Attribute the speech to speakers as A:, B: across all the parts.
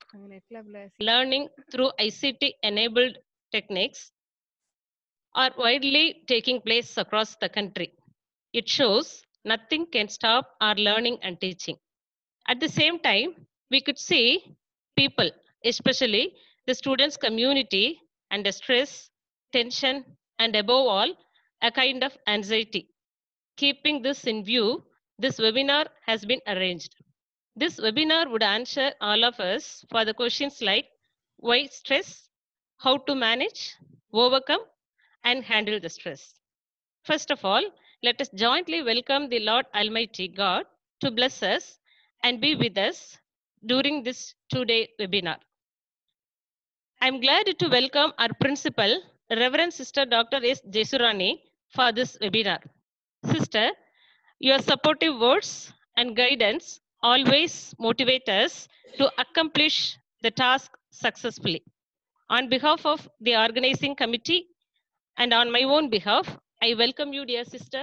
A: learning through ICT enabled techniques are widely taking place across the country. It shows nothing can stop our learning and teaching. At the same time, we could see people, especially the students' community, under stress, tension, and above all, a kind of anxiety. Keeping this in view, this webinar has been arranged. This webinar would answer all of us for the questions like why stress, how to manage, overcome, and handle the stress. First of all, let us jointly welcome the Lord Almighty God to bless us and be with us during this two-day webinar. I'm glad to welcome our principal, Reverend Sister Dr. S. Jesurani, for this webinar. Sister, your supportive words and guidance always motivate us to accomplish the task successfully. On behalf of the organizing committee and on my own behalf, I welcome you, dear sister.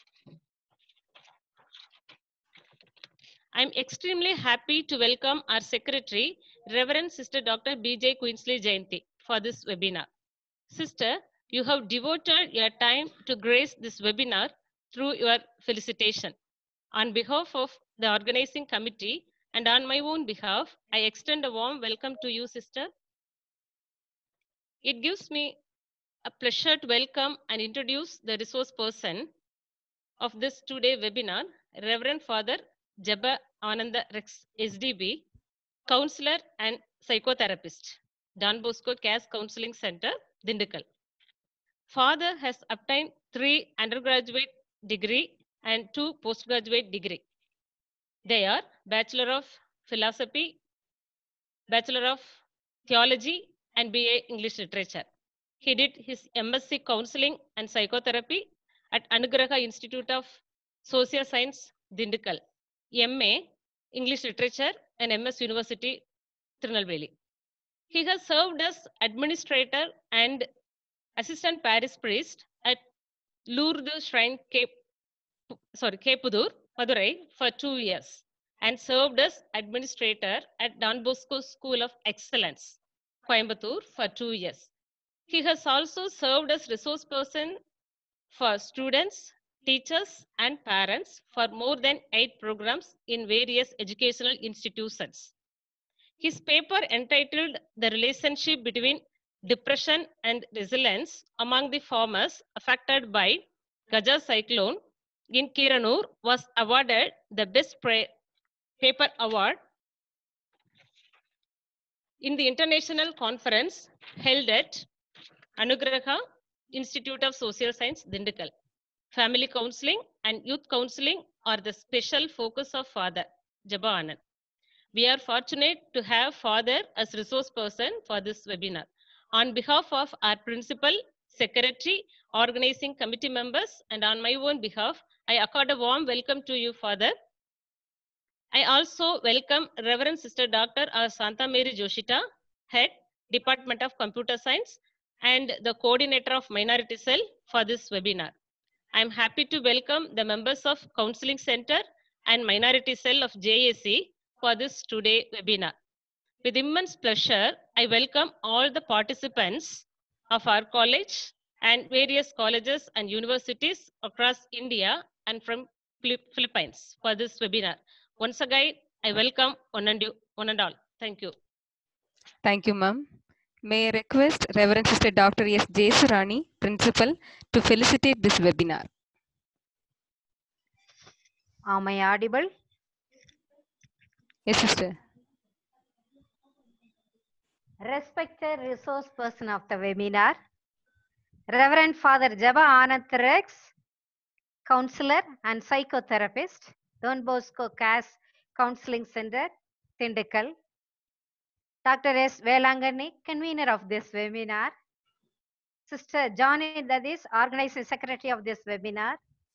A: I'm extremely happy to welcome our secretary, Reverend Sister Dr. B.J. Queensley Jayanti, for this webinar. Sister, you have devoted your time to grace this webinar through your felicitation. On behalf of the organizing committee and on my own behalf, I extend a warm welcome to you, sister. It gives me a pleasure to welcome and introduce the resource person of this two-day webinar, Reverend Father Jaba Ananda Rex, SDB, counselor and psychotherapist, Don Bosco CAS Counseling Center, Dindukal. Father has obtained three undergraduate degree and two postgraduate degree. They are Bachelor of Philosophy, Bachelor of Theology, and BA English Literature. He did his MSc Counseling and Psychotherapy at Anugraha Institute of Social Science, Dindukal. MA English Literature and MS University, Tirunelveli. He has served as administrator and assistant parish priest at Lourdes Shrine, Cape, sorry, Kepudur, Madurai for two years and served as administrator at Don Bosco School of Excellence, Coimbatore for two years. He has also served as resource person for students, teachers, and parents for more than eight programs in various educational institutions. His paper entitled The Relationship Between Depression and Resilience Among the Farmers Affected by Gaja Cyclone in Kiranur was awarded the Best pra- Paper Award in the international conference held at Anugraha Institute of Social Science, Dindukal. Family counseling and youth counseling are the special focus of Father Jaba Anand. We are fortunate to have Father as resource person for this webinar. On behalf of our principal, secretary, organizing committee members, and on my own behalf, I accord a warm welcome to you, Father. I also welcome Reverend Sister Dr. R. Santa Mary Joshita, Head, Department of Computer Science, and the coordinator of Minority Cell for this webinar. I am happy to welcome the members of Counseling Center and Minority Cell of JAC for this today webinar. With immense pleasure, I welcome all the participants of our college and various colleges and universities across India and from Philip- Philippines for this webinar. Once again, I welcome one and, you, one and all. Thank you.
B: Thank you, ma'am. May I request Reverend Sister Dr. S. Jesurani, Principal, to felicitate this webinar.
C: Am I audible?
B: Yes, sister.
C: Respected resource person of the webinar, Reverend Father Jaba Anand Rex, counselor and psychotherapist, Don Bosco CAS Counseling Center, Tindikal. Dr. S. Velangani, convener of this webinar. Sister Johnny Dadis, organizing secretary of this webinar.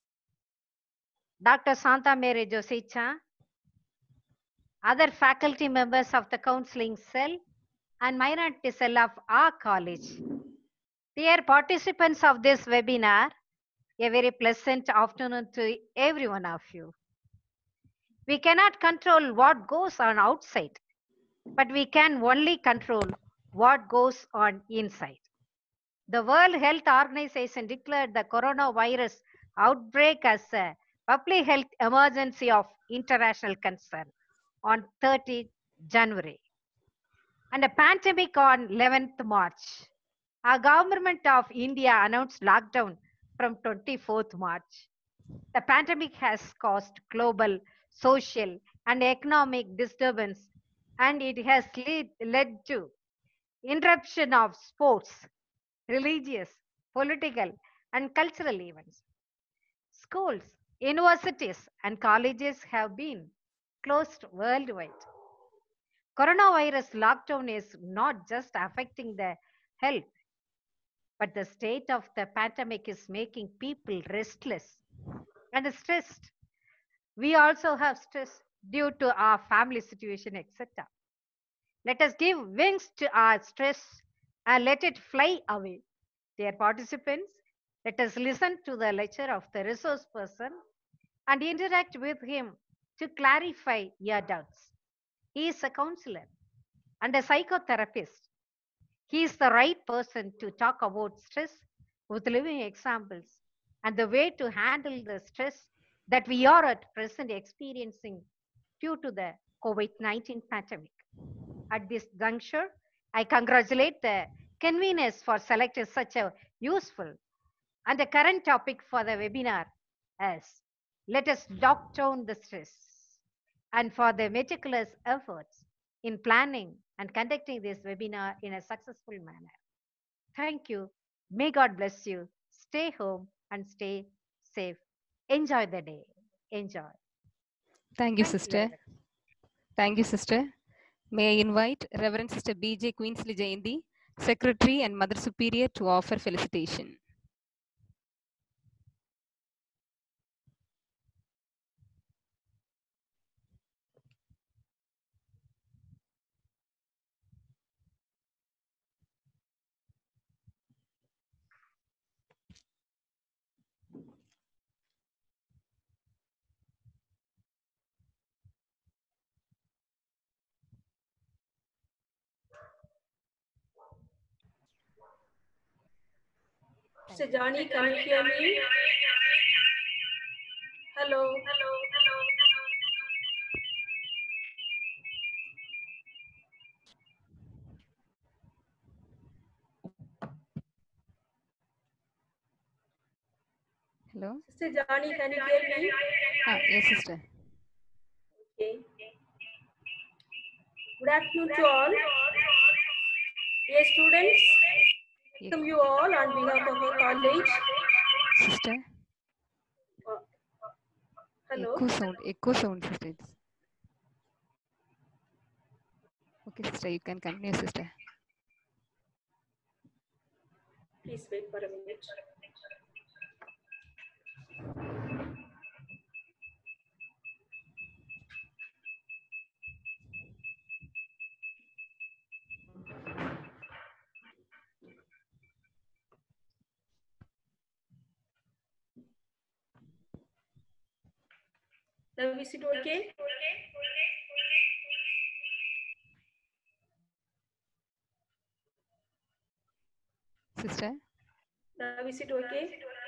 C: Dr. Santa Mary Josicha, other faculty members of the counseling cell and minority cell of our college. Dear participants of this webinar, a very pleasant afternoon to every one of you. We cannot control what goes on outside, but we can only control what goes on inside. The World Health Organization declared the coronavirus outbreak as a public health emergency of international concern on 30 January and a pandemic on 11th March. Our government of India announced lockdown from 24th March. The pandemic has caused global social and economic disturbance and it has lead, led to interruption of sports, religious, political and cultural events. Schools, universities and colleges have been closed worldwide. Coronavirus lockdown is not just affecting the health, but the state of the pandemic is making people restless and stressed. We also have stress due to our family situation, etc. Let us give wings to our stress and let it fly away. Dear participants, let us listen to the lecture of the resource person and interact with him to clarify your doubts. He is a counselor and a psychotherapist. He is the right person to talk about stress with living examples and the way to handle the stress that we are at present experiencing due to the COVID 19 pandemic. At this juncture, I congratulate the conveners for selecting such a useful and a current topic for the webinar as let us lock down the stress and for the meticulous efforts in planning and conducting this webinar in a successful manner. Thank you. May God bless you. Stay home and stay safe. Enjoy the day. Enjoy.
B: Thank you,
C: Thank you,
B: sister.
C: Reverend.
B: Thank you, sister. May I invite Reverend Sister B.J. Queensley Jayanti, Secretary and Mother Superior to offer felicitation.
D: Mr. Johnny, can you hear me? Hello. Hello. Hello.
B: Hello?
D: Mr. Johnny, can you hear me?
B: Ah, yes, sister.
D: Okay. Good afternoon to all. Dear students, welcome you all on behalf of our college.
B: Sister,
D: Uh, Hello.
B: echo sound, echo sound, sister. It's... Okay, sister, you can continue, sister.
D: Please wait for a minute. Now is it okay?
B: Sister,
D: Now is it okay?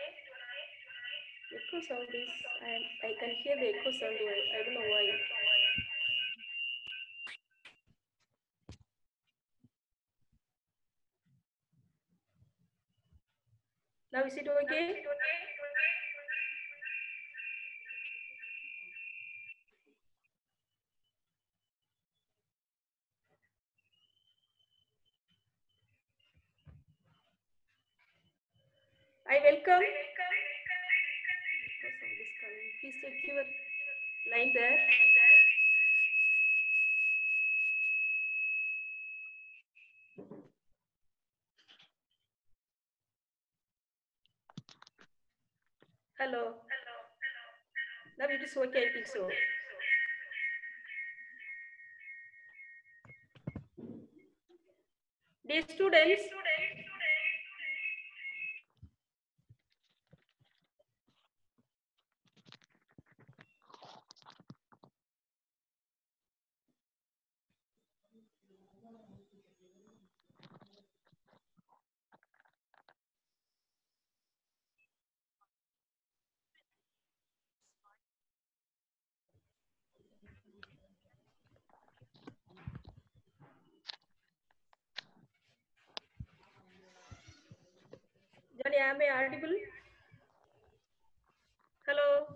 D: Echo sound is, I, I can hear the echo sound. I don't know why. Now is it okay? I welcome. Echo sound is coming. Please check your line there. Hello. Now it is okay, I think so. Dear students, am I audible? Hello,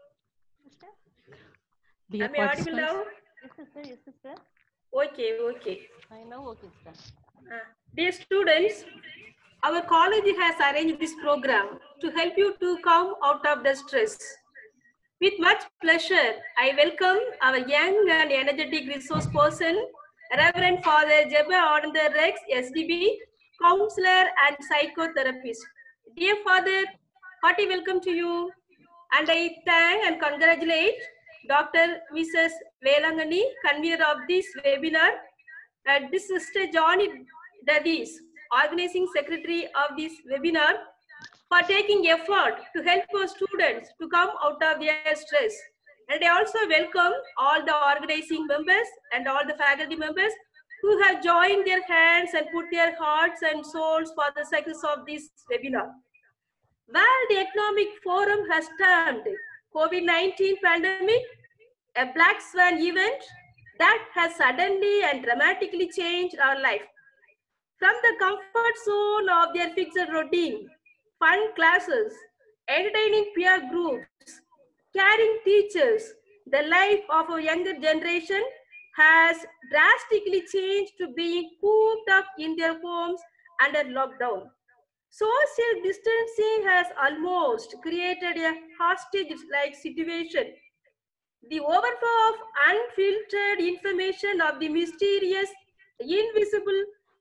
B: Dear
D: am I audible
B: participants,
D: now?
A: Yes, sister. Yes, sister.
D: Okay, okay.
A: I know. Okay, sister.
D: Uh, Dear students, our college has arranged this program to help you to come out of the stress. With much pleasure, I welcome our young and energetic resource person, Reverend Father Jeba Ananda Rex, SDB, counselor and psychotherapist. Dear Father, hearty welcome to you. And I thank and congratulate Dr. Mrs. Velangani, convener of this webinar, and this Sister Johnny Dadis, organizing secretary of this webinar, for taking effort to help our students to come out of their stress. And I also welcome all the organizing members and all the faculty members who have joined their hands and put their hearts and souls for the success of this webinar. World Economic Forum has termed COVID-19 pandemic a black swan event that has suddenly and dramatically changed our life. From the comfort zone of their fixed routine, fun classes, entertaining peer groups, caring teachers, the life of a younger generation has drastically changed to being cooped up in their homes under lockdown. Social distancing has almost created a hostage-like situation. The overflow of unfiltered information of the mysterious, invisible,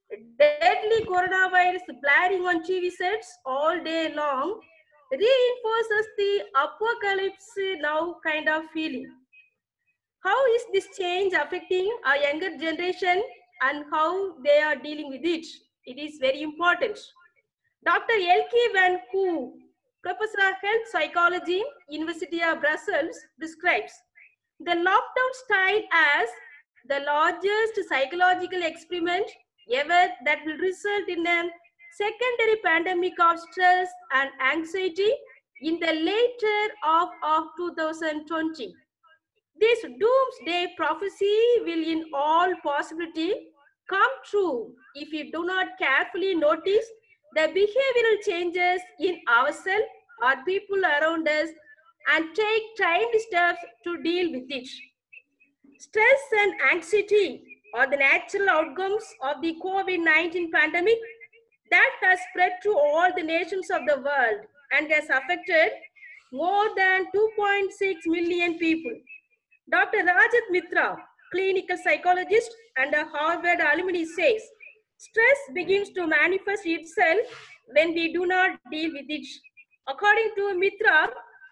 D: deadly coronavirus blaring on TV sets all day long reinforces the apocalypse now kind of feeling. How is this change affecting our younger generation and how they are dealing with it? It is very important. Dr. Elke van Koo, Professor of Health Psychology, University of Brussels, describes the lockdown style as the largest psychological experiment ever that will result in a secondary pandemic of stress and anxiety in the later half of 2020. This doomsday prophecy will in all possibility come true if we do not carefully notice the behavioral changes in ourselves or people around us and take timed steps to deal with it. Stress and anxiety are the natural outcomes of the COVID-19 pandemic that has spread to all the nations of the world and has affected more than 2.6 million people. Dr. Rajat Mitra, clinical psychologist and a Harvard alumni says, stress begins to manifest itself when we do not deal with it. According to Mitra,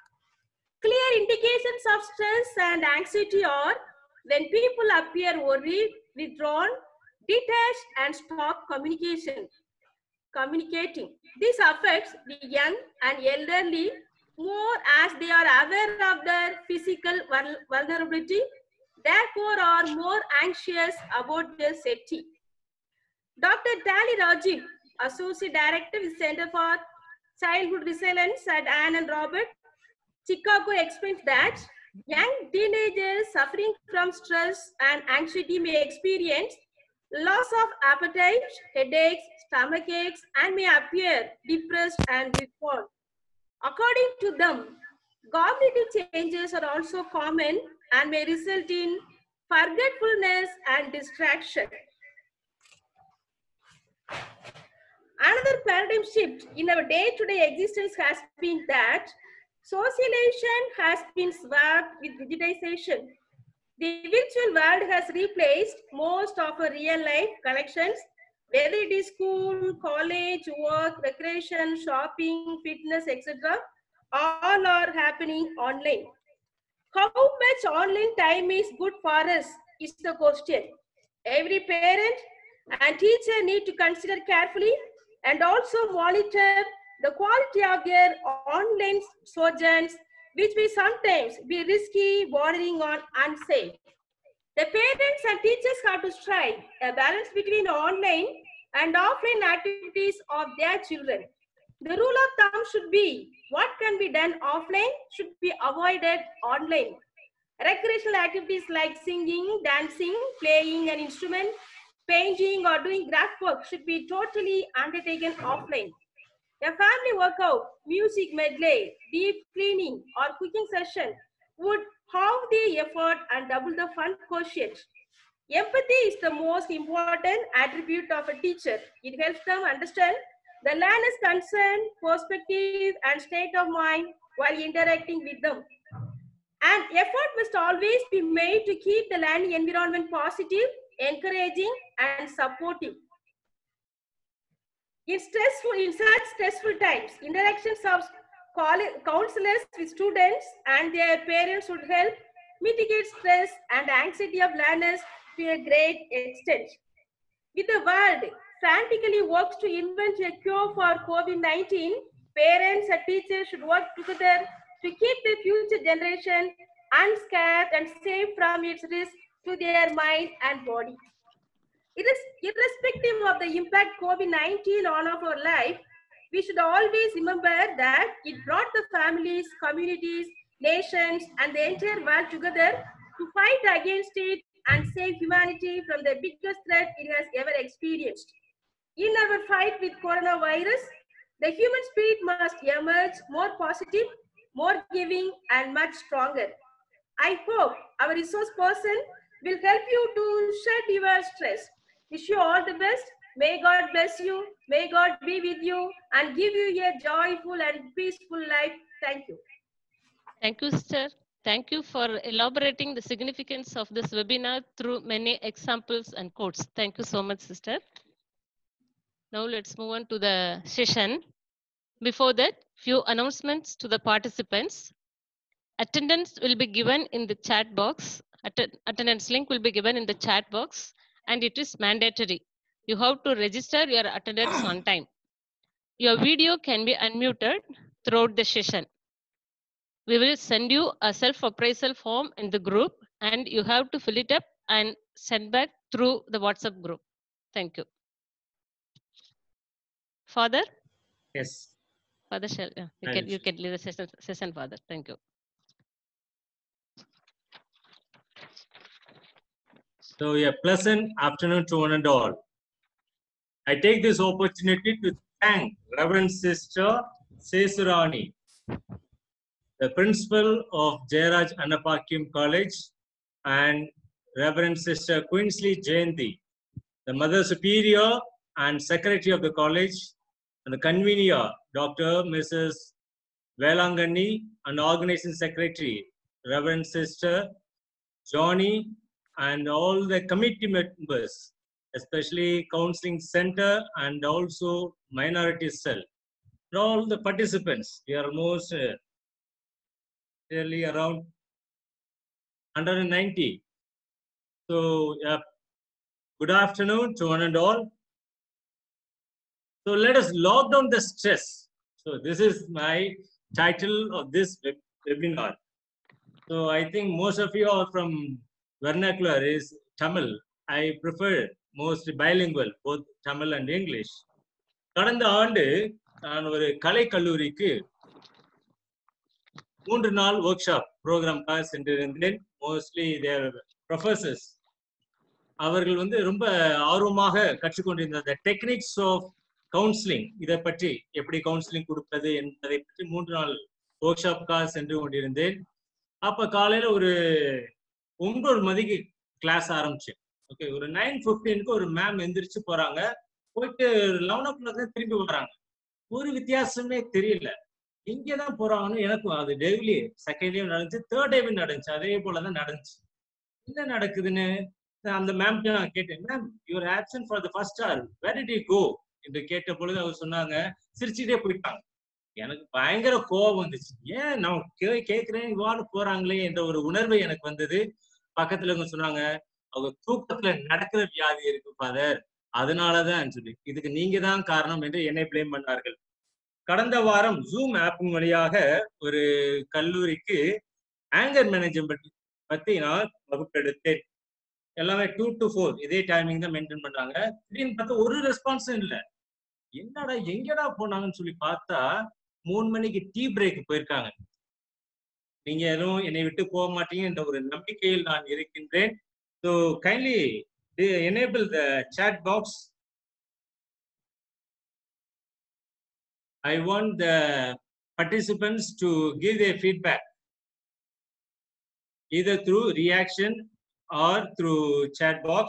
D: clear indications of stress and anxiety are when people appear worried, withdrawn, detached, and stop communication. Communicating. This affects the young and elderly more as they are aware of their physical vul- vulnerability, therefore are more anxious about their safety. Dr. Tali Rajiv, Associate Director with Center for Childhood Resilience at Anne and Robert, Chicago explains that young teenagers suffering from stress and anxiety may experience loss of appetite, headaches, stomach aches, and may appear depressed and withdrawn. According to them, cognitive changes are also common and may result in forgetfulness and distraction. Another paradigm shift in our day-to-day existence has been that socialization has been swapped with digitization. The virtual world has replaced most of our real-life connections, whether it is school, college, work, recreation, shopping, fitness, etc. All are happening online. How much online time is good for us is the question. Every parent and teacher need to consider carefully and also monitor the quality of their online sojourns, which may sometimes be risky, bordering on unsafe. The parents and teachers have to strike a balance between online and offline activities of their children. The rule of thumb should be what can be done offline should be avoided online. Recreational activities like singing, dancing, playing an instrument, painting, or doing craft work should be totally undertaken offline. A family workout, music medley, deep cleaning, or cooking session would halve the effort and double the fun quotient. Empathy is the most important attribute of a teacher. It helps them understand the learner's concern, perspective, and state of mind while interacting with them. And effort must always be made to keep the learning environment positive, encouraging, and supportive. In stressful, in such stressful times, interactions of coll- counselors with students and their parents would help mitigate stress and anxiety of learners to a great extent. With the world frantically works to invent a cure for COVID-19, parents and teachers should work together to keep the future generation unscared and safe from its risk to their mind and body. It is irrespective of the impact COVID-19 on our life, we should always remember that it brought the families, communities, nations, and the entire world together to fight against it and save humanity from the biggest threat it has ever experienced. In our fight with coronavirus, the human spirit must emerge more positive, more giving, and much stronger. I hope our resource person will help you to shed your stress. Wish you all the best. May God bless you. May God be with you and give you a joyful and peaceful life. Thank you.
A: Thank you, sister. Thank you for elaborating the significance of this webinar through many examples and quotes. Thank you so much, sister. Now let's move on to the session. Before that, few announcements to the participants. Attendance will be given in the chat box. Atten- attendance link will be given in the chat box and it is mandatory. You have to register your attendance on time. Your video can be unmuted throughout the session. We will send you a self-appraisal form in the group and you have to fill it up and send back through the WhatsApp group. Thank you. Father,
E: Yes.
A: Father shall, yeah, you
E: I
A: can,
E: will
A: you
E: share.
A: can leave the session, session, Father. Thank you.
E: So a pleasant afternoon to one and all. I take this opportunity to thank Reverend Sister Sesurani, the principal of Jairaj Annapakyam College, and Reverend Sister Queensley Jayanti, the Mother Superior and Secretary of the college, and the convener, Dr. Mrs. Velangani, and Organizing Secretary, Reverend Sister Johnny, and all the committee members, especially Counseling Center and also Minority Cell. And all the participants, we are almost uh, nearly around 190. So, yeah, good afternoon to one and all. So, let us log down the stress. So, this is my title of this web- webinar. So, I think most of you are from vernacular is Tamil. I prefer most bilingual, both Tamil and English. கடந்த ஆண்டு நான் ஒரு கலை கல்லூரிக்கு மூன்று நாள் work shop ப்ரோக்ராம்காக சென்றிருந்தேன் mostly தேர் professors அவர்கள் வந்து ரொம்ப ஆர்வமாக கற்றுக்கொண்டிருந்த டெக்னிக்ஸ் ஆஃப் கவுன்சிலிங் இதை பற்றி எப்படி கவுன்சிலிங் கொடுப்பது என்பதை பற்றி மூன்று நாள் ஒர்க் ஷாப்புக்காக சென்று கொண்டிருந்தேன் அப்ப காலையில ஒரு ஒன்பது மணிக்கு கிளாஸ் ஆரம்பிச்சு ஓகே ஒரு நைன் ஃபிஃப்டீனுக்கு ஒரு மேம் எந்திரிச்சு போறாங்க போயிட்டு லெவன் ஓ கிளாக் தான் திரும்பி வராங்க ஒரு வித்தியாசமே தெரியல இங்கே தான் போறாங்கன்னு எனக்கும் அது டெய்லி செகண்ட் டேவும் நடந்துச்சு தேர்ட் டேவும் நடந்துச்சு அதே போலதான் நடந்துச்சு என்ன நடக்குதுன்னு நான் அந்த மேம் நான் கேட்டேன் ma'am your absent for the first or where did you go என்று கேட்ட பொழுது அவர் சொன்னாங்க சிரிச்சுட்டே போயிட்டாங்க எனக்கு பயங்கர கோபம் வந்துச்சு ஏன் நான் கே கேட்கிறேன் இவ்வாறு போறாங்களே என்ற ஒரு உணர்வு எனக்கு வந்தது பக்கத்துல இவங்க சொன்னாங்க அவங்க தூக்கத்துல நடக்கிற வியாதி இருக்கு ஃபாதர் அதனாலதான் சொல்லி இதுக்கு நீங்க தான் காரணம் என்று என்னை பிளேம் பண்ணார்கள் கடந்த வாரம் ஜூம் ஆப்பின் வழியாக ஒரு கல்லூரிக்கு ஆங்கர் மேனேஜ்மெண்ட் பத்தி நான் வகுப்பெடுத்தேன் எல்லாமே டூ டு ஃபோர் இதே டைமிங் தான் மெயின்டைன் பண்றாங்க திடீர்னு பார்த்தா ஒரு ரெஸ்பான்ஸும் இல்லை என்னடா எங்கடா போனாங்கன்னு சொல்லி பார்த்தா மூணு மணிக்கு டீ பிரேக் போயிருக்காங்க நீங்க எதுவும் என்னை விட்டு போக மாட்டீங்க என்ற ஒரு நம்பிக்கையில் நான் இருக்கின்றேன் so kindly enable the chat box I want the participants to give their feedback either through reaction or through chat box.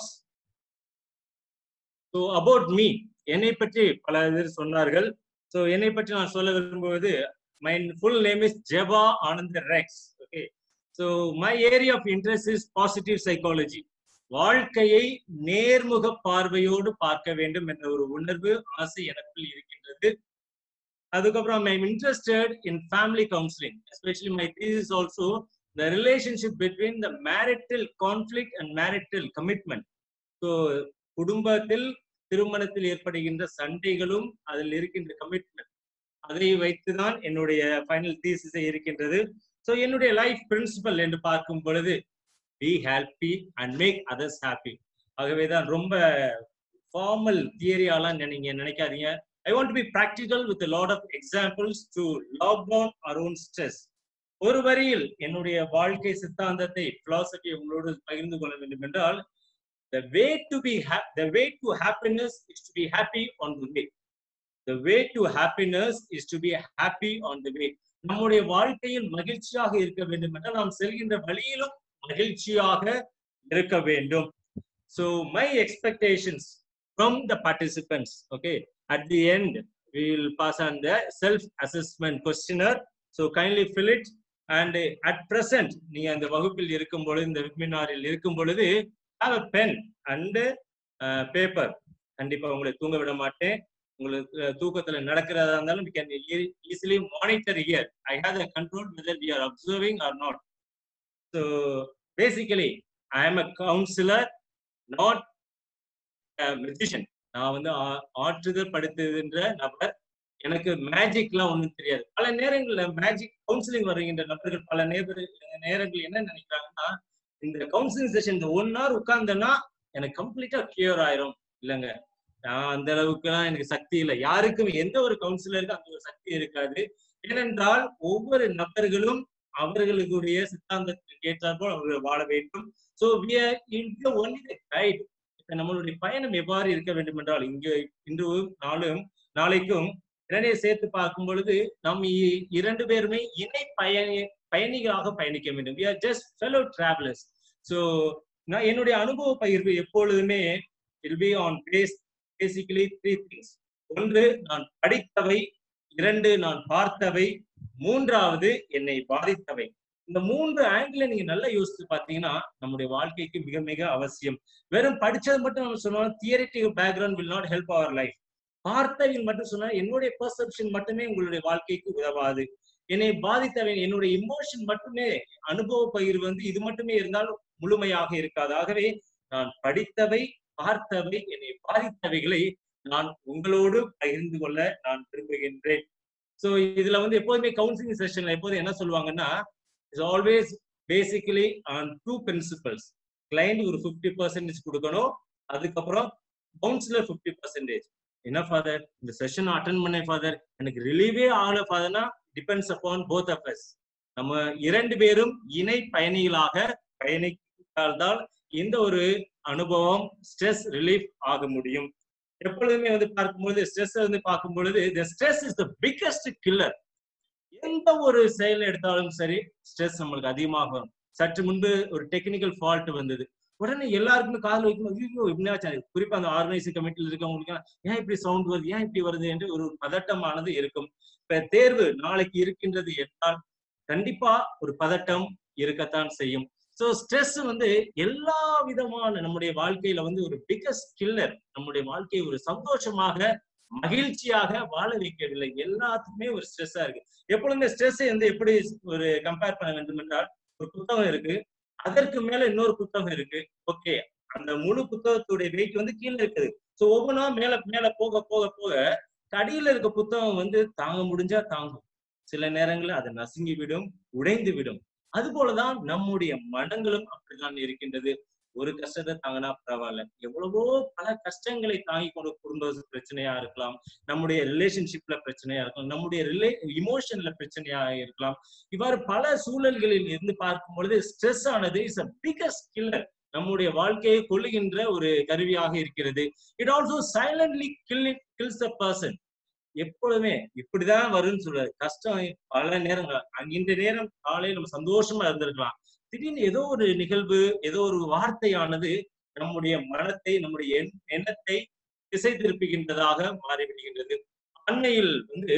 E: So about me, என்னை பற்றி பல பேர் சொன்னார்கள் ஸோ என்னை பற்றி நான் சொல்ல விரும்புவது my full name is Jeba Anand Rex okay so my area of interest is positive psychology வாழ்க்கையை நேர்முக பார்வையோடு பார்க்க வேண்டும் என்ற ஒரு உணர்வு ஆசை எனக்குள் இருக்கின்றது அதுக்கப்புறம் I am interested in family counselling especially my these also the relationship between the marital conflict and marital commitment so குடும்பத்தில் திருமணத்தில் ஏற்படுகின்ற சண்டைகளும் அதில் இருக்கின்ற கமிட்மெண்ட் அதை வைத்துதான் என்னுடைய ஃபைனல் தீசிஸை இருக்கின்றது ஸோ என்னுடைய லைஃப் பிரின்சிபல் என்று பார்க்கும் பொழுது be happy and make others happy ஆகவே தான் ரொம்ப ஃபார்மல் தியரியாலாம் நீங்க நினைக்காதீங்க I want to be practical with lot of examples to lock down our own stress ஒரு வரியில் என்னுடைய வாழ்க்கை சித்தாந்தத்தை பிலாசபி உங்களோடு பகிர்ந்து கொள்ள வேண்டும் என்றால் the way to be ha- the way to happiness is to be happy on the way the way to happiness is to be happy on the way நம்முடைய வாழ்க்கையில் மகிழ்ச்சியாக இருக்க வேண்டும் என்றால் நாம் செல்கின்ற வழியிலும் மகிழ்ச்சியாக இருக்க வேண்டும் so my expectations from the participants okay at the end we will pass on the self assessment questionnaire so kindly fill it and uh, at present நீங்க அந்த வகுப்பில் இருக்கும் பொழுது இந்த வெபினாரில் இருக்கும் பொழுது have a pen and uh, paper கண்டிப்பா உங்களை தூங்க விட மாட்டேன் உங்களுக்கு அஹ், தூக்கத்துல நடக்கிறதா இருந்தாலும் we can e- easily monitor here i have the control whether we are observing or not so basically i am a counselor not a magician நான் வந்து ஆ- ஆற்றுதல் படுத்துகின்ற நபர் எனக்கு மேஜிக்லாம் ஒண்ணும் தெரியாது பல நேரங்கள்ல மேஜிக் கவுன்சிலிங் வருகின்ற நபர்கள் பல நேர நேரங்கள் என்ன நினைக்கிறாங்கன்னா இந்த கவுன்சிலிங் செஷன் இந்த ஒன் ஹவர் உட்கார்ந்தேன்னா எனக்கு கம்ப்ளீட்டா கியூர் ஆயிரும் இல்லைங்க நான் அந்த அளவுக்குலாம் எனக்கு சக்தி இல்லை யாருக்கும் எந்த ஒரு கவுன்சிலருக்கும் அந்த ஒரு சக்தி இருக்காது ஏனென்றால் ஒவ்வொரு நபர்களும் அவர்களுடைய சித்தாந்தத்திற்கு ஏற்றாற்போல் அவர்கள் வாழ வேண்டும் so we are in only guide இப்ப நம்மளுடைய பயணம் எவ்வாறு இருக்க வேண்டும் என்றால் இங்கு இன்று நாளும் நாளைக்கும் இரண்டையும் சேர்த்து பார்க்கும் பொழுது நாம் இ- இரண்டு பேருமே இணை பயணி பயணிகளாக பயணிக்க வேண்டும் we are just fellow travelers so நான் என்னுடைய அனுபவ பகிர்வு எப்பொழுதுமே will be on base basically three things ஒன்று நான் படித்தவை இரண்டு நான் பார்த்தவை மூன்றாவது என்னை பாதித்தவை இந்த மூன்று ஆங்கிள் நீங்க நல்லா யோசிச்சு பார்த்தீங்கன்னா நம்முடைய வாழ்க்கைக்கு மிக மிக அவசியம் வெறும் படிச்சது மட்டும் நம்ம சொன்னாலும் theoretical background will not help our life பார்த்தவையில் மட்டும் சொன்னா என்னுடைய பெர்செப்ஷன் மட்டுமே உங்களுடைய வாழ்க்கைக்கு உதவாது என்னை பாதித்தவை என்னுடைய இமோஷன் மட்டுமே அனுபவ பகிர்வு வந்து இது மட்டுமே இருந்தால் முழுமையாக இருக்காது ஆகவே நான் படித்தவை பார்த்தவை என்னை பாதித்தவைகளை நான் உங்களோடு பகிர்ந்து கொள்ள நான் விரும்புகின்றேன் சோ இதுல வந்து எப்போதுமே கவுன்சிலிங் செஷன்ல எப்போதும் என்ன சொல்லுவாங்கன்னா it's always basically on two principles client ஒரு ஃபிஃப்டி பர்சன்டேஜ் கொடுக்கணும் அதுக்கப்புறம் கவுன்சிலர் ஃபிஃப்டி பர்சன்டேஜ் என்ன ஃபாதர் இந்த செஷன் அட்டன் பண்ணேன் ஃபாதர் எனக்கு ரிலீவே ஆகல ஃபாதர்னா depends upon both of us நம்ம இரண்டு பேரும் இணை பயணிகளாக பயணித்தால்தான் இந்த ஒரு அனுபவம் ஸ்ட்ரெஸ் ரிலீஃப் ஆக முடியும் எப்பொழுதுமே வந்து பார்க்கும்போது ஸ்ட்ரெஸ் வந்து பார்க்கும் பொழுது the stress is the biggest killer எந்த ஒரு செயல் எடுத்தாலும் சரி ஸ்ட்ரெஸ் நம்மளுக்கு அதிகமாக வரும் சற்று முன்பு ஒரு டெக்னிக்கல் ஃபால்ட் வந்தது உடனே எல்லாருக்குமே காதல் வைக்கும் ஐயோ இப்படியாச்சு குறிப்பா அந்த ஆர்கனைசிங் கமிட்டியில் இருக்கவங்களுக்கு ஏன் இப்படி சவுண்ட் வருது ஏன் இப்படி வருது என்று ஒரு பதட்டமானது இருக்கும் இப்ப தேர்வு நாளைக்கு இருக்கின்றது என்றால் கண்டிப்பா ஒரு பதட்டம் இருக்கத்தான் செய்யும் சோ ஸ்ட்ரெஸ் வந்து எல்லா விதமான நம்முடைய வாழ்க்கையில வந்து ஒரு பிகஸ்ட் கில்லர் நம்முடைய வாழ்க்கையை ஒரு சந்தோஷமாக மகிழ்ச்சியாக வாழ வைக்கவில்லை எல்லாத்துக்குமே ஒரு ஸ்ட்ரெஸ்ஸா இருக்கு எப்பொழுதுமே ஸ்ட்ரெஸ் வந்து எப்படி ஒரு கம்பேர் பண்ண வேண்டும் என்றால் ஒரு புத்தகம் இருக்கு அதற்கு மேல இன்னொரு புத்தகம் இருக்கு ஓகே அந்த முழு புத்தகத்துடைய வெயிட் வந்து கீழே இருக்குது சோ ஒவ்வொன்றா மேல மேல போக போக போக கடியில இருக்க புத்தகம் வந்து தாங்க முடிஞ்சா தாங்கும் சில நேரங்களில் அது நசுங்கி விடும் உடைந்து விடும் அது போலதான் நம்முடைய மனங்களும் அப்படித்தான் இருக்கின்றது ஒரு கஷ்டத்தை தாங்கினா பரவாயில்ல எவ்வளவோ பல கஷ்டங்களை தாங்கி கொண்டு குடும்ப பிரச்சனையா இருக்கலாம் நம்முடைய ரிலேஷன்ஷிப்ல பிரச்சனையா இருக்கலாம் நம்முடைய ரிலே இமோஷன்ல பிரச்சனையா இருக்கலாம் இவ்வாறு பல சூழல்களில் இருந்து பார்க்கும் பொழுது ஸ்ட்ரெஸ் ஆனது இஸ் அ பிகஸ்ட் கில்லர் நம்முடைய வாழ்க்கையை கொள்ளுகின்ற ஒரு கருவியாக இருக்கிறது it also silently kill kills a person எப்பொழுதுமே இப்படிதான் வரும்னு சொல்றாரு கஷ்டம் பல நேரங்கள் இந்த நேரம் காலையில் நம்ம சந்தோஷமா இருந்திருக்கலாம் திடீர்னு ஏதோ ஒரு நிகழ்வு ஏதோ ஒரு வார்த்தையானது நம்முடைய மனத்தை நம்முடைய எண்- எண்ணத்தை திசை திருப்புகின்றதாக மாறிவிடுகின்றது அண்மையில் வந்து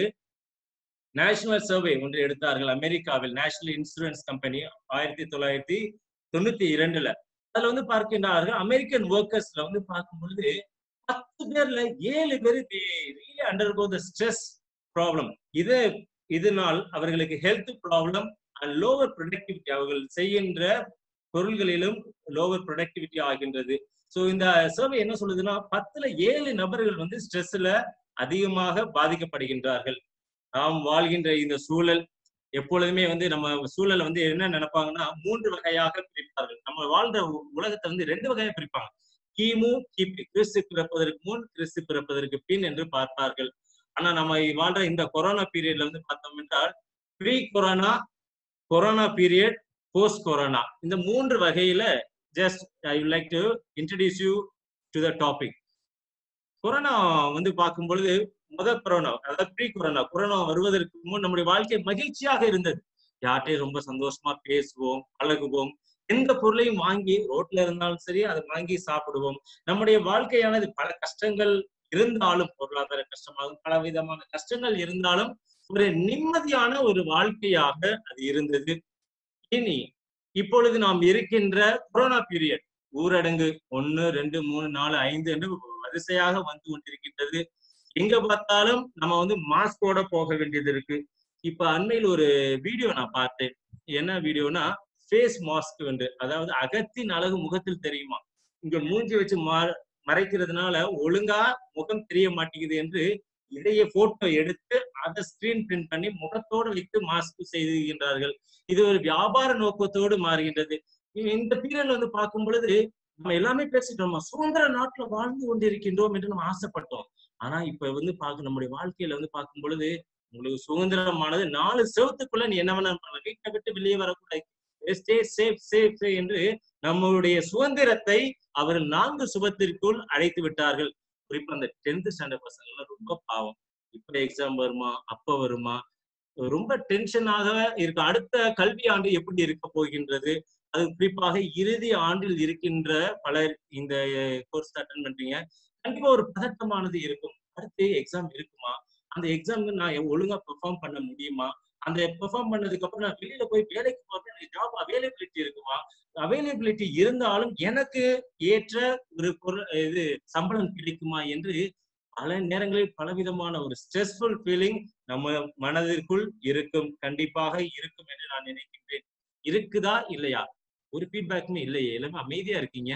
E: நேஷனல் சர்வே ஒன்று எடுத்தார்கள் அமெரிக்காவில் நேஷனல் இன்சூரன்ஸ் கம்பெனி ஆயிரத்தி தொள்ளாயிரத்தி தொண்ணூத்தி இரண்டுல அதுல வந்து பார்க்கின்றார்கள் அமெரிக்கன் ஒர்க்கர்ஸ்ல வந்து பார்க்கும் பொழுது பத்து பேர்ல ஏழு பேர் really undergo the stress problem இது இதனால் அவர்களுக்கு health problem and lower productivity அவர்கள் செய்கின்ற பொருள்களிலும் லோவர் ப்ரொடக்டிவிட்டி ஆகின்றது ஸோ இந்த சர்வே என்ன சொல்லுதுன்னா பத்துல ஏழு நபர்கள் வந்து ஸ்ட்ரெஸ்ல அதிகமாக பாதிக்கப்படுகின்றார்கள் நாம் வாழ்கின்ற இந்த சூழல் எப்பொழுதுமே வந்து நம்ம சூழலை வந்து என்ன நினைப்பாங்கன்னா மூன்று வகையாக பிரிப்பார்கள் நம்ம வாழ்ற உ- உலகத்தை வந்து ரெண்டு வகையா பிரிப்பாங்க கிமு கிபி கிறிஸ்து பிறப்பதற்கு முன் கிறிஸ்து பிறப்பதற்கு பின் என்று பார்ப்பார்கள் ஆனா நம்ம வாழ்ற இந்த கொரோனா பீரியட்ல வந்து பார்த்தோம் என்றால் pre corona corona period post corona இந்த மூன்று வகையில just I would like to introduce you to the topic corona வந்து பார்க்கும் பொழுது முத கொரோனா அதாவது ப்ரீ கொரோனா கொரோனா வருவதற்கு முன் நம்முடைய வாழ்க்கை மகிழ்ச்சியாக இருந்தது யார்கிட்டயும் ரொம்ப சந்தோஷமா பேசுவோம் பழகுவோம் எந்த பொருளையும் வாங்கி ரோட்ல இருந்தாலும் சரி அதை வாங்கி சாப்பிடுவோம் நம்முடைய வாழ்க்கையானது பல கஷ்டங்கள் இருந்தாலும் பொருளாதார கஷ்டமாகும் பல விதமான கஷ்டங்கள் இருந்தாலும் ஒரு நிம்மதியான ஒரு வாழ்க்கையாக அது இருந்தது இனி இப்பொழுது நாம் இருக்கின்ற கொரோனா பீரியட் ஊரடங்கு ஒன்னு ரெண்டு மூணு நாலு ஐந்து என்று வரிசையாக வந்து கொண்டிருக்கின்றது எங்க பார்த்தாலும் நம்ம வந்து மாஸ்கோட போக வேண்டியது இருக்கு இப்ப அண்மையில் ஒரு வீடியோ நான் பார்த்தேன் என்ன வீடியோனா ஃபேஸ் மாஸ்க் என்று அதாவது அகத்தின் அழகு முகத்தில் தெரியுமா இங்க மூஞ்சி வச்சு மா- மறைக்கிறதுனால ஒழுங்கா முகம் தெரிய மாட்டேங்குது என்று இதைய போட்டோ எடுத்து அதை ஸ்கிரீன் பிரிண்ட் பண்ணி முகத்தோடு வைத்து மாஸ்க் செய்கின்றார்கள் இது ஒரு வியாபார நோக்கத்தோடு மாறுகின்றது இந்த பீரியட்ல வந்து பார்க்கும் பொழுது நம்ம எல்லாமே பேசிட்டோம் சுதந்திர நாட்டுல வாழ்ந்து கொண்டிருக்கின்றோம் என்று நம்ம ஆசைப்பட்டோம் ஆனா இப்ப வந்து பார்க்க நம்முடைய வாழ்க்கையில வந்து பார்க்கும் பொழுது உங்களுக்கு சுதந்திரமானது நாலு செவத்துக்குள்ள நீ என்ன வேணாலும் பண்ணலாம் வீட்டை விட்டு வெளியே வரக்கூடாது ஸ்டே சேஃப் சேஃப் என்று நம்மளுடைய சுதந்திரத்தை அவர் நான்கு சுபத்திற்குள் அழைத்து விட்டார்கள் குறிப்பா அந்த டென்த் ஸ்டாண்டர்ட் பசங்க எல்லாம் ரொம்ப பாவம் இப்ப எக்ஸாம் வருமா அப்ப வருமா ரொம்ப டென்ஷனாக இருக்கு அடுத்த கல்வி ஆண்டு எப்படி இருக்க போகின்றது அது குறிப்பாக இறுதி ஆண்டில் இருக்கின்ற பலர் இந்த கோர்ஸ் அட்டன் பண்றீங்க கண்டிப்பா ஒரு பதட்டமானது இருக்கும் அடுத்து எக்ஸாம் இருக்குமா அந்த எக்ஸாம்க்கு நான் ஒழுங்கா பெர்ஃபார்ம் பண்ண முடியுமா அந்த பெர்ஃபார்ம் பண்ணதுக்கு அப்புறம் நான் வெளியில போய் வேலைக்கு போறேன் எனக்கு ஜாப் அவைலபிலிட்டி இருக்குமா அவைலபிலிட்டி இருந்தாலும் எனக்கு ஏற்ற ஒரு பொருள் இது சம்பளம் கிடைக்குமா என்று பல நேரங்களில் பலவிதமான ஒரு ஸ்ட்ரெஸ்ஃபுல் ஃபீலிங் நம்ம மனதிற்குள் இருக்கும் கண்டிப்பாக இருக்கும் என்று நான் நினைக்கின்றேன் இருக்குதா இல்லையா ஒரு ஃபீட்பேக்குமே இல்லையே எல்லாமே அமைதியா இருக்கீங்க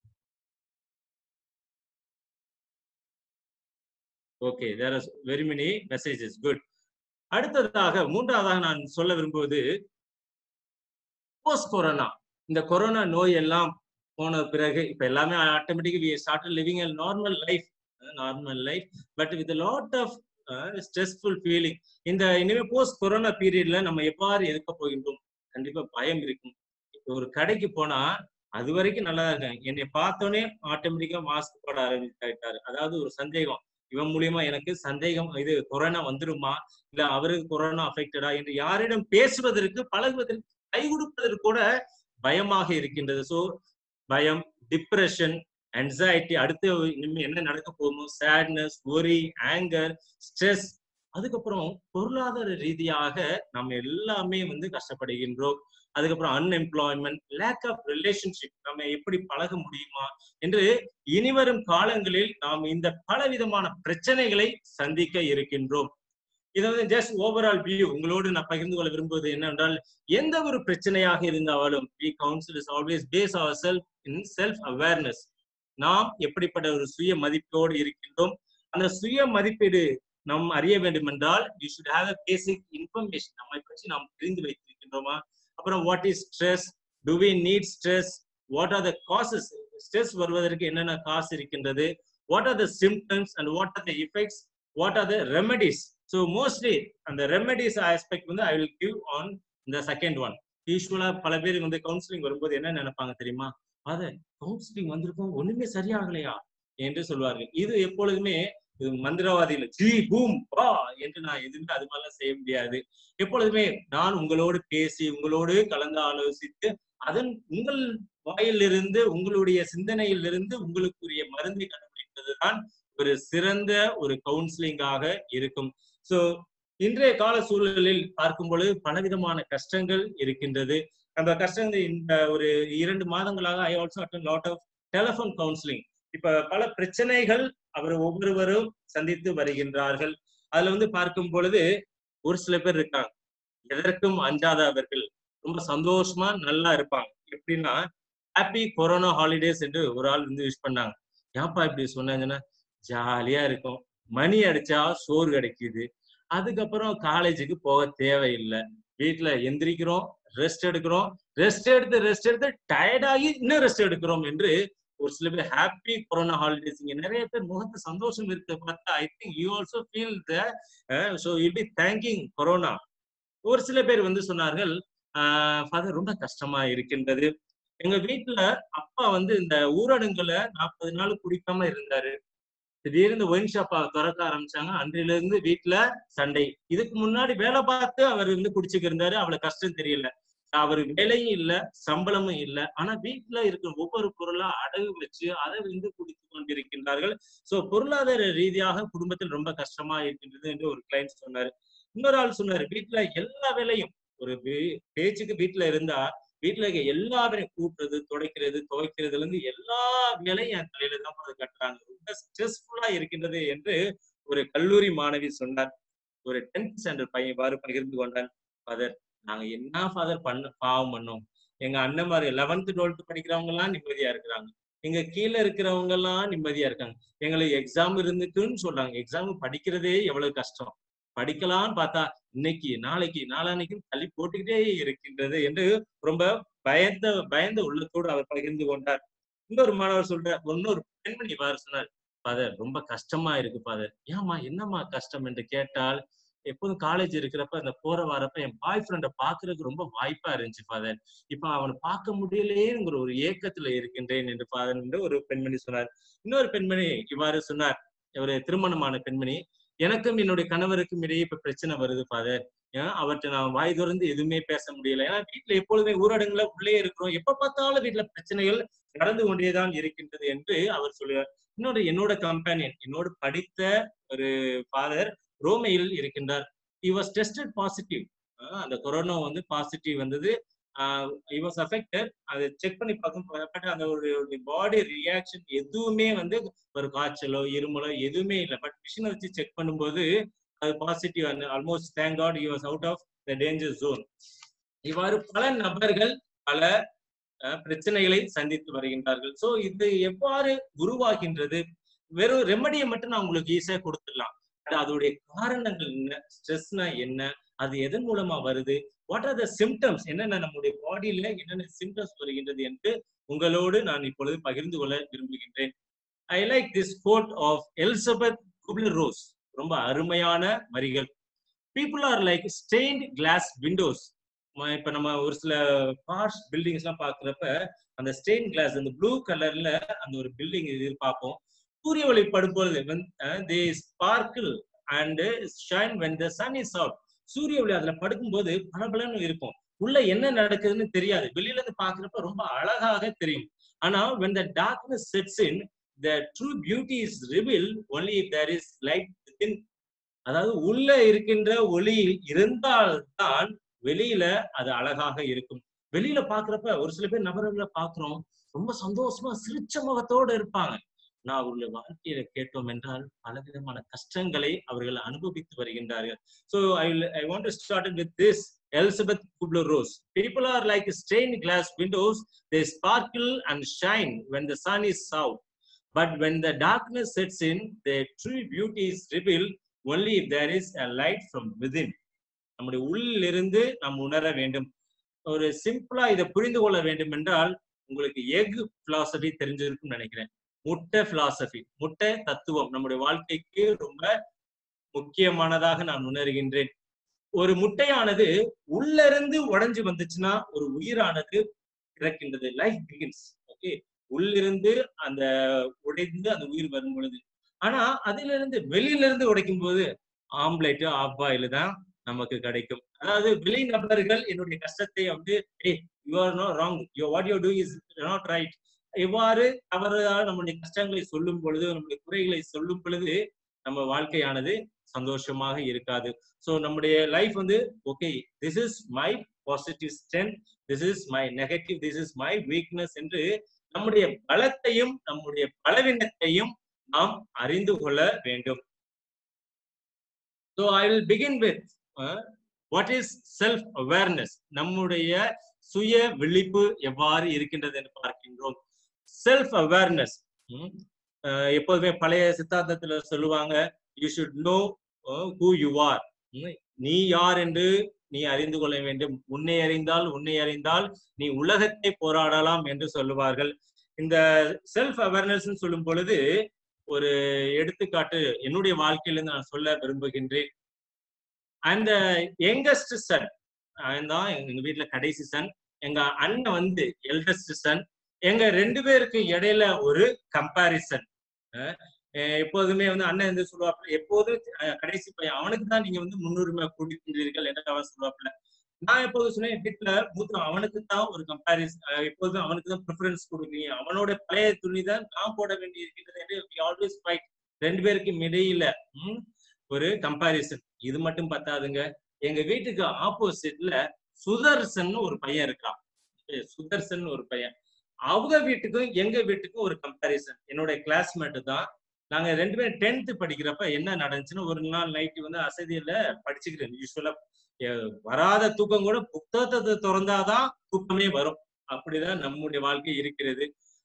E: okay there are very many messages good அடுத்ததாக மூன்றாவதாக நான் சொல்ல விரும்புவது போஸ்ட் கொரோனா இந்த கொரோனா நோய் எல்லாம் போன பிறகு இப்ப எல்லாமே automatic we start living a normal life normal life but with lot of stressful feeling இந்த இனிமே போஸ்ட் கொரோனா பீரியட்ல நம்ம எவ்வாறு இருக்க போகின்றோம் கண்டிப்பா பயம் இருக்கும் இப்போ ஒரு கடைக்கு போனா அது வரைக்கும் நல்லா இருக்கேன் என்னை பார்த்தோன்னே ஆட்டோமேட்டிக்கா மாஸ்க் போட ஆரம்பிச்சாயிட்டாரு அதாவது ஒரு சந்தேகம் இவன் மூலியமா எனக்கு சந்தேகம் இது கொரோனா வந்துருமா இல்ல அவருக்கு கொரோனா அஃபெக்டடா என்று யாரிடம் பேசுவதற்கு பழகுவதற்கு கை கொடுப்பதற்கு கூட பயமாக இருக்கின்றது சோ பயம் டிப்ரெஷன் anxiety அடுத்து இனிமே என்ன நடக்க போகுமோ சேட்னஸ் ஒரி ஆங்கர் ஸ்ட்ரெஸ் அதுக்கப்புறம் பொருளாதார ரீதியாக நம்ம எல்லாமே வந்து கஷ்டப்படுகின்றோம் அதுக்கப்புறம் அன்எம்ப்ளாய்மெண்ட் லேக் ஆஃப் ரிலேஷன்ஷிப் நம்ம எப்படி பழக முடியுமா என்று இனிவரும் காலங்களில் நாம் இந்த பலவிதமான பிரச்சனைகளை சந்திக்க இருக்கின்றோம் இதை வந்து ஜஸ்ட் ஓவரால் வியூ உங்களோடு நான் பகிர்ந்து கொள்ள விரும்புவது என்னவென்றால் எந்த ஒரு பிரச்சனையாக இருந்தாலும் we counsel is always base our self in self awareness நாம் எப்படிப்பட்ட ஒரு சுய மதிப்போடு இருக்கின்றோம் அந்த சுய மதிப்பீடு நாம் அறிய வேண்டும் என்றால் you should have a basic information நம்மை பற்றி நாம் தெரிந்து வைத்திருக்கின்றோமா அப்புறம் what is stress to we need stress what are the causes stress வருவதற்கு என்னென்ன காசு இருக்கின்றது what are the symptoms and what are the effects what are the remedies so mostly அந்த ரெமெடிஸ் ஆஸ்பெக்ட் வந்து ஐ வில் கிவ் ஆன் இந்த second one யூஸ்வலா பல பேர் வந்து கவுன்சிலிங் வரும்போது என்ன நினைப்பாங்க தெரியுமா அத கவுன்சிலிங் வந்திருக்கோம் ஒண்ணுமே சரியாகலையா என்று சொல்வார்கள் இது எப்பொழுதுமே இது மந்திரவாதிகள் ஜி பூம் வா என்று நான் எதுவுமே அது மாதிரிலாம் செய்ய முடியாது எப்பொழுதுமே நான் உங்களோடு பேசி உங்களோடு கலந்து ஆலோசித்து அதன் உங்கள் வாயிலிருந்து உங்களுடைய சிந்தனையிலிருந்து உங்களுக்குரிய மருந்தை கண்டுபிடிப்பதுதான் ஒரு சிறந்த ஒரு கவுன்சிலிங்காக இருக்கும் சோ இன்றைய கால சூழலில் பார்க்கும் பொழுது பலவிதமான கஷ்டங்கள் இருக்கின்றது அந்த கஷ்டங்கள் இந்த ஒரு இரண்டு மாதங்களாக I also attend lot of telephone counselling இப்ப பல பிரச்சனைகள் அவர் ஒவ்வொருவரும் சந்தித்து வருகின்றார்கள் அதுல வந்து பார்க்கும் பொழுது ஒரு சில பேர் இருக்காங்க எதற்கும் அஞ்சாதவர்கள் ரொம்ப சந்தோஷமா நல்லா இருப்பாங்க எப்படின்னா ஹாப்பி கொரோனா ஹாலிடேஸ் என்று ஒரு ஆள் வந்து விஷ் பண்ணாங்க ஏன்ப்பா இப்படி சொன்னாங்கன்னா ஜாலியா இருக்கும் மணி அடிச்சா சோறு கிடைக்குது அதுக்கப்புறம் காலேஜுக்கு போக தேவையில்லை வீட்டுல எந்திரிக்கிறோம் ரெஸ்ட் எடுக்கிறோம் ரெஸ்ட் எடுத்து ரெஸ்ட் எடுத்து டயர்டாகி இன்னும் ரெஸ்ட் எடுக்கிறோம் என்று ஒரு சில பேர் ஹாப்பி கொரோனா ஹாலிடேஸ் இங்க நிறைய பேர் முகத்து சந்தோஷம் இருக்க பார்த்தா I think you also feel the so you be thinking corona ஒரு சில பேர் வந்து சொன்னார்கள் ஃபாதர் ரொம்ப கஷ்டமா இருக்கின்றது எங்க வீட்டுல அப்பா வந்து இந்த ஊரடங்குல நாற்பது நாள் குடிக்காம இருந்தாரு திடீர்னு ஒயின் ஷாப்பா திறக்க ஆரம்பிச்சாங்க அன்றில இருந்து வீட்டுல சண்டை இதுக்கு முன்னாடி வேலை பார்த்து அவர் வந்து குடிச்சுக்கு இருந்தாரு அவ்வளவு கஷ்டம் தெரியல அவர் வேலையும் இல்ல சம்பளமும் இல்ல ஆனா வீட்டுல இருக்கிற ஒவ்வொரு பொருளா அடகு வச்சு அதை வந்து குடித்து கொண்டிருக்கின்றார்கள் சோ பொருளாதார ரீதியாக குடும்பத்தில் ரொம்ப கஷ்டமா இருக்கின்றது என்று ஒரு கிளைண்ட் சொன்னாரு இன்னொரு ஆள் சொன்னாரு வீட்டுல எல்லா வேலையும் ஒரு பேச்சுக்கு வீட்டுல இருந்தா வீட்டுல இருக்க எல்லா வேலையும் கூட்டுறது துடைக்கிறது துவைக்கிறதுல இருந்து எல்லா வேலையும் என் தலையில தான் வந்து கட்டுறாங்க ரொம்ப ஸ்ட்ரெஸ்ஃபுல்லா இருக்கின்றது என்று ஒரு கல்லூரி மாணவி சொன்னார் ஒரு டென்த் ஸ்டாண்டர்ட் பையன் இவ்வாறு பகிர்ந்து கொண்டான் ஃபாதர் நாங்க என்ன ஃபாதர் பண்ண பாவம் பண்ணோம் எங்க அண்ணன் மாதிரி லெவன்த் டுவெல்த் படிக்கிறவங்க எல்லாம் நிம்மதியா இருக்கிறாங்க எங்க கீழே இருக்கிறவங்க எல்லாம் நிம்மதியா இருக்காங்க எங்களுக்கு எக்ஸாம் இருந்துக்குன்னு சொல்றாங்க எக்ஸாம் படிக்கிறதே எவ்வளவு கஷ்டம் படிக்கலாம்னு பார்த்தா இன்னைக்கு நாளைக்கு நாளானைக்கு தள்ளி போட்டுக்கிட்டே இருக்கின்றது என்று ரொம்ப பயந்த பயந்த உள்ளத்தோடு அவர் பகிர்ந்து கொண்டார் இன்னொரு மாணவர் சொல்ற இன்னொரு பெண்மணி இவ்வாறு சொன்னார் ஃபாதர் ரொம்ப கஷ்டமா இருக்கு ஃபாதர் ஏமா என்னம்மா கஷ்டம் என்று கேட்டால் எப்போதும் காலேஜ் இருக்கிறப்ப அந்த போற வரப்ப என் பாய் ஃப்ரெண்டை பாக்குறதுக்கு ரொம்ப வாய்ப்பா இருந்துச்சு ஃபாதர் இப்ப அவனை பார்க்க முடியலையேங்கிற ஒரு ஏக்கத்துல இருக்கின்றேன் என்று ஃபாதர் என்று ஒரு பெண்மணி சொன்னார் இன்னொரு பெண்மணி இவ்வாறு சொன்னார் ஒரு திருமணமான பெண்மணி எனக்கும் என்னுடைய கணவருக்கும் இடையே இப்ப பிரச்சனை வருது ஃபாதர் ஏன் அவர்கிட்ட நான் வாய் திறந்து எதுவுமே பேச முடியல ஏன்னா வீட்டுல எப்பொழுதுமே ஊரடங்குல உள்ளே இருக்கிறோம் எப்ப பார்த்தாலும் வீட்டுல பிரச்சனைகள் நடந்து கொண்டேதான் இருக்கின்றது என்று அவர் சொல்லுவார் இன்னொரு என்னோட கம்பெனியன் என்னோடு படித்த ஒரு ஃபாதர் ரோமையில் இருக்கின்றார் இ வாஸ் டெஸ்டட் பாசிட்டிவ் அந்த கொரோனா வந்து பாசிட்டிவ் வந்தது இ வாஸ் அஃபெக்டட் அதை செக் பண்ணி பார்க்கும் பட் அந்த ஒரு பாடி ரியாக்ஷன் எதுவுமே வந்து ஒரு காய்ச்சலோ இருமலோ எதுவுமே இல்லை பட் மிஷினை வச்சு செக் பண்ணும்போது அது positive almost thank god you was out of the danger zone இவ்வாறு பல நபர்கள் பல பிரச்சனைகளை சந்தித்து வருகின்றார்கள் சோ இது எவ்வாறு உருவாகின்றது வெறும் ரெமடியை மட்டும் நான் உங்களுக்கு ஈஸியா கொடுத்துடலாம் அதோடைய காரணங்கள் என்ன ஸ்ட்ரெஸ்னா என்ன அது எதன் மூலமா வருது வாட் ஆர் த சிம்டம்ஸ் என்னென்ன நம்முடைய பாடியில என்னென்ன சிம்டம்ஸ் வருகின்றது என்று உங்களோடு நான் இப்பொழுது பகிர்ந்து கொள்ள விரும்புகின்றேன் I like this quote of Elizabeth Kubler Ross ரொம்ப அருமையான வரிகள் people are like stained glass windows இப்ப நம்ம ஒரு சில பார்ட்ஸ் பில்டிங்ஸ் எல்லாம் பாக்குறப்ப அந்த ஸ்டெயின் கிளாஸ் அந்த ப்ளூ கலர்ல அந்த ஒரு பில்டிங் இது பார்ப்போம் சூரிய ஒளி படும்பொழுது they sparkle and shine when the sun is out சூரிய ஒளி அதுல படுக்கும்போது பளபளன்னு இருக்கும் உள்ள என்ன நடக்குதுன்னு தெரியாது வெளியில இருந்து பாக்குறப்ப ரொம்ப அழகாக தெரியும் ஆனா when the darkness sets in the true beauty is revealed only if there is light within அதாவது உள்ள இருக்கின்ற ஒளி இருந்தால்தான் வெளியில அது அழகாக இருக்கும் வெளியில பாக்குறப்ப ஒரு சில பேர் நபர்களை பாக்குறோம் ரொம்ப சந்தோஷமா சிரிச்ச முகத்தோடு இருப்பாங்க நான் அவர்களுடைய வாழ்க்கையில கேட்டோம் என்றால் பலவிதமான கஷ்டங்களை அவர்கள் அனுபவித்து வருகின்றார்கள் so I I want to start with this Elizabeth Kubler Ross people are like stain glass windows they sparkle and shine when the sun is out but when the darkness sets in the true beauty is reveal only if there is a light from within நம்முடைய உள்ளிருந்து நாம் உணர வேண்டும் ஒரு சிம்பிளா இதை புரிந்து கொள்ள வேண்டும் என்றால் உங்களுக்கு எக் பிலாசபி தெரிஞ்சிருக்கும்னு நினைக்கிறேன் முட்டை பிலாசபி முட்டை தத்துவம் நம்முடைய வாழ்க்கைக்கு ரொம்ப முக்கியமானதாக நான் உணர்கின்றேன் ஒரு முட்டையானது உள்ள இருந்து உடைஞ்சு வந்துச்சுன்னா ஒரு உயிரானது பிறக்கின்றது லைஃப் பிகின்ஸ் ஓகே உள்ளிருந்து அந்த உடைந்து அந்த உயிர் வரும் பொழுது ஆனா அதுல இருந்து வெளியில இருந்து உடைக்கும் போது ஆம்லேட் ஆஃப் பாயில் தான் நமக்கு கிடைக்கும் அதாவது வெளி நபர்கள் என்னுடைய கஷ்டத்தை வந்து you are no wrong you what you do is not right இவ்வாறு தவறாக நம்முடைய கஷ்டங்களை சொல்லும் பொழுது நம்முடைய குறைகளை சொல்லும் பொழுது நம்ம வாழ்க்கையானது சந்தோஷமாக இருக்காது ஸோ நம்முடைய லைஃப் வந்து okay this is my positive strength this is my negative this is my weakness என்று நம்முடைய பலத்தையும் நம்முடைய பலவீனத்தையும் நாம் அறிந்து கொள்ள வேண்டும் so I will begin with what is self awareness நம்முடைய சுய விழிப்பு எவ்வாறு இருக்கின்றது என்று பார்க்கின்றோம் செல்ஃப் அவேர்னஸ் எப்போதுமே பழைய சித்தாந்தத்துல சொல்லுவாங்க you should know who you are நீ யார் என்று நீ அறிந்து கொள்ள வேண்டும் உன்னை அறிந்தால் உன்னை அறிந்தால் நீ உலகத்தை போராடலாம் என்று சொல்லுவார்கள் இந்த செல்ஃப் அவேர்னஸ் சொல்லும் பொழுது ஒரு எடுத்துக்காட்டு என்னுடைய வாழ்க்கையிலிருந்து நான் சொல்ல விரும்புகின்றேன் அந்த யங்கஸ்ட் சன் தான் எங்க வீட்டுல கடைசி சன் எங்க அண்ணன் வந்து எல்டஸ்ட் சன் எங்க ரெண்டு பேருக்கு இடையில ஒரு கம்பாரிசன் எப்போதுமே வந்து அண்ணன் வந்து சொல்லுவாப்புல எப்போதும் கடைசி பையன் அவனுக்கு தான் நீங்க வந்து முன்னுரிமை கொடுக்கின்றீர்கள் என்று அவன் சொல்லுவாப்புல நான் எப்போதும் சொன்னேன் வீட்டுல மூத்தம் அவனுக்கு தான் ஒரு கம்பாரிசன் எப்போதும் அவனுக்கு தான் ப்ரிஃபரன்ஸ் கொடுக்குறீங்க அவனோட பழைய துணி தான் நான் போட வேண்டி இருக்கின்றது என்று ஆல்வேஸ் ஃபைட் ரெண்டு பேருக்கும் இடையில ஒரு கம்பாரிசன் இது மட்டும் பத்தாதுங்க எங்க வீட்டுக்கு ஆப்போசிட்ல சுதர்சன் ஒரு பையன் இருக்கான் சுதர்சன் ஒரு பையன் அவங்க வீட்டுக்கும் எங்க வீட்டுக்கும் ஒரு கம்பாரிசன் என்னோட கிளாஸ்மேட் தான் நாங்க ரெண்டு பேரும் டென்த் படிக்கிறப்ப என்ன நடந்துச்சுன்னு ஒரு நாள் நைட்டு வந்து அசதியில படிச்சுக்கிறேன் யூஸ்வலா வராத தூக்கம் கூட புத்தகத்தை திறந்தாதான் தூக்கமே வரும் அப்படிதான் நம்முடைய வாழ்க்கை இருக்கிறது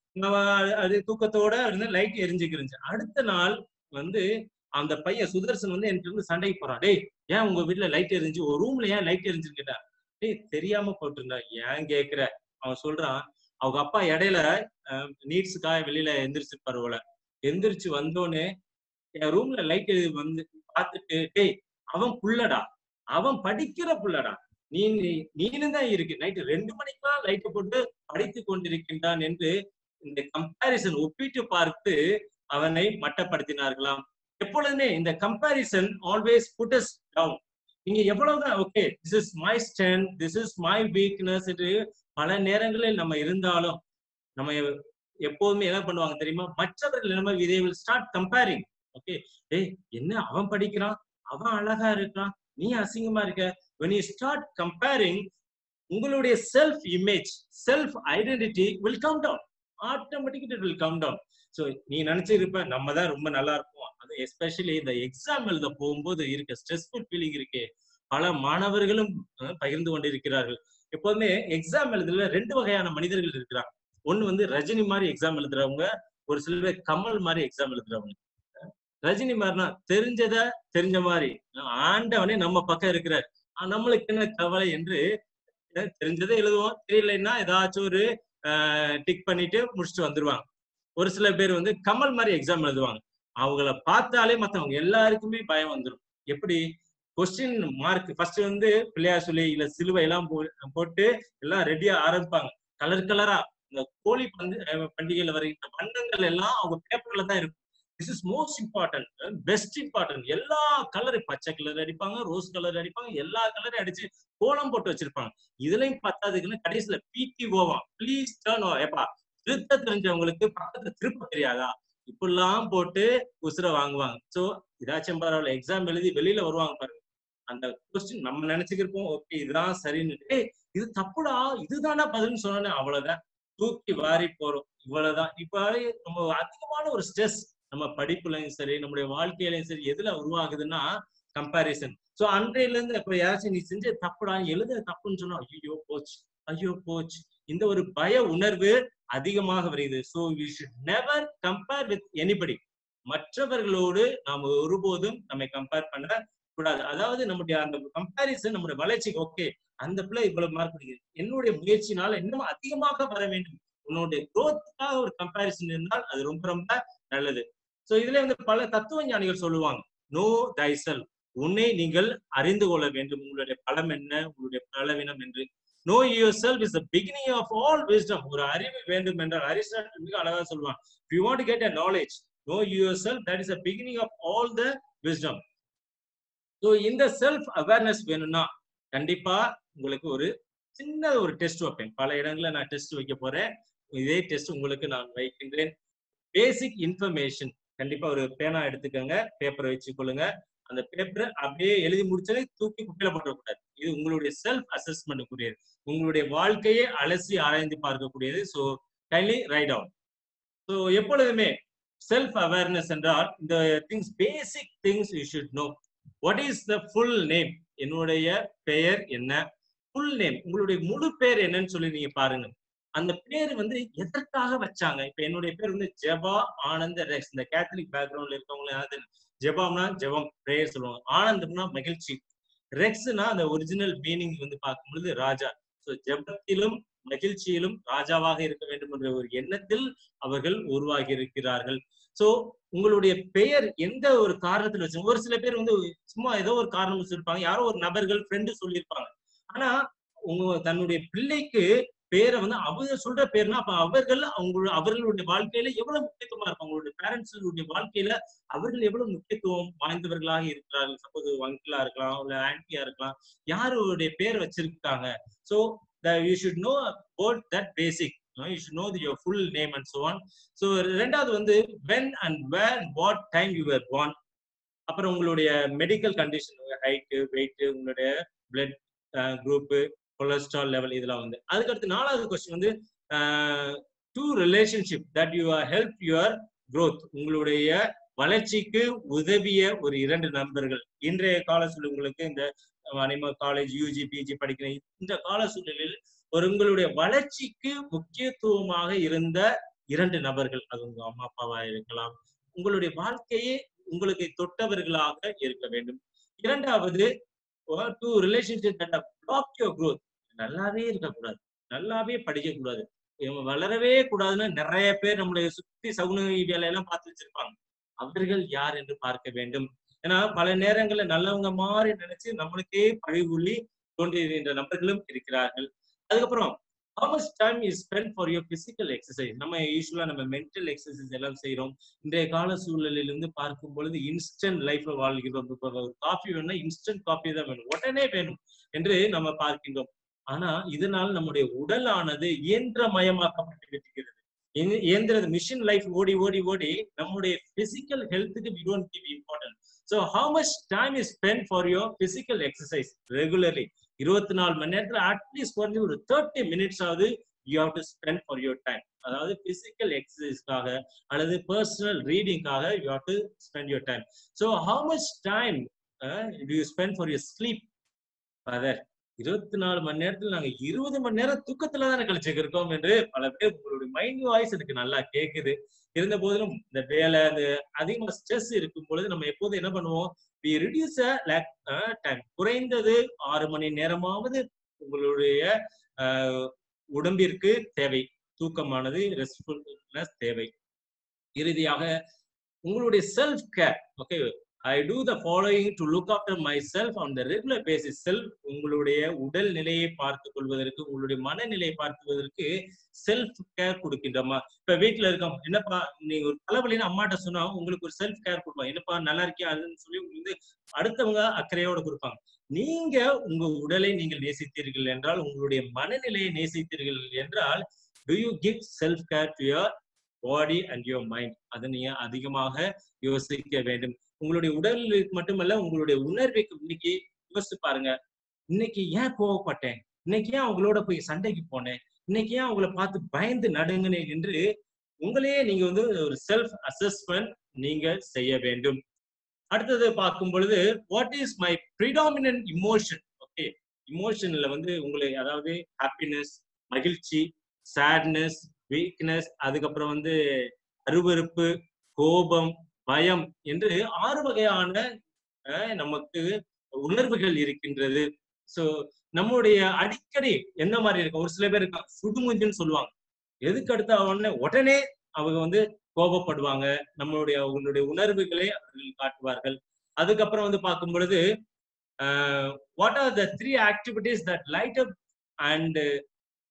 E: அது தூக்கத்தோட இருந்து லைட் எரிஞ்சுக்கிருந்துச்சு அடுத்த நாள் வந்து அந்த பையன் சுதர்சன் வந்து என்கிட்ட இருந்து சண்டைக்கு போறான் டேய் ஏன் உங்க வீட்டுல லைட் எரிஞ்சு ஒரு ரூம்ல ஏன் லைட் எரிஞ்சுன்னு கேட்டா டேய் தெரியாம போட்டிருந்தா ஏன் கேக்குற அவன் சொல்றான் அவங்க அப்பா இடையில நீட்ஸுக்காக வெளியில எந்திரிச்சிருப்பாரு போல எந்திரிச்சு வந்தோடனே என் ரூம்ல லைட் வந்து பார்த்துட்டு டேய் அவன் புள்ளடா அவன் படிக்கிற புள்ளடா நீ நீனு தான் இருக்கு நைட்டு ரெண்டு மணிக்கெல்லாம் லைட்டை போட்டு படித்து கொண்டிருக்கின்றான் என்று இந்த கம்பாரிசன் ஒப்பிட்டு பார்த்து அவனை மட்டப்படுத்தினார்களாம் எப்பொழுதுமே இந்த கம்பாரிசன் ஆல்வேஸ் புட்டஸ் டவுன் நீங்க எவ்வளவுதான் okay this is my strength this is my weakness என்று பல நேரங்களில் நம்ம இருந்தாலும் நம்ம எப்போதுமே என்ன பண்ணுவாங்க தெரியுமா மற்றவர்கள் நம்ம இதை வில் ஸ்டார்ட் கம்பேரிங் ஓகே ஏய் என்ன அவன் படிக்கிறான் அவன் அழகா இருக்கான் நீ அசிங்கமா இருக்க when you start comparing உங்களுடைய self image self identity will come down automatic it will come down so நீ நினைச்சிருப்ப நம்ம தான் ரொம்ப நல்லா இருப்போம் அது எஸ்பெஷலி இந்த எக்ஸாம் எழுத போகும்போது இருக்க ஸ்ட்ரெஸ்ஃபுல் ஃபீலிங் இருக்கே பல மாணவர்களும் பகிர்ந்து கொண்டிருக்கிறார்கள் எப்போதுமே எக்ஸாம் எழுதுல ரெண்டு வகையான மனிதர்கள் இருக்கிறாங்க ஒன்னு வந்து ரஜினி மாதிரி எக்ஸாம் எழுதுறவங்க ஒரு சில பேர் கமல் மாதிரி எக்ஸாம் எழுதுறவங்க ரஜினி மாதிரினா தெரிஞ்சத தெரிஞ்ச மாதிரி ஆண்டவனே நம்ம பக்கம் இருக்கிறார் நம்மளுக்கு என்ன கவலை என்று தெரிஞ்சதை எழுதுவோம் தெரியலன்னா ஏதாச்சும் ஒரு டிக் பண்ணிட்டு முடிச்சுட்டு வந்துருவாங்க ஒரு சில பேர் வந்து கமல் மாதிரி எக்ஸாம் எழுதுவாங்க அவங்கள பார்த்தாலே மத்தவங்க எல்லாருக்குமே பயம் வந்துடும் எப்படி கொஸ்டின் மார்க் ஃபர்ஸ்ட் வந்து பிள்ளையார் சொல்லி இல்ல சிலுவை எல்லாம் போட்டு எல்லாம் ரெடியா ஆரம்பிப்பாங்க கலர் கலரா இந்த கோழி பந்து பண்டிகையில வருகின்ற வண்ணங்கள் எல்லாம் அவங்க பேப்பர்ல தான் இருக்கும் this is most important best important எல்லா கலர் பச்சை கலர் அடிப்பாங்க ரோஸ் கலர் அடிப்பாங்க எல்லா கலரும் அடிச்சு கோலம் போட்டு வச்சிருப்பாங்க இதுலயும் பத்தாதுக்குன்னு கடைசியில பிடி ஓவா ப்ளீஸ் டேர்ன் ஏப்பா திருத்த தெரிஞ்சவங்களுக்கு பக்கத்துல திருப்ப தெரியாதா இப்படிலாம் போட்டு உசுர வாங்குவாங்க சோ இதாச்சும் பரவாயில்ல எக்ஸாம் எழுதி வெளியில வருவாங்க பாருங்க அந்த கொஸ்டின் நம்ம நினைச்சுக்கிருப்போம் ஓகே இதுதான் சரின்னு இது தப்புடா இதுதானா பதில்னு சொன்னோன்னே அவ்வளவுதான் தூக்கி வாரி போறோம் இவ்வளவுதான் இப்ப நம்ம அதிகமான ஒரு ஸ்ட்ரெஸ் நம்ம படிப்புலையும் சரி நம்முடைய வாழ்க்கையிலையும் சரி எதுல உருவாகுதுன்னா கம்பாரிசன் சோ அன்றையில இருந்து இப்ப யாராச்சும் நீ செஞ்ச தப்புடா எழுத தப்புன்னு சொன்னா ஐயோ போச்சு ஐயோ போச்சு இந்த ஒரு பய உணர்வு அதிகமாக வருகிறது so we should never compare with anybody மற்றவர்களோடு நாம் ஒருபோதும் நம்மை கம்பேர் பண்ண கூடாது அதாவது நம்முடைய அந்த கம்பாரிசன் நம்முடைய வளர்ச்சிக்கு ஓகே அந்த பிள்ளை இவ்வளவு மார்க் படிக்குது என்னுடைய முயற்சினால இன்னும் அதிகமாக வர வேண்டும் உன்னுடைய குரோத்துக்காக ஒரு கம்பாரிசன் இருந்தால் அது ரொம்ப ரொம்ப நல்லது சோ இதுல வந்து பல தத்துவ ஞானிகள் சொல்லுவாங்க நோ தைசல் உன்னை நீங்கள் அறிந்து கொள்ள வேண்டும் உங்களுடைய பலம் என்ன உங்களுடைய பலவீனம் என்று know your self is the beginning of all wisdom ஒரு அறிவு வேண்டும் என்றால் அரிஸ்டாட்டில் மிக அழகா சொல்லுவான் you want get a knowledge know your self that is a beginning of all the wisdom so இந்த செல்ஃப் அவேர்னஸ் வேணும்னா கண்டிப்பா உங்களுக்கு ஒரு சின்ன ஒரு டெஸ்ட் வைப்பேன் பல இடங்கள்ல நான் டெஸ்ட் வைக்க போறேன் இதே டெஸ்ட் உங்களுக்கு நான் வைக்கின்றேன் பேசிக் இன்ஃபர்மேஷன் கண்டிப்பா ஒரு பேனா எடுத்துக்கோங்க பேப்பரை வச்சுக்கொள்ளுங்க அந்த பேப்பரை அப்படியே எழுதி முடிச்சதே தூக்கி குப்பையில போட்டக்கூடாது இது உங்களுடைய செல்ஃப் அசஸ்மெண்ட்டுக்குரியது உங்களுடைய வாழ்க்கையை அலசி ஆராய்ந்து பார்க்கக்கூடியது so kindly write out so எப்பொழுதுமே செல்ஃப் அவேர்னஸ் என்றால் இந்த things basic things you should know what is the full name என்னுடைய பெயர் என்ன ஃபுல் நேம் உங்களுடைய முழு பேர் என்னன்னு சொல்லி நீங்க பாருங்க அந்த பேர் வந்து எதற்காக வச்சாங்க இப்ப என்னுடைய பேர் வந்து ஜெபா ஆனந்த ரெக்ஸ் இந்த கேத்தலிக் பேக்ரவுண்ட்ல இருக்கவங்க யாராவது ஜெபாம்னா ஜெபம் பிரேயர் சொல்லுவாங்க ஆனந்தம்னா மகிழ்ச்சி ரெக்ஸ்னா அந்த ஒரிஜினல் மீனிங் வந்து பார்க்கும் பொழுது ராஜா ஸோ ஜெபத்திலும் மகிழ்ச்சியிலும் ராஜாவாக இருக்க வேண்டும் என்ற ஒரு எண்ணத்தில் அவர்கள் உருவாகி இருக்கிறார்கள் சோ உங்களுடைய பெயர் எந்த ஒரு காரணத்துல வச்சு ஒரு சில பேர் வந்து சும்மா ஏதோ ஒரு காரணம் வச்சிருப்பாங்க யாரோ ஒரு நபர்கள் ஃப்ரெண்டு சொல்லியிருப்பாங்க ஆனா உங்க தன்னுடைய பிள்ளைக்கு பேரை வந்து அவங்க சொல்ற பேர்னா அப்ப அவர்கள் அவங்க அவர்களுடைய வாழ்க்கையில எவ்வளவு முக்கியத்துவமா இருக்கும் அவங்களுடைய பேரண்ட்ஸுடைய வாழ்க்கையில அவர்கள் எவ்வளவு முக்கியத்துவம் வாய்ந்தவர்களாக இருக்கிறார்கள் சப்போஸ் அங்கிளா இருக்கலாம் இல்ல ஆன்டியா இருக்கலாம் யாருடைய பேர் வச்சிருக்காங்க so you should know about that basic you should know your full name and so on so ரெண்டாவது வந்து when and where what time you are born அப்புறம் உங்களுடைய மெடிக்கல் கண்டிஷன் ஹைட்டு வெயிட் உங்களுடைய பிளட் குரூப்பு கொலஸ்ட்ரால் லெவல் இதெல்லாம் வந்து அதுக்கடுத்து நாலாவது question வந்து do relationship that you are help your growth உங்களுடைய வளர்ச்சிக்கு உதவிய ஒரு இரண்டு நண்பர்கள் இன்றைய கால சூழலுங்களுக்கு இந்த அனிமா காலேஜ் யூஜி பிஜி படிக்கிற இந்த கால சூழலில் ஒரு உங்களுடைய வளர்ச்சிக்கு முக்கியத்துவமாக இருந்த இரண்டு நபர்கள் அது உங்க அம்மா அப்பாவா இருக்கலாம் உங்களுடைய வாழ்க்கையே உங்களுக்கு தொட்டவர்களாக இருக்க வேண்டும் இரண்டாவது do relationship block your growth நல்லாவே இருக்கக்கூடாது நல்லாவே படிக்க கூடாது இவங்க வளரவே கூடாதுன்னு நிறைய பேர் நம்மளுடைய சுத்தி சகுன வேலையெல்லாம் பார்த்து வச்சிருப்பாங்க அவர்கள் யார் என்று பார்க்க வேண்டும் ஏன்னா பல நேரங்கள்ல நல்லவங்க மாதிரி நினைச்சு நம்மளுக்கே பழிவுள்ளி தோன்றுகின்ற நபர்களும் இருக்கிறார்கள் அதுக்கப்புறம் how much time is spent for your physical exercise நம்ம யூஸ்வலா நம்ம மென்டல் எக்ஸசைஸ் எல்லாம் செய்யறோம் இன்றைய கால சூழலில் இருந்து பார்க்கும் பொழுது இன்ஸ்டன்ட் லைஃப்ல வாழ்கிறோம் இப்போ ஒரு காஃபி வேணும்னா இன்ஸ்டன்ட் காஃபி தான் வேணும் உடனே வேணும் என்று நம்ம பார்க்கின்றோம் ஆனா இதனால் நம்முடைய உடலானது இயந்திரமயமாக்கப்பட்டு விட்டுகிறது இயந்திர- இயந்திர மிஷின் லைஃப் ஓடி ஓடி ஓடி நம்முடைய பிசிக்கல் ஹெல்த்துக்கு we don't give important so how much time is spend for your physical exercise regularly இருபத்தி நாலு மணி நேரத்துல அட்லீஸ்ட் குறைஞ்சு ஒரு தேர்ட்டி மினிட்ஸ் ஆகுது you have to spend for your time அதாவது பிசிக்கல் எக்ஸசைஸ்க்காக அல்லது பர்சனல் ரீடிங்காக you have to spend your time so how much time do you spend for your sleep father இருபத்தி நாலு மணி நேரத்துல நாங்க இருபது மணி நேரம் தூக்கத்துல தானே கழிச்சுக்கிருக்கோம் என்று பல பேர் உங்களுடைய மைண்ட் வாய்ஸ் எனக்கு நல்லா கேக்குது இருந்த போதிலும் இந்த வேலை அந்த அதிகமா ஸ்ட்ரெஸ் இருக்கும் பொழுது நம்ம எப்போதும் என்ன பண்ணுவோம் வி ரிடியூஸ் லேக் டைம் குறைந்தது ஆறு மணி நேரமாவது உங்களுடைய அஹ், உடம்பிற்கு தேவை தூக்கமானது ரெஸ்ட்ஃபுல்னஸ் தேவை இறுதியாக உங்களுடைய self care okay I do the following to look after my self on the regular basis self உங்களுடைய உடல் நிலையை பார்த்துக் கொள்வதற்கு உங்களுடைய மனநிலையை பார்த்துவதற்கு செல்ஃப் கேர் கொடுக்கின்றோமா இப்ப வீட்டுல இருக்கோம் என்னப்பா நீங்க ஒரு தலைவலின்னு அம்மாட்ட சொன்னா உங்களுக்கு ஒரு செல்ஃப் கேர் கொடுப்பாங்க என்னப்பா நல்லா இருக்கியா அதுன்னு சொல்லி உங்களுக்கு வந்து அடுத்தவங்க அக்கறையோட கொடுப்பாங்க நீங்க உங்க உடலை நீங்கள் நேசித்தீர்கள் என்றால் உங்களுடைய மனநிலையை நேசித்தீர்கள் என்றால் do you give self care to your body and your mind அதை நீங்க அதிகமாக யோசிக்க வேண்டும் உங்களுடைய உடலுக்கு மட்டுமல்ல உங்களுடைய உணர்வுக்கு இன்னைக்கு யோசிச்சு பாருங்க இன்னைக்கு ஏன் கோவப்பட்டேன் இன்னைக்கு ஏன் அவங்களோட போய் சண்டைக்கு போனேன் இன்னைக்கு ஏன் அவங்கள பார்த்து பயந்து நடுங்கினேன் என்று உங்களையே நீங்க வந்து ஒரு செல்ஃப் அசஸ்மெண்ட் நீங்க செய்ய வேண்டும் அடுத்தது பார்க்கும் பொழுது what is my predominant emotion okay இமோஷன்ல வந்து உங்களை அதாவது ஹாப்பினஸ் மகிழ்ச்சி சேட்னஸ் வீக்னஸ் அதுக்கப்புறம் வந்து அருவருப்பு கோபம் பயம் என்று ஆறு வகையான அஹ், நமக்கு உணர்வுகள் இருக்கின்றது சோ நம்முடைய அடிக்கடி என்ன மாதிரி இருக்கும் ஒரு சில பேர் இருக்காங்க சுடுமுஞ்சுன்னு சொல்லுவாங்க எதுக்கு அடுத்த உடனே உடனே அவங்க வந்து கோபப்படுவாங்க நம்மளுடைய அவங்களுடைய உணர்வுகளை அவர்கள் காட்டுவார்கள் அதுக்கப்புறம் வந்து பார்க்கும் பொழுது what are the three activities that light up and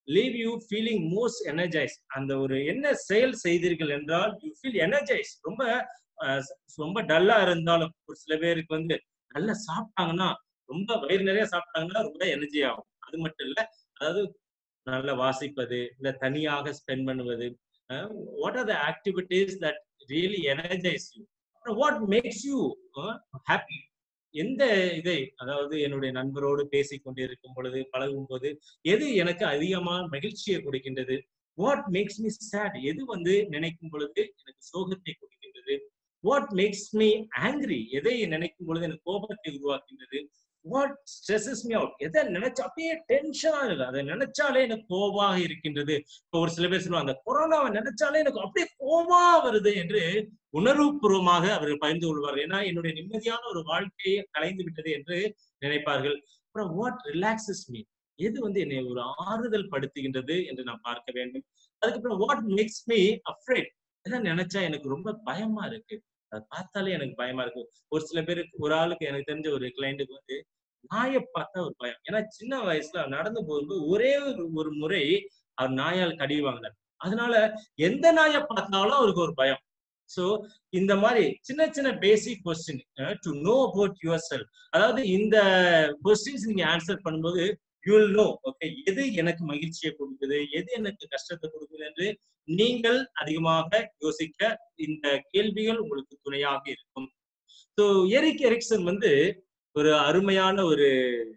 E: leave you feeling most energize அந்த ஒரு என்ன செயல் செய்தீர்கள் என்றால் யூ ஃபீல் எனர்ஜைஸ் ரொம்ப அஹ், ரொம்ப டல்லா இருந்தாலும் ஒரு சில பேருக்கு வந்து நல்லா சாப்பிட்டாங்கன்னா ரொம்ப வயிறு நிறைய சாப்பிட்டாங்கன்னா ரொம்ப எனர்ஜி ஆகும் அது மட்டும் இல்ல அதாவது நல்லா வாசிப்பது இல்ல தனியாக ஸ்பெண்ட் பண்ணுவது what are the activities that really energize you what makes you happy எந்த இதை அதாவது என்னுடைய நண்பரோடு பேசிக் கொண்டிருக்கும் பொழுது பழகும் போது எது எனக்கு அதிகமா மகிழ்ச்சியை கொடுக்கின்றது வாட் மேக்ஸ் மீ சேட் எது வந்து நினைக்கும் பொழுது எனக்கு சோகத்தை கொடுக்கின்றது வாட் மேக்ஸ் மீ ஆங்கிரி எதை நினைக்கும் பொழுது எனக்கு கோபத்தை உருவாக்கின்றது வாட் ஸ்ட்ரெஸ்ஸஸ் மீ அவுட் எதை நினைச்சு அப்படியே டென்ஷனா இருக்கு அதை நினைச்சாலே எனக்கு கோவாக இருக்கின்றது இப்போ ஒரு சில பேர் சொல்லுவாங்க அந்த கொரோனாவை நினைச்சாலே எனக்கு அப்படியே கோவா வருது என்று உணர்வுபூர்வமாக அவர்கள் பகிர்ந்து கொள்வார்கள் ஏன்னா என்னுடைய நிம்மதியான ஒரு வாழ்க்கையை கலைந்து விட்டது என்று நினைப்பார்கள் அப்புறம் வாட் ரிலாக்ஸஸ் மீ எது வந்து என்னை ஒரு ஆறுதல் படுத்துகின்றது என்று நான் பார்க்க வேண்டும் அதுக்கப்புறம் வாட் மேக்ஸ் மீ அஃப்ரேட் இதெல்லாம் நினைச்சா எனக்கு ரொம்ப பயமா இருக்கு அதை பார்த்தாலே எனக்கு பயமா இருக்கு ஒரு சில பேருக்கு ஒரு ஆளுக்கு எனக்கு தெரிஞ்ச ஒரு கிளைண்ட்டுக்கு வந்து நாயை பார்த்தா ஒரு பயம் ஏன்னா சின்ன வயசுல அவர் நடந்து போகும்போது ஒரே ஒரு ஒரு முறை அவர் நாயால் கடி வாங்கினார் அதனால எந்த நாயை பார்த்தாலும் அவருக்கு ஒரு பயம் சோ இந்த மாதிரி சின்ன சின்ன basic question to know about your self அதாவது இந்த கொஸ்டின்ஸ் நீங்க ஆன்சர் பண்ணும்போது யூ வில் நோ ஓகே எது எனக்கு மகிழ்ச்சியை கொடுக்குது எது எனக்கு கஷ்டத்தை கொடுக்குது என்று நீங்கள் அதிகமாக யோசிக்க இந்த கேள்விகள் உங்களுக்கு துணையாக இருக்கும் ஸோ எரிக் எரிக்சன் வந்து ஒரு அருமையான ஒரு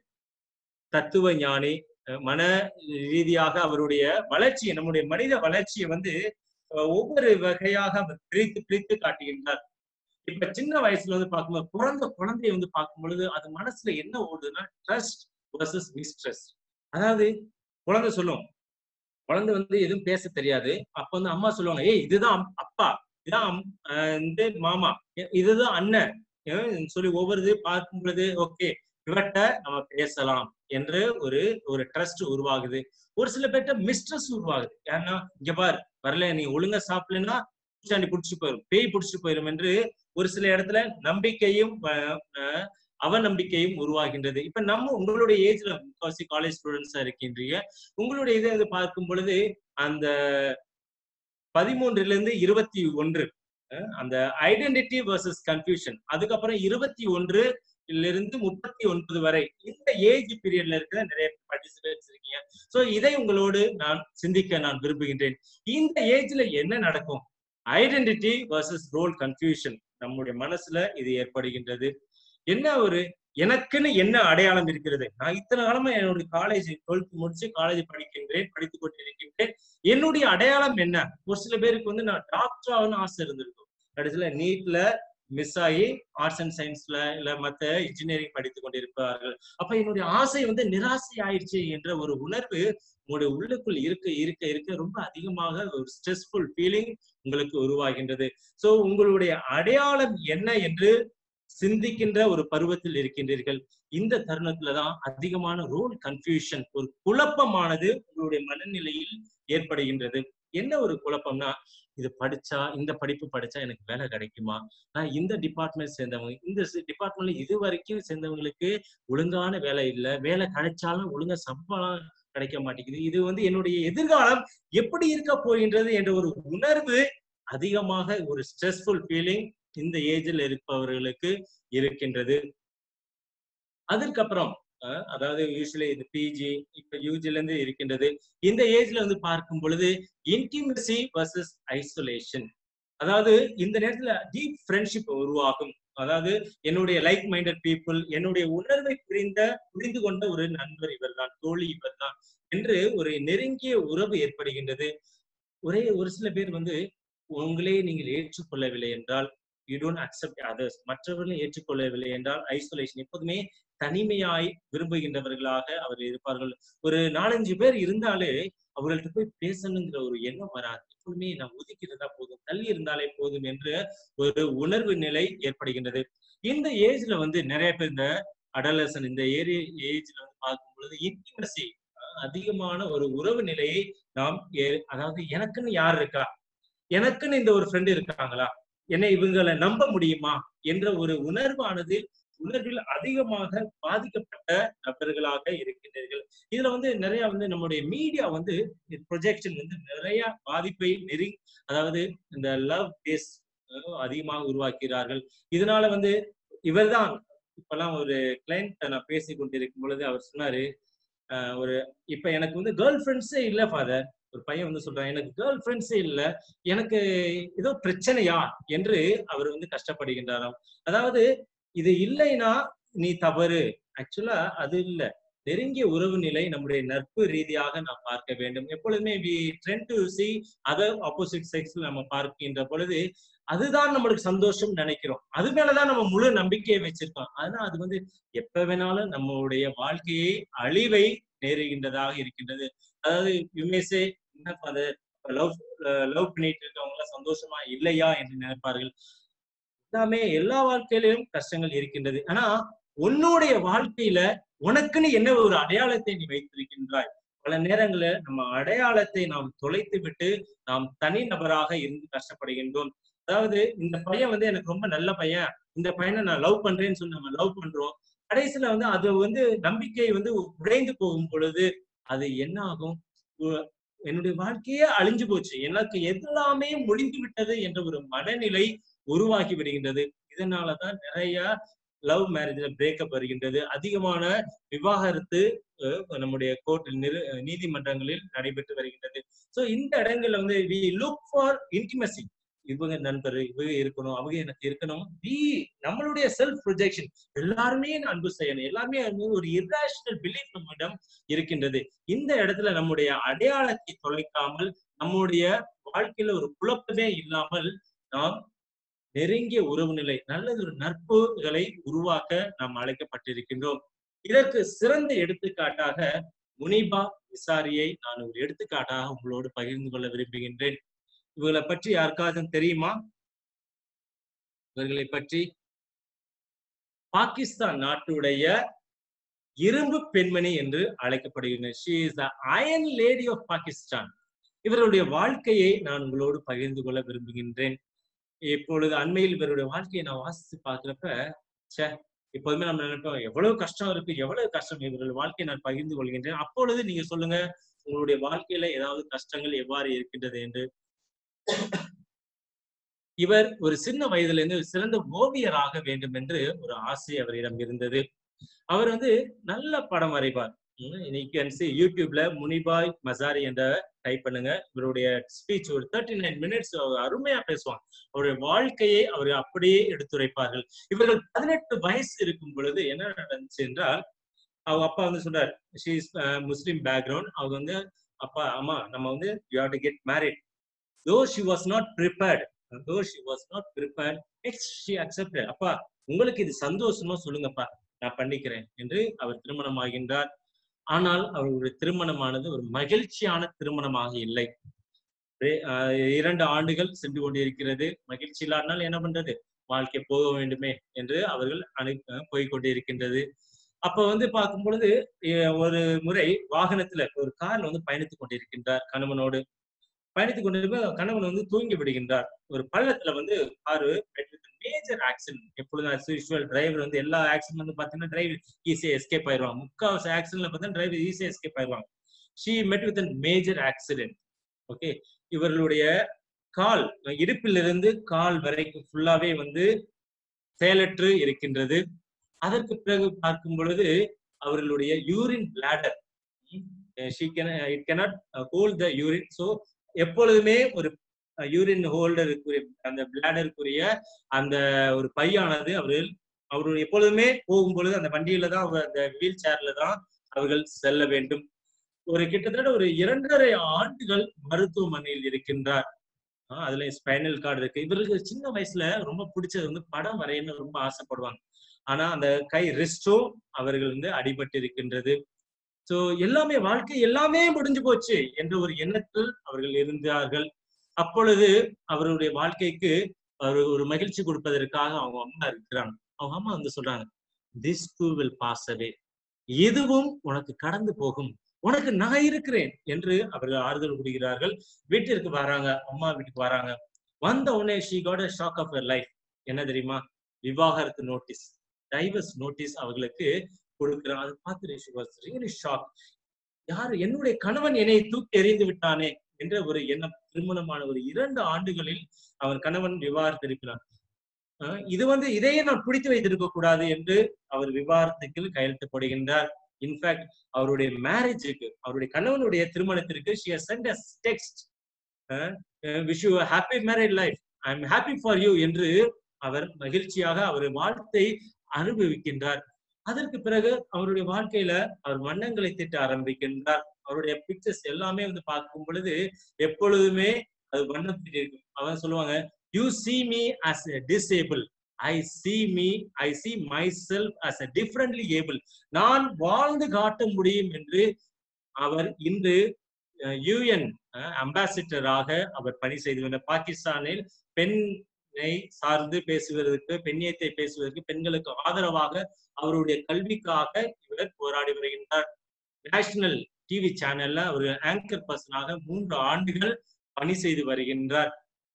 E: தத்துவ ஞானி அஹ் மன ரீதியாக அவருடைய வளர்ச்சியை நம்முடைய மனித வளர்ச்சியை வந்து அஹ் ஒவ்வொரு வகையாக அவர் பிரித்து பிரித்து காட்டுகின்றார் இப்ப சின்ன வயசுல வந்து பார்க்கும்போது பிறந்த குழந்தைய வந்து பார்க்கும் பொழுது அது மனசுல என்ன ஓடுதுன்னா ட்ரஸ்ட் வர்சஸ் மிஸ்ட்ரஸ்ட் அதாவது குழந்தை சொல்லும் குழந்தை வந்து எதுவும் பேச தெரியாது அப்ப வந்து அம்மா சொல்லுவாங்க ஏய் இதுதான் அம்- அப்பா இதுதான் அம்- ஆஹ் இந்த மாமா இ- இதுதான் அண்ணன் ஏன் சொல்லி ஒவ்வொரு இது பார்க்கும் பொழுது ஓகே இவர்கிட்ட நம்ம பேசலாம் என்று ஒரு ஒரு ட்ரஸ்ட் உருவாகுது ஒரு சில பேர்ட்ட மிஸ்ட்ரஸ் உருவாகுது ஏன்னா இங்க பார் வரல நீ ஒழுங்கா சாப்பிடலன்னா பூச்சாண்டி புடிச்சிட்டு போயிரும் பேய் புடிச்சிட்டு போயிரும் என்று ஒரு சில இடத்துல நம்பிக்கையும் ஆஹ், ஆஹ், அவநம்பிக்கையும் உருவாகின்றது இப்ப நம்ம உங்களுடைய ஏஜ்ல முக்காசி காலேஜ் ஸ்டூடெண்ட்ஸா இருக்கின்றீங்க உங்களுடைய இதை வந்து பார்க்கும் பொழுது அந்த பதிமூன்றுல இருந்து இருபத்தி ஒன்று அஹ், அந்த ஐடென்டிட்டி வர்சஸ் கன்ஃபியூஷன் அதுக்கப்புறம் இருபத்தி ஒன்று இருந்து முப்பத்தி ஒன்பது வரை இந்த ஏஜ் பீரியட்ல இருக்கிற நிறைய பார்ட்டிசிபேட்ஸ் இருக்கீங்க சோ இதை உங்களோடு நான் சிந்திக்க நான் விரும்புகின்றேன் இந்த ஏஜ்ல என்ன நடக்கும் ஐடென்டிட்டி வர்சஸ் ரோல் கன்ஃபியூஷன் நம்முடைய மனசுல இது ஏற்படுகின்றது என்ன ஒரு எனக்குன்னு என்ன அடையாளம் இருக்கிறது நான் இத்தனை காலமா என்னுடைய காலேஜ் டுவெல்த் முடிச்சு காலேஜ் படிக்கின்றேன் படித்துக் கொண்டிருக்கின்றேன் என்னுடைய அடையாளம் என்ன ஒரு சில பேருக்கு வந்து நான் டாக்டர் ஆகணும்னு ஆசை இருந்திருக்கும் கடைசியில நீட்ல மிஸ் ஆகி ஆர்ட்ஸ் அண்ட் சயின்ஸ்ல இல்ல மத்த இன்ஜினியரிங் படித்துக் கொண்டிருப்பார்கள் அப்ப என்னுடைய ஆசை வந்து நிராசை ஆயிடுச்சு என்ற ஒரு உணர்வு உங்களுடைய உள்ளுக்குள் இருக்க இருக்க இருக்க ரொம்ப அதிகமாக ஒரு ஸ்ட்ரெஸ்ஃபுல் ஃபீலிங் உங்களுக்கு உருவாகின்றது சோ உங்களுடைய அடையாளம் என்ன என்று சிந்திக்கின்ற ஒரு பருவத்தில் இருக்கின்றீர்கள் இந்த தருணத்துலதான் அதிகமான ரோல் கன்ஃபியூஷன் ஒரு குழப்பமானது உங்களுடைய மனநிலையில் ஏற்படுகின்றது என்ன ஒரு குழப்பம்னா இது படிச்சா இந்த படிப்பு படிச்சா எனக்கு வேலை கிடைக்குமா நான் இந்த டிபார்ட்மெண்ட் சேர்ந்தவங்க இந்த டிபார்ட்மெண்ட்ல இது வரைக்கும் சேர்ந்தவங்களுக்கு ஒழுங்கான வேலை இல்லை வேலை கிடைச்சாலும் ஒழுங்கா சம்பளம் கிடைக்க மாட்டேங்குது இது வந்து என்னுடைய எதிர்காலம் எப்படி இருக்க போகின்றது என்ற ஒரு உணர்வு அதிகமாக ஒரு ஸ்ட்ரெஸ்ஃபுல் ஃபீலிங் இந்த ஏஜில் இருப்பவர்களுக்கு இருக்கின்றது அதற்கப்புறம் அஹ், அதாவது யூஸ்வலி இது பிஜி இப்ப யூஜில இருந்து இருக்கின்றது இந்த ஏஜ்ல வந்து பார்க்கும் பொழுது இன்டிமசி வர்சஸ் ஐசோலேஷன் அதாவது இந்த நேரத்துல டீப் ஃப்ரெண்ட்ஷிப் உருவாகும் அதாவது என்னுடைய லைக் மைண்டட் பீப்புள் என்னுடைய உணர்வை புரிந்த புரிந்து கொண்ட ஒரு நண்பர் இவர்தான் தோழி இவர்தான் என்று ஒரு நெருங்கிய உறவு ஏற்படுகின்றது ஒரே ஒரு சில பேர் வந்து உங்களே நீங்கள் ஏற்றுக்கொள்ளவில்லை என்றால் யூ டோன்ட் அக்செப்ட் அதர்ஸ் மற்றவர்களை ஏற்றுக்கொள்ளவில்லை என்றால் ஐசோலேஷன் எப்போதுமே தனிமையாய் விரும்புகின்றவர்களாக அவர் இருப்பார்கள் ஒரு நாலஞ்சு பேர் இருந்தாலே அவர்கள்ட்ட போய் பேசணுங்கிற ஒரு எண்ணம் வராது எப்பொழுதுமே நான் ஒதுக்கி இருந்தா போதும் தள்ளி இருந்தாலே போதும் என்ற ஒரு உணர்வு நிலை ஏற்படுகின்றது இந்த ஏஜ்ல வந்து நிறைய பேர் இந்த அடலசன் இந்த ஏரி ஏஜ்ல வந்து பார்க்கும் பொழுது இன்டிமசி அதிகமான ஒரு உறவு நிலையை நாம் ஏ- அதாவது எனக்குன்னு யார் இருக்கா எனக்குன்னு இந்த ஒரு ஃப்ரெண்டு இருக்காங்களா என்னை இவங்களை நம்ப முடியுமா என்ற ஒரு உணர்வானது உணர்வில் அதிகமாக பாதிக்கப்பட்ட நபர்களாக இருக்கின்றீர்கள் இதுல வந்து நிறைய வந்து நம்முடைய மீடியா வந்து ப்ரொஜெக்ஷன் வந்து நிறைய பாதிப்பை நெருங்கி அதாவது இந்த லவ் பேஸ் அதிகமாக உருவாக்கிறார்கள் இதனால வந்து இவர்தான் இப்பெல்லாம் ஒரு கிளைண்ட் நான் பேசி கொண்டிருக்கும் பொழுது அவர் சொன்னாரு ஆஹ் ஒரு இப்ப எனக்கு வந்து கேர்ள் ஃப்ரெண்ட்ஸே இல்ல ஃபாதர் ஒரு பையன் வந்து சொல்றான் எனக்கு கேர்ள் ஃப்ரெண்ட்ஸே இல்ல எனக்கு ஏதோ பிரச்சனையா என்று அவர் வந்து கஷ்டப்படுகின்றாராம் அதாவது இது இல்லைன்னா நீ தவறு ஆக்சுவலா அது இல்ல நெருங்கிய உறவு நிலை நம்முடைய நட்பு ரீதியாக நாம் பார்க்க வேண்டும் எப்பொழுதுமே we trend to see other opposite sex நம்ம பார்க்கின்ற பொழுது அதுதான் நம்மளுக்கு சந்தோஷம் நினைக்கிறோம் அது மேலதான் நம்ம முழு நம்பிக்கையை வச்சிருக்கோம் ஆனா அது வந்து எப்ப வேணாலும் நம்மளுடைய வாழ்க்கையை அழிவை நேருகின்றதாக இருக்கின்றது அதாவது யுமேசே என்ன ஃபாதர் லவ் லவ் பண்ணிட்டு இருக்கவங்க எல்லாம் சந்தோஷமா இல்லையா என்று நினைப்பார்கள் எல்லாமே எல்லா வாழ்க்கையிலும் கஷ்டங்கள் இருக்கின்றது ஆனா உன்னுடைய வாழ்க்கையில உனக்குன்னு என்ன ஒரு அடையாளத்தை நீ வைத்திருக்கின்றாய் பல நேரங்களில் நம்ம அடையாளத்தை நாம் தொலைத்து விட்டு நாம் தனி நபராக இருந்து கஷ்டப்படுகின்றோம் அதாவது இந்த பையன் வந்து எனக்கு ரொம்ப நல்ல பையன் இந்த பையனை நான் லவ் பண்றேன்னு சொல்லி நம்ம லவ் பண்றோம் கடைசியில வந்து அது வந்து நம்பிக்கை வந்து உடைந்து போகும் பொழுது அது என்ன ஆகும் உ- என்னுடைய வாழ்க்கையே அழிஞ்சு போச்சு எனக்கு எல்லாமே முடிந்து விட்டது என்ற ஒரு மனநிலை உருவாகி விடுகின்றது இதனாலதான் நிறைய லவ் மேரேஜ்ல பிரேக்கப் வருகின்றது அதிகமான விவாகரத்து அஹ், நம்முடைய கோர்ட் நிறு நீதிமன்றங்களில் நடைபெற்று வருகின்றது சோ இந்த இடங்கள்ல வந்து வி லுக் ஃபார் இன்டிமசி இவங்க நண்பர் இவங்க இருக்கணும் அவங்க எனக்கு இருக்கணும் வி நம்மளுடைய செல்ஃப் ப்ரொஜெக்ஷன் எல்லாருமே நான் அன்பு செய்யணும் எல்லாருமே வந்து ஒரு இர்ரேஷனல் பிலீஃப் நம்மிடம் இருக்கின்றது இந்த இடத்துல நம்முடைய அடையாளத்தை தொலைக்காமல் நம்முடைய வாழ்க்கையில ஒரு குழப்பமே இல்லாமல் நாம் நெருங்கிய உறவு நிலை நல்லது ஒரு நட்புகளை உருவாக்க நாம் அழைக்கப்பட்டிருக்கின்றோம் இதற்கு சிறந்த எடுத்துக்காட்டாக முனிபா விசாரியை நான் ஒரு எடுத்துக்காட்டாக உங்களோடு பகிர்ந்து கொள்ள விரும்புகின்றேன் இவர்களை பற்றி யாருக்காவது தெரியுமா இவர்களை பற்றி பாகிஸ்தான் நாட்டுடைய இரும்பு பெண்மணி என்று அழைக்கப்படுகின்றனர் she is the iron lady of Pakistan இவருடைய வாழ்க்கையை நான் உங்களோடு பகிர்ந்து கொள்ள விரும்புகின்றேன் இப்பொழுது அண்மையில் இவருடைய வாழ்க்கையை நான் வாசித்து பார்க்கிறப்ப ச்சே எப்போதுமே நம்ம நினைப்போம் எவ்வளவு கஷ்டம் இருக்கு எவ்வளவு கஷ்டம் இவர்கள் வாழ்க்கையை நான் பகிர்ந்து கொள்கின்றேன் அப்பொழுது நீங்க சொல்லுங்க உங்களுடைய வாழ்க்கையில ஏதாவது கஷ்டங்கள் எவ்வாறு இருக்கின்றது என்று இவர் ஒரு சின்ன வயதுல இருந்து ஒரு சிறந்த ஓவியராக வேண்டும் என்று ஒரு ஆசை அவரிடம் இருந்தது அவர் வந்து நல்ல படம் வரைவார் இன்னைக்கு யூடியூப்ல முனிபாய் மசாரி என்ற டைப் பண்ணுங்க இவருடைய ஸ்பீச் ஒரு தேர்ட்டி நைன் மினிட்ஸ் அருமையா பேசுவாங்க அவருடைய வாழ்க்கையை அவர் அப்படியே எடுத்துரைப்பார்கள் இவர்கள் பதினெட்டு வயசு இருக்கும் பொழுது என்ன நடந்துச்சு என்றால் அவங்க அப்பா வந்து சொல்றாரு ஷீ இஸ் முஸ்லிம் பேக்ரவுண்ட் அவங்க வந்து அப்பா அம்மா நம்ம வந்து you have to get married though she was not prepared though she was not prepared next she accepted அப்பா உங்களுக்கு இது சந்தோஷமா சொல்லுங்கப்பா நான் பண்ணிக்கிறேன் என்று அவர் திருமணம் ஆகின்றார் ஆனால் அவர்களுடைய திருமணமானது ஒரு மகிழ்ச்சியான திருமணமாக இல்லை ரே- ஆஹ் இரண்டு ஆண்டுகள் சென்று கொண்டிருக்கிறது மகிழ்ச்சி இல்லாதனால் என்ன பண்றது வாழ்க்கை போக வேண்டுமே என்று அவர்கள் அனு போய் கொண்டிருக்கின்றது அப்ப வந்து பார்க்கும் பொழுது எ- ஒரு முறை வாகனத்துல ஒரு கார்ல வந்து பயணித்துக் கொண்டிருக்கின்றார் கணவனோடு பயணித்துக் கொண்டிருக்க கணவன் வந்து தூங்கி விடுகின்றார் ஒரு பள்ளத்துல வந்து காரு மேஜர் ஆக்சிடென்ட் எப்பொழுதும் as usual டிரைவர் வந்து எல்லா ஆக்சிடென்ட் வந்து பாத்தீங்கன்னா டிரைவர் ஈஸியா எஸ்கேப் ஆயிடுவாங்க முக்காவாசி ஆக்சிடென்ட்ல பார்த்தீங்கன்னா டிரைவர் ஈஸியா எஸ்கேப் ஆயிடுவாங்க ஷீ மெட் வித் மேஜர் ஆக்சிடென்ட் ஓகே இவர்களுடைய கால் இடுப்பிலிருந்து கால் வரைக்கும் ஃபுல்லாவே வந்து செயலற்று இருக்கின்றது அதற்கு பிறகு பார்க்கும் பொழுது அவர்களுடைய urine bladder she can it cannot hold the urine so எப்பொழுதுமே ஒரு யூரின் ஹோல்டருக்குரிய அந்த பிளாடருக்குரிய அந்த ஒரு பையானது அவர்கள் அவர்கள் எப்பொழுதுமே போகும்பொழுது அந்த வண்டியில தான் அவர் அந்த வீல் சேர்ல தான் அவர்கள் செல்ல வேண்டும் ஒரு கிட்டத்தட்ட ஒரு இரண்டரை ஆண்டுகள் மருத்துவமனையில் இருக்கின்றார் ஆஹ் அதுல ஸ்பைனல் கார்டு இருக்கு இவருக்கு சின்ன வயசுல ரொம்ப பிடிச்சது வந்து படம் வரையணும்னு ரொம்ப ஆசைப்படுவாங்க ஆனா அந்த கை ரிஸ்டோ அவர்கள் வந்து அடிபட்டு இருக்கின்றது சோ எல்லாமே வாழ்க்கை எல்லாமே முடிஞ்சு போச்சு என்ற ஒரு எண்ணத்தில் அவர்கள் இருந்தார்கள் அப்பொழுது அவருடைய வாழ்க்கைக்கு அவர் ஒரு மகிழ்ச்சி கொடுப்பதற்காக அவங்க அம்மா இருக்கிறாங்க அவங்க அம்மா வந்து சொல்றாங்க this too will pass away இதுவும் உனக்கு கடந்து போகும் உனக்கு நான் இருக்கிறேன் என்று அவர்கள் ஆறுதல் கூறுகிறார்கள் வீட்டிற்கு வராங்க அம்மா வீட்டுக்கு வராங்க வந்த உடனே she got a shock of life என்ன தெரியுமா விவாகரத்து நோட்டீஸ் டைவர்ஸ் நோட்டீஸ் அவர்களுக்கு கொடுக்கிறான் அதை பார்த்து she was really shocked யாரு என்னுடைய கணவன் என்னை தூக்கி எறிந்து விட்டானே என்ற ஒரு எண்ணம் திருமணமான ஒரு இரண்டு ஆண்டுகளில் அவன் கணவன் விவாகரத்திருக்கிறான் அஹ் இது வந்து இதையே நான் பிடித்து வைத்திருக்க கூடாது என்று அவர் விவாகரத்துக்கு கையெழுத்து போடுகின்றார் இன்ஃபேக்ட் அவருடைய மேரேஜுக்கு அவருடைய கணவனுடைய திருமணத்திற்கு she has sent a text wish you happy married life I am happy for you என்று அவர் மகிழ்ச்சியாக அவர் வாழ்த்தை அனுபவிக்கின்றார் அதற்கு பிறகு அவருடைய வாழ்க்கையில அவர் வண்ணங்களை திட்ட ஆரம்பிக்கின்றார் அவருடைய பிக்சர்ஸ் எல்லாமே வந்து பார்க்கும் பொழுது எப்பொழுதுமே அது வண்ணம் தீட்டிருக்கும் அவன் சொல்லுவாங்க you see me as a disabled I see me I see myself as a differently able நான் வாழ்ந்து காட்ட முடியும் என்று அவர் இன்று யுஎன் அம்பாசிடராக அவர் பணி செய்து வந்த பாகிஸ்தானில் பெண்ணை சார்ந்து பேசுவதற்கு பெண்ணியத்தை பேசுவதற்கு பெண்களுக்கு ஆதரவாக அவருடைய கல்விக்காக இவர் போராடி வருகின்றார் நேஷனல் டிவி சேனல்ல ஒரு ஆங்கர் பர்சனாக மூன்று ஆண்டுகள் பணி செய்து வருகின்றார்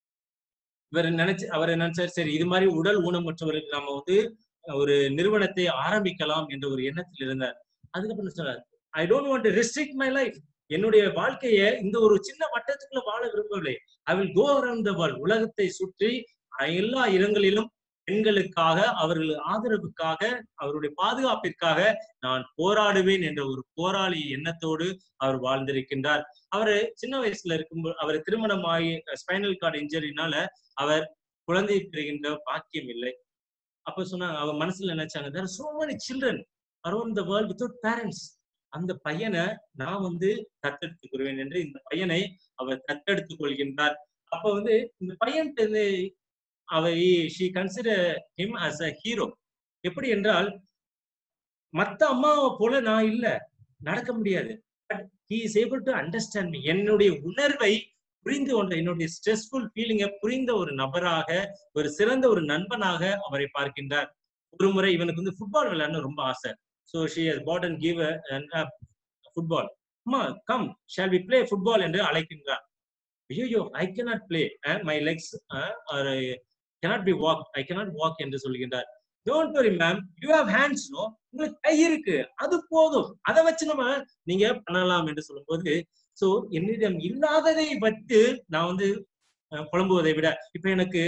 E: இவர் நினைச்சு அவர் நினைச்சார் சரி இது மாதிரி உடல் ஊனமற்றவர்களுக்கு நாம வந்து ஒரு நிறுவனத்தை ஆரம்பிக்கலாம் என்ற ஒரு எண்ணத்தில் இருந்தார் அதுக்கப்புறம் சொன்னார் I don't want to restrict my life என்னுடைய வாழ்க்கைய இந்த ஒரு சின்ன வட்டத்துக்குள்ள வாழ விரும்பவில்லை I will go around the world உலகத்தை சுற்றி எல்லா இடங்களிலும் பெண்களுக்காக அவர்கள் ஆதரவுக்காக அவருடைய பாதுகாப்பிற்காக நான் போராடுவேன் என்ற ஒரு போராளி எண்ணத்தோடு அவர் வாழ்ந்திருக்கின்றார் அவர் சின்ன வயசுல இருக்கும்போது அவர் திருமணமாகி ஸ்பைனல் கார்டு இன்ஜரினால அவர் குழந்தை பெறுகின்ற பாக்கியம் இல்லை அப்ப சொன்னாங்க அவர் மனசுல நினைச்சாங்க there so many children around the world without parents அந்த பையனை நான் வந்து தத்தெடுத்துக் கொள்வேன் என்று இந்த பையனை அவர் தத்தெடுத்துக் கொள்கின்றார் அப்ப வந்து இந்த பையன் அவர் she consider him as a hero எப்படி என்றால் மத்த அம்மாவை போல நான் இல்ல நடக்க முடியாது but he is able to understand me என்னுடைய உணர்வை புரிந்து கொண்ட என்னுடைய ஸ்ட்ரெஸ்ஃபுல் ஃபீலிங்கை புரிந்த ஒரு நபராக ஒரு சிறந்த ஒரு நண்பனாக அவரை பார்க்கின்றார் ஒரு முறை இவனுக்கு வந்து ஃபுட்பால் விளையாடணும் ரொம்ப ஆசை so she has bought and give football அம்மா come shall we play football என்று அழைக்கின்றார் ஐயோ I cannot play my legs cannot be walk I cannot walk என்று சொல்கின்றார் don't worry ma'am you have hands no உங்களுக்கு கை இருக்கு அது போதும் அதை வச்சு நம்ம நீங்க பண்ணலாம் என்று சொல்லும்போது சோ என்னிடம் இல்லாததை வைத்து நான் வந்து புலம்புவதை விட இப்ப எனக்கு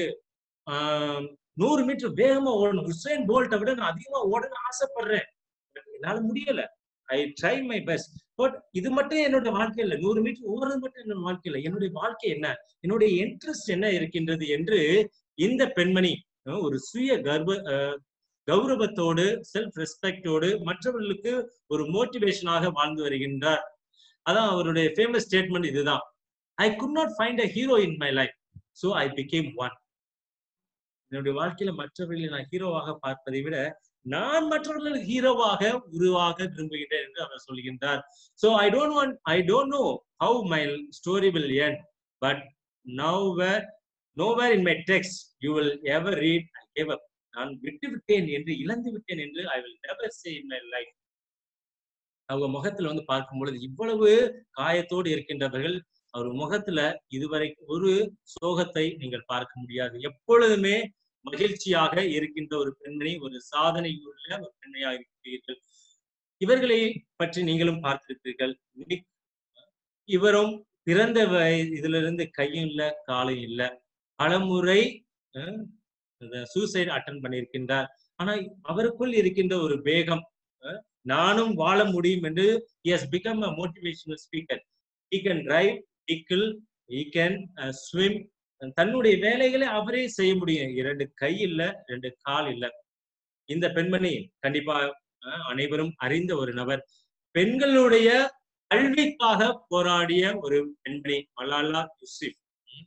E: நூறு மீட்டர் வேகமா ஓடணும் உசேன் போல்ட்டை விட நான் அதிகமா ஓடணும்னு ஆசைப்படுறேன் என்னால முடியல I try my best but இது மட்டும் என்னோட வாழ்க்கையில நூறு மீட்டர் ஓடுறது மட்டும் என்னோட வாழ்க்கையில என்னுடைய வாழ்க்கை என்ன என்னுடைய இன்ட்ரெஸ்ட் என்ன இருக்கின்றது என்று இந்த பெண்மணி ஒரு சுய கர்வ கௌரவத்தோடு செல்ஃப் ரெஸ்பெக்டோடு மற்றவர்களுக்கு ஒரு மோட்டிவேஷனாக வாழ்ந்து வருகின்றார் அதான் அவருடைய ஃபேமஸ் ஸ்டேட்மெண்ட் இதுதான் I could not find a hero in my life so I became one என்னுடைய வாழ்க்கையில மற்றவர்களை நான் ஹீரோவாக பார்ப்பதை விட நான் மற்றவர்கள் ஹீரோவாக உருவாக விரும்புகின்றேன் என்று அவர் சொல்கின்றார் so I don't want I don't know how my story will end but now where nowhere in my text you will ever read I gave up நான் விட்டு விட்டேன் என்று இழந்து விட்டேன் என்று I will never say in my life அவங்க முகத்துல வந்து பார்க்கும் பொழுது இவ்வளவு காயத்தோடு இருக்கின்றவர்கள் அவர் முகத்துல இதுவரை ஒரு சோகத்தை நீங்கள் பார்க்க முடியாது எப்பொழுதுமே மகிழ்ச்சியாக இருக்கின்ற ஒரு பெண்மணி ஒரு சாதனை உள்ள ஒரு பெண்மையாக இருக்கிறீர்கள் இவர்களை பற்றி நீங்களும் பார்த்திருப்பீர்கள் இவரும் பிறந்த இதுல இருந்து கையும் இல்ல காலும் இல்ல பலமுறை சூசைட் அட்டன் பண்ணியிருக்கின்றார் ஆனா அவருக்குள் இருக்கின்ற ஒரு வேகம் நானும் வாழ முடியும் என்று is become a motivational speaker he can drive eagle he can swim தன்னுடைய வேலைகளை அவரே செய்ய முடியும் இரண்டு கை இல்ல ரெண்டு கால் இல்ல இந்த பெண்மணி கண்டிப்பா அனைவரும் அறிந்த ஒரு நபர் பெண்களுடைய கல்விக்காக போராடிய ஒரு பெண்மணி மலாலா யூசிப்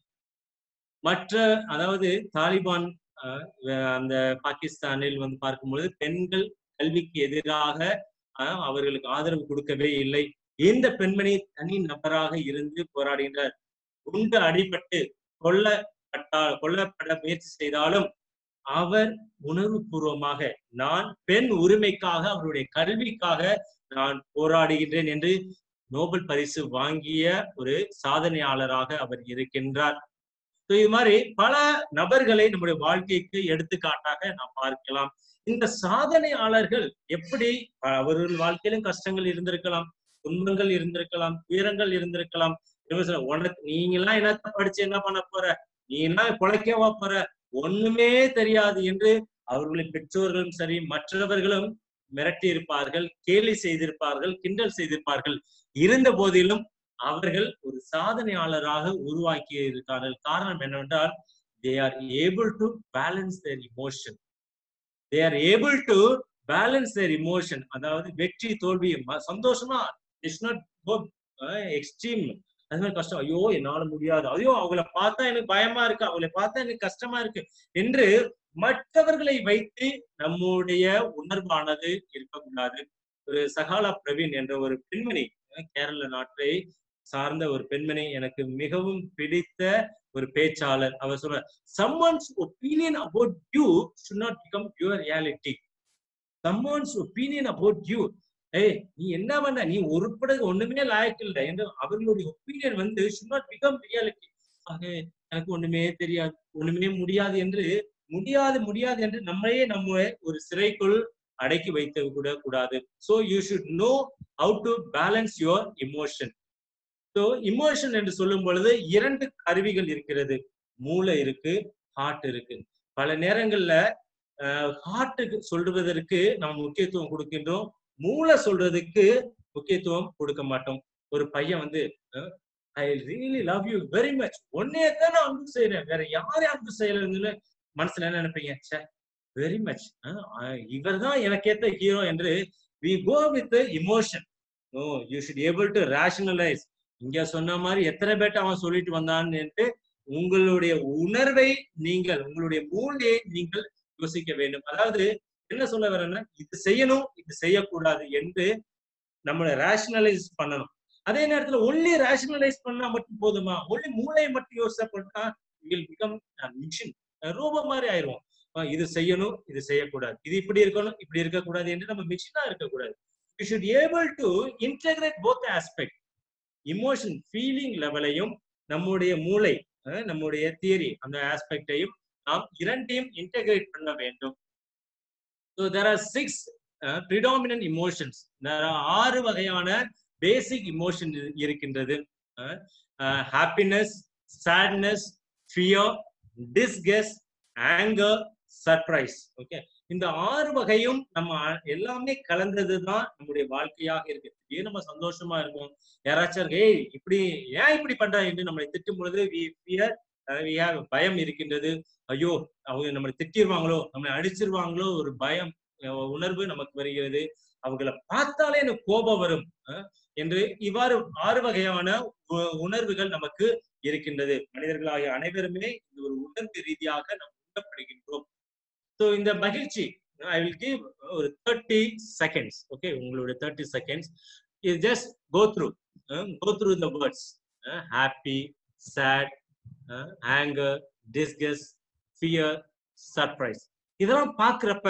E: மற்ற அதாவது தாலிபான் அந்த பாகிஸ்தானில் வந்து பார்க்கும்பொழுது பெண்கள் கல்விக்கு எதிராக அவர்களுக்கு ஆதரவு கொடுக்கவே இல்லை இந்த பெண்மணி தனி நபராக இருந்து போராடுகின்றார் குண்டு அடிபட்டு கொல்லப்பட்டா கொல்லப்பட முயற்சி செய்தாலும் அவர் உணர்வு பூர்வமாக நான் பெண் உரிமைக்காக அவருடைய கல்விக்காக நான் போராடுகின்றேன் என்று நோபல் பரிசு வாங்கிய ஒரு சாதனையாளராக அவர் இருக்கின்றார் இது மாதிரி பல நபர்களை நம்முடைய வாழ்க்கைக்கு எடுத்துக்காட்டாக நாம் பார்க்கலாம் இந்த சாதனையாளர்கள் எப்படி அவர்கள் வாழ்க்கையிலும் கஷ்டங்கள் இருந்திருக்கலாம் துன்பங்கள் இருந்திருக்கலாம் துயரங்கள் இருந்திருக்கலாம் இவங்க சொல்ல, உனக்கு நீங்களாம் என்னத்த படிச்சு என்ன பண்ண போற நீ என்ன குலைக்கவா போற ஒண்ணுமே தெரியாது என்று அவர்களின் பெற்றோர்களும் சரி மற்றவர்களும் மிரட்டி இருப்பார்கள் கேலி செய்திருப்பார்கள் கிண்டல் செய்திருப்பார்கள் இருந்த போதிலும் அவர்கள் ஒரு சாதனையாளராக உருவாக்கி இருக்கார்கள் காரணம் என்னவென்றால் they are able to balance their emotion they are able to balance their emotion அதாவது வெற்றி தோல்வி ம- சந்தோஷமா இட்ஸ் நாட் எக்ஸ்ட்ரீம் அது மாதிரி கஷ்டம் ஐயோ என்னால முடியாது ஐயோ அவங்கள பார்த்தா எனக்கு பயமா இருக்கு அவங்கள பார்த்தா எனக்கு கஷ்டமா இருக்கு என்று மற்றவர்களை வைத்து நம்முடைய உணர்வானது இருக்கக்கூடாது ஒரு சகாலா பிரவீன் என்ற ஒரு பெண்மணி அஹ் கேரள நாட்டை சார்ந்த ஒரு பெண்மணி எனக்கு மிகவும் பிடித்த ஒரு பேச்சாளர் அவர் சொல்ற someone's opinion about you should not become your reality someone's opinion about you ஏய் நீ என்ன பண்ண நீ உருப்பட ஒண்ணுமே லாயக்கு இல்லை என்று அவர்களுடைய ஒப்பீனியன் வந்து should not become reality ஆக எனக்கு ஒண்ணுமே தெரியாது ஒண்ணுமே முடியாது என்று முடியாது முடியாது என்று நம்மளையே நம்ம ஒரு சிறைக்குள் அடக்கி வைத்து கூட கூடாது so you should know how to balance your emotion so emotion என்று சொல்லும் பொழுது இரண்டு கருவிகள் இருக்கிறது மூளை இருக்கு ஹார்ட் இருக்கு பல நேரங்கள்ல ஹார்ட்டுக்கு சொல்வதற்கு நம்ம முக்கியத்துவம் கொடுக்கின்றோம் மூளை சொல்றதுக்கு முக்கியத்துவம் கொடுக்க மாட்டோம் ஒரு பையன் வந்து I really love you very much ஒன்னே தான் நான் அன்பு செய்யறேன் வேற யாரையும் அன்பு செய்யலன்னு மனசுல என்ன நினைப்பீங்க ச்சே வெரி மச் இவர் தான் எனக்கு ஏத்த ஹீரோ என்று we go with emotion oh you should able to rationalise இங்க சொன்ன மாதிரி எத்தனை பேட்ட அவன் சொல்லிட்டு வந்தான்னு உங்களுடைய உணர்வை நீங்கள் உங்களுடைய மூளையை நீங்கள் யோசிக்க வேண்டும் அதாவது என்ன சொல்ல வரேன்னா இது செய்யணும் இது செய்யக்கூடாது என்று நம்மளை ரேஷனலைஸ் பண்ணணும் அதே நேரத்துல ஒன்லி ரேஷனலைஸ் பண்ணா மட்டும் போதுமா ஒன்லி மூளையை மட்டும் யோசிச்சா பண்ணா வில் பிகம் மிஷின் ரோபோ மாதிரி ஆயிரும் அஹ் இது செய்யணும் இது செய்யக்கூடாது இது இப்படி இருக்கணும் இப்படி இருக்கக்கூடாது என்று நம்ம மிஷினா இருக்கக்கூடாது you should able to integrate both aspect emotion feeling லெவலையும் நம்முடைய மூளை அஹ் நம்முடைய தியரி அந்த ஆஸ்பெக்டையும் நாம் இரண்டையும் இன்டெகிரேட் பண்ண வேண்டும் so there are six predominant emotions ஆறு வகையான பேசிக் இமோஷன் இருக்கின்றது happiness sadness fear disgust anger surprise okay இந்த ஆறு வகையும் நம்ம அ- எல்லாமே கலந்தது தான் நம்முடைய வாழ்க்கையாக இருக்கு ஏன் நம்ம சந்தோஷமா இருக்கும் யாராச்சும் ஏய் இப்படி ஏன் இப்படி பண்ற என்று நம்மளை திட்டும் பொழுது we fear, uh, we have பயம் இருக்கின்றது ஐயோ அவங்க நம்மளை திட்டிருவாங்களோ நம்மளை அடிச்சிருவாங்களோ ஒரு பயம் அஹ் உணர்வு நமக்கு வருகிறது அவங்கள பார்த்தாலே எனக்கு கோபம் வரும் அஹ் என்று இவ்வாறு ஆறு வகையான உ- உணர்வுகள் நமக்கு இருக்கின்றது மனிதர்களாகிய அனைவருமே இந்த ஒரு உணர்வு ரீதியாக நாம் உணரப்படுகின்றோம் ஸோ இந்த மகிழ்ச்சி ஐ வில் கிவ் ஒரு தேர்ட்டி செகண்ட்ஸ் ஓகே உங்களுடைய தேர்ட்டி செகண்ட்ஸ் இது just go through go through the words happy sad anger disgust fear surprise இதெல்லாம் பார்க்குறப்ப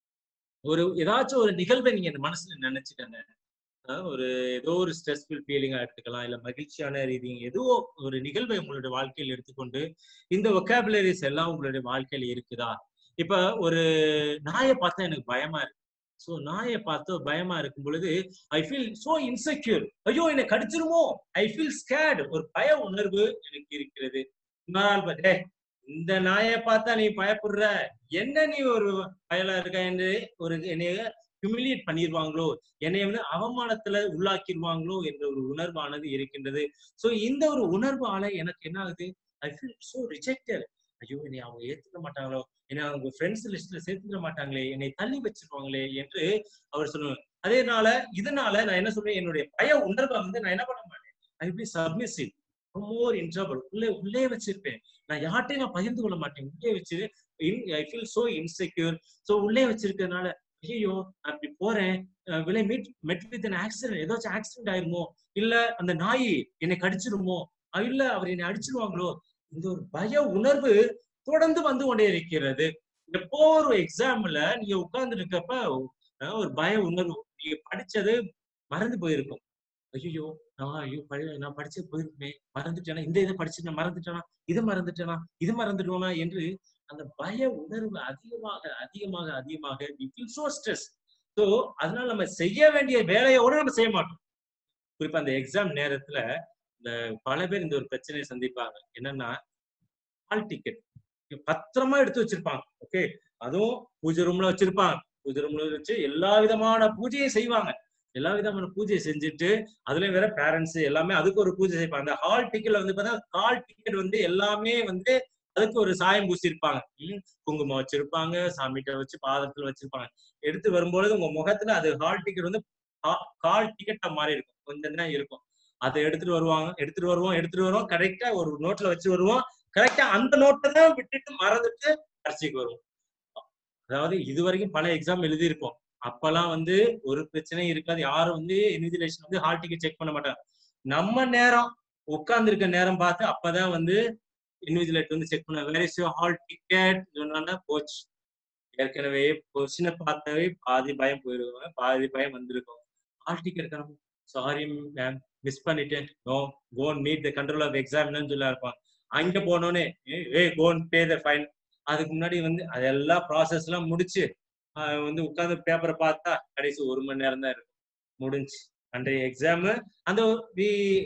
E: ஒரு ஏதாச்சும் ஒரு நிகழ்வை நீங்க இந்த மனசுல நினைச்சுக்கங்க அஹ் ஒரு ஏதோ ஒரு ஸ்ட்ரெஸ்ஃபுல் ஃபீலிங்கா எடுத்துக்கலாம் இல்ல மகிழ்ச்சியான ரீதி ஏதோ ஒரு நிகழ்வை உங்களுடைய வாழ்க்கையில் எடுத்துக்கொண்டு இந்த ஒக்காபுலரிஸ் எல்லாம் உங்களுடைய வாழ்க்கையில இருக்குதா இப்ப ஒரு நாயை பார்த்தா எனக்கு பயமா இருக்கு சோ நாயை பார்த்து பயமா இருக்கும் பொழுது ஐ ஃபீல் சோ இன்செக்யூர் ஐயோ என்னை கடிச்சிருமோ ஐ ஃபீல் ஸ்கேட் ஒரு பய உணர்வு எனக்கு இருக்கிறது இன்னொரு ஆள் பார்த்து, "டேய், இந்த நாயை பார்த்தா நீ பயப்படுற என்ன நீ ஒரு பயலா இருக்க என்று ஒரு என்னைய ஹியூமிலியேட் பண்ணிடுவாங்களோ என்னை வந்து அவமானத்துல உள்ளாக்கிடுவாங்களோ என்ற ஒரு உணர்வானது இருக்கின்றது சோ இந்த ஒரு உணர்வால எனக்கு என்ன ஆகுது ஐ ஃபீல் சோ ரிஜெக்டட் ஐயோ என்னை அவங்க ஏத்துக்க மாட்டாங்களோ என்னை அவங்க ஃப்ரெண்ட்ஸ் லிஸ்ட்ல சேர்த்துக்க மாட்டாங்களே என்னை தள்ளி வச்சிருவாங்களே என்று அவர் சொல்லுவாங்க அதேனால இதனால நான் என்ன சொல்றேன் என்னுடைய பய உணர்வை வந்து நான் என்ன பண்ண மாட்டேன் ஐ பி சப்மிசிவ் மோர் இன்ட்ரபிள் உள்ளே உள்ளே வச்சிருப்பேன் நான் யார்ட்டையும் நான் பகிர்ந்து கொள்ள மாட்டேன் உள்ளே வச்சு I feel so insecure so உள்ளே வச்சிருக்கனால ஐயோ நான் இப்படி போறேன் அஹ் விலை meet met with an accident ஏதாச்சும் ஆக்சிடென்ட் ஆயிருமோ இல்ல அந்த நாய் என்னை கடிச்சிருமோ அஹ் இல்ல அவர் என்னை அடிச்சிருவாங்களோ இந்த ஒரு பய உணர்வு தொடர்ந்து வந்து கொண்டே இருக்கிறது எப்போ ஒரு எக்ஸாம்ல நீங்க உட்கார்ந்து இருக்கப்ப அஹ் ஒரு பய உணர்வு நீங்க படிச்சது மறந்து போயிருக்கும் ஐயோ நான் ஐயோ பழைய நான் படிச்சு போயிருக்குமே மறந்துட்டேனா இந்த இதை படிச்சு நான் மறந்துட்டேனா இது மறந்துட்டேனா இது மறந்துட்டோனா என்று அந்த பய உணர்வு அதிகமாக அதிகமாக அதிகமாக we feel so stress so அதனால நம்ம செய்ய வேண்டிய வேலையோட நம்ம செய்ய மாட்டோம் குறிப்பா அந்த எக்ஸாம் நேரத்துல இந்த பல பேர் இந்த ஒரு பிரச்சனையை சந்திப்பாங்க என்னன்னா ஹால் டிக்கெட் பத்திரமா எடுத்து வச்சிருப்பாங்க ஓகே அதுவும் பூஜை ரூம்ல வச்சிருப்பாங்க பூஜை ரூம்ல வச்சு எல்லா விதமான பூஜையும் செய்வாங்க எல்லா விதமான பூஜையை செஞ்சுட்டு அதுல வேற பேரண்ட்ஸ் எல்லாமே அதுக்கு ஒரு பூஜை செய்வாங்க அந்த ஹால் டிக்கெட்ல வந்து பார்த்தா ஹால் டிக்கெட் வந்து எல்லாமே வந்து அதுக்கு ஒரு சாயம் பூசியிருப்பாங்க ம், குங்குமம் வச்சிருப்பாங்க சாமிகிட்ட வச்சு பாதத்துல வச்சிருப்பாங்க எடுத்து வரும்பொழுது உங்க முகத்துல அது ஹால் டிக்கெட் வந்து கால் டிக்கெட்டா மாறி இருக்கும் கொஞ்சம் தான் இருக்கும் அதை எடுத்துட்டு வருவாங்க எடுத்துட்டு வருவோம் எடுத்துட்டு வருவோம் கரெக்டா ஒரு நோட்ல வச்சு வருவோம் கரெக்டா அந்த நோட்டை தான் விட்டுட்டு மறந்துட்டு பரீட்சைக்கு வருவோம் அதாவது இது வரைக்கும் பல எக்ஸாம் எழுதியிருப்போம் அப்பெல்லாம் வந்து ஒரு பிரச்சனையும் இருக்காது யாரும் வந்து இன்விஜிலேஷன் வந்து ஹால் டிக்கெட் செக் பண்ண மாட்டாங்க நம்ம நேரம் உட்கார்ந்து இருக்க நேரம் பார்த்து அப்பதான் வந்து இன்விஜிலேட் வந்து செக் பண்ண வேற ஹால் டிக்கெட் சொன்னா போச்சு ஏற்கனவே கொஸ்டினை பார்த்தாவே பாதி பயம் போயிருவாங்க பாதி பயம் வந்திருக்கும் ஹால் டிக்கெட் கிளம்பும் சாரி மேம் மிஸ் பண்ணிட்டேன் no gone meet the control of எக்ஸாம்னு சொல்ல இருப்பான் அங்க போனோடனே ஏ கோன் பே த ஃபைன் அதுக்கு முன்னாடி வந்து அதெல்லாம் ப்ராசஸ் எல்லாம் முடிச்சு ஆஹ் வந்து உட்கார்ந்து பேப்பரை பார்த்தா கடைசி ஒரு மணி நேரம் தான் இருக்கும் முடிஞ்சு அன்றைய எக்ஸாம் அந்த we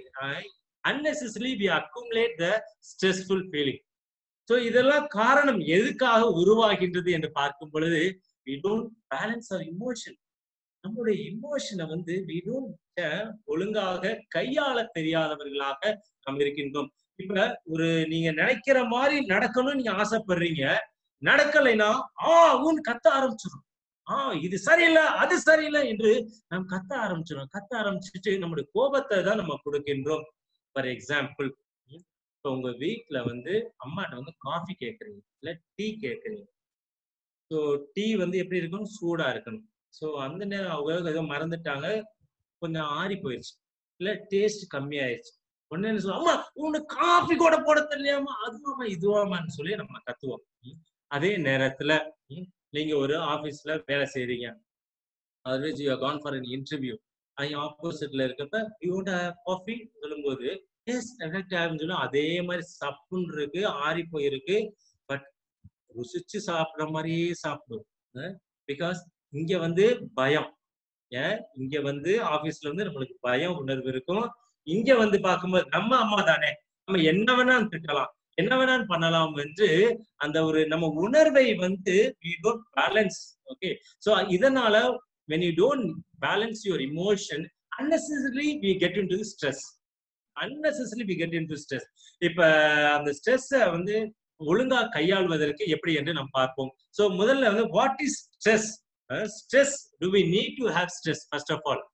E: unnecessarily we accumulate the stressful feeling so இதெல்லாம் காரணம் எதுக்காக உருவாகின்றது என்று பார்க்கும் பொழுது we don't balance our emotion நம்முடைய இமோஷனை வந்து we don't அஹ், ஒழுங்காக கையாள தெரியாதவர்களாக நாம் இருக்கின்றோம் இப்ப ஒரு நீங்க நினைக்கிற மாதிரி நடக்கணும்னு நீங்க ஆசைப்படுறீங்க நடக்கலைன்னா ஆ ஊன் கத்த ஆரம்பிச்சிடும் ஆ இது சரியில்லை அது சரியில்லை என்று நாம் கத்த ஆரம்பிச்சிடும் கத்த ஆரம்பிச்சுட்டு நம்முடைய கோபத்தை தான் நம்ம கொடுக்கின்றோம் ஃபார் எக்ஸாம்பிள் இப்போ உங்க வீட்ல வந்து அம்மாட்ட வந்து காஃபி கேட்குறீங்க இல்ல டீ கேட்குறீங்க ஸோ டீ வந்து எப்படி இருக்கணும் சூடா இருக்கணும் ஸோ அந்த நேரம் அவங்க ஏதோ மறந்துட்டாங்க கொஞ்சம் ஆறி போயிடுச்சு இல்ல டேஸ்ட் கம்மியாயிடுச்சு உடனே என்ன சொல்லுவோம், அம்மா உனக்கு காஃபி கூட போட தெரியலையாமா அதுவாமா இதுவாமான்னு சொல்லி நம்ம கத்துவோம் ம். அதே நேரத்துல ம், நீங்க ஒரு ஆபீஸ்ல வேலை செய்றீங்க always you gone for an interview அங்க ஆப்போசிட்ல இருக்கப்ப யூ காஃபி சொல்லும்போது எஸ் எஃபெக்ட் ஆகுன்னு சொல்லி அதே மாதிரி சப்புன்னு இருக்கு ஆறி போயிருக்கு பட் ருசிச்சு சாப்பிடுற மாதிரியே சாப்பிடும் பிகாஸ் இங்க வந்து பயம் ஏன் இங்க வந்து ஆபீஸ்ல வந்து நம்மளுக்கு பயம் உணர்வு இருக்கும் இங்க வந்து பார்க்கும்போது நம்ம அம்மா தானே நம்ம என்ன வேணாலும் திட்டலாம் என்ன வேணாலும் பண்ணலாம் என்று அந்த ஒரு நம்ம உணர்வை வந்து we don't balance okay so இதனால when you don't balance your emotion unnecessarily we get into the stress unnecessarily we get into stress இப்ப அந்த ஸ்ட்ரெஸ் வந்து ஒழுங்கா கையாள்வதற்கு எப்படி என்று நாம் பார்ப்போம் சோ முதல்ல வந்து what is stress stress to we need to have stress first of all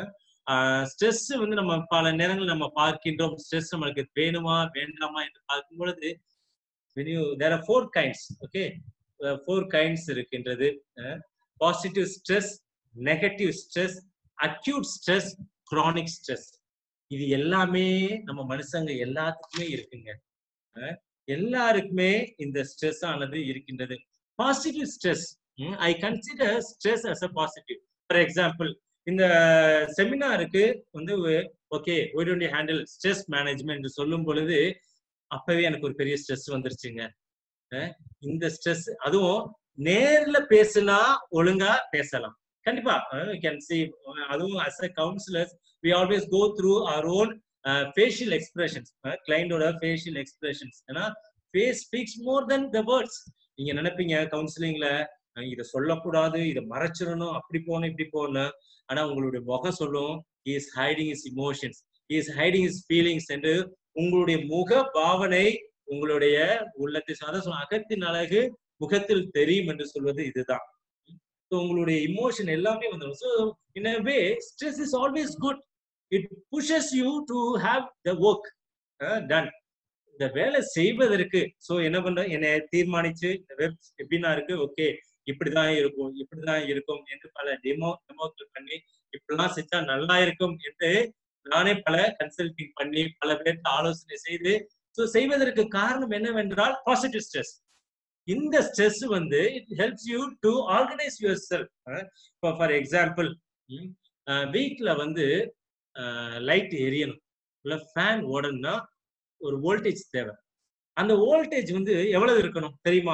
E: stress வந்து நம்ம பல நேரங்கள் நம்ம பார்க்கின்றோம் ஸ்ட்ரெஸ் நம்மளுக்கு வேணுமா வேண்டாமா என்று பார்க்கும் பொழுது when you there are four kinds okay uh, four kinds இருக்கின்றது positive stress negative stress acute stress chronic stress இது எல்லாமே நம்ம மனுஷங்க எல்லாத்துக்குமே இருக்குங்க அஹ் எல்லாருக்குமே இந்த ஸ்ட்ரெஸ் ஆனது இருக்கின்றது positive stress I consider stress as a positive for example இந்த செமினாருக்கு வந்து okay why don't handle stress management சொல்லும் பொழுது அப்பவே எனக்கு ஒரு பெரிய ஸ்ட்ரெஸ் வந்துருச்சுங்க அஹ் இந்த ஸ்ட்ரெஸ் அதுவும் நேர்ல பேசுனா ஒழுங்கா பேசலாம் கண்டிப்பா கேன் சி அதுவும் as a counsellors we always go through our own facial expressions கிளைண்டோட ஃபேஷியல் எக்ஸ்பிரஷன்ஸ் ஏன்னா face speaks more then the words நீங்க நினைப்பீங்க கவுன்சிலிங்ல இதை சொல்லக்கூடாது இதை மறைச்சிடணும் அப்படி போகணும் இப்படி போகணும் ஆனா உங்களுடைய முகம் சொல்லும் is hiding is emotions is hiding is feelings என்று உங்களுடைய முக பாவனை உங்களுடைய உள்ளத்தை அதான் சொல்ல அகத்தின் அழகு முகத்தில் தெரியும் என்று சொல்வது இதுதான் So, உங்களுடைய இமோஷன் எல்லாமே வந்துடும் so in a way stress is always good it pushes you to have the work done இந்த வேலை செய்வதற்கு சோ என்ன பண்ற என்னை தீர்மானிச்சு இந்த வெப் எப்படின்னா இருக்கு ஓகே இப்படிதான் இருக்கும் இப்படிதான் இருக்கும் என்று பல டெமோ டெமோக்கள் பண்ணி இப்படிலாம் செஞ்சா நல்லா இருக்கும் என்று நானே பல கன்சல்டிங் பண்ணி பல பேருக்கு ஆலோசனை செய்து ஸோ செய்வதற்கு காரணம் என்னவென்றால் பாசிட்டிவ் ஸ்ட்ரெஸ் இந்த ஸ்ட்ரெஸ் வந்து it helps you to organise your self இப்போ ஃபார் எக்ஸாம்பிள் வீட்டில் வந்து லைட் எரியணும் இல்லை ஃபேன் ஓடணும்னா ஒரு வோல்டேஜ் தேவை அந்த வோல்டேஜ் வந்து எவ்வளவு இருக்கணும் தெரியுமா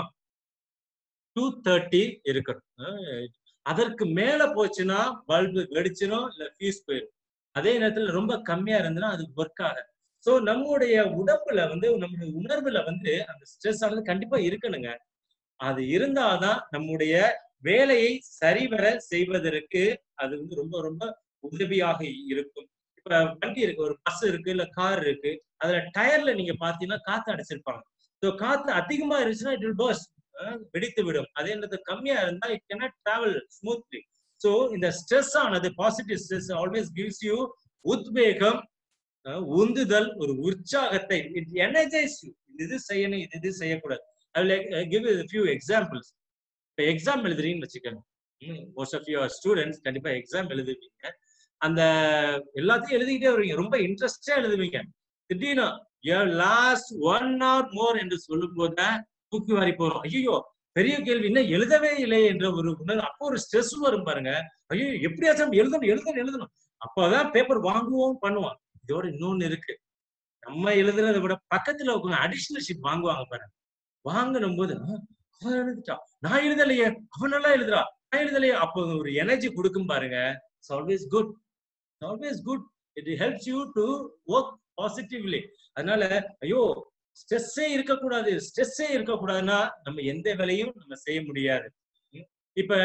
E: டூ தேர்ட்டி இருக்கணும் அஹ் அதற்கு மேல போச்சுன்னா பல்பு வெடிச்சிடும் இல்ல ஃபியூஸ் போயிடும் அதே நேரத்துல ரொம்ப கம்மியா இருந்ததுன்னா அது ஒர்க் ஆகாது சோ நம்முடைய உடம்புல வந்து நம்முடைய உணர்வுல வந்து அந்த ஸ்ட்ரெஸ் ஆனது கண்டிப்பா இருக்கணுங்க அது இருந்தாதான் நம்முடைய வேலையை சரிவர செய்வதற்கு அது வந்து ரொம்ப ரொம்ப உதவியாக இருக்கும் இப்ப வண்டி இருக்கு ஒரு பஸ் இருக்கு இல்ல கார் இருக்கு அதுல டயர்ல நீங்க பாத்தீங்கன்னா காத்து அடைச்சிருப்பாங்க ஸோ காத்து அதிகமா இருந்துச்சுன்னா இட் வில் பர்ஸ்ட் வெடித்து விடும் அதே நேரத்தில் கம்மியா இருந்தா it cannot travel smoothly so இந்த ஸ்ட்ரெஸ் ஆனது positive stress always gives you உத்வேகம் அஹ் உந்துதல் ஒரு உற்சாகத்தை இட் எனர்ஜைஸ் யூ இது இது செய்யணும் இது இது செய்யக்கூடாது I like give few examples இப்போ எக்ஸாம் எழுதுறீங்கன்னு வச்சுக்கோங்க மோஸ்ட் ஆஃப் யுவர் ஸ்டூடெண்ட்ஸ் கண்டிப்பா எக்ஸாம் எழுதுவீங்க அந்த எல்லாத்தையும் எழுதிக்கிட்டே வருவீங்க ரொம்ப இன்ட்ரெஸ்டா எழுதுவீங்க திடீர்னு லாஸ்ட் ஒன் ஹவர் மோர் என்று சொல்லும் போது தூக்கி வாரி போறோம் ஐயோ பெரிய கேள்வி இன்னும் எழுதவே இல்லை என்ற ஒரு உணர்வு அப்போ ஒரு ஸ்ட்ரெஸ் வரும் பாருங்க ஐயோ எப்படியாச்சும் எழுதணும் எழுதணும் எழுதணும் அப்போதான் பேப்பர் வாங்குவோம் பண்ணுவோம் இதோட இன்னொன்னு இருக்கு நம்ம எழுதுறதை விட பக்கத்துல உட்காந்து அடிஷனல் ஷீட் வாங்குவாங்க பாருங்க வாங்கணும் போது "ஆ, அவன் எழுதிட்டான் நான் எழுதலையே அவன் நல்லா எழுதுறா நான் எழுதலையே அப்போ ஒரு எனர்ஜி கொடுக்கும் பாருங்க it's always good always good it helps you to work positively அதனால ஐயோ ஸ்ட்ரெஸ்ஸே இருக்கக்கூடாது ஸ்ட்ரெஸ்ஸே இருக்கக்கூடாதுன்னா நம்ம எந்த வேலையும் நம்ம செய்ய முடியாது ம். இப்ப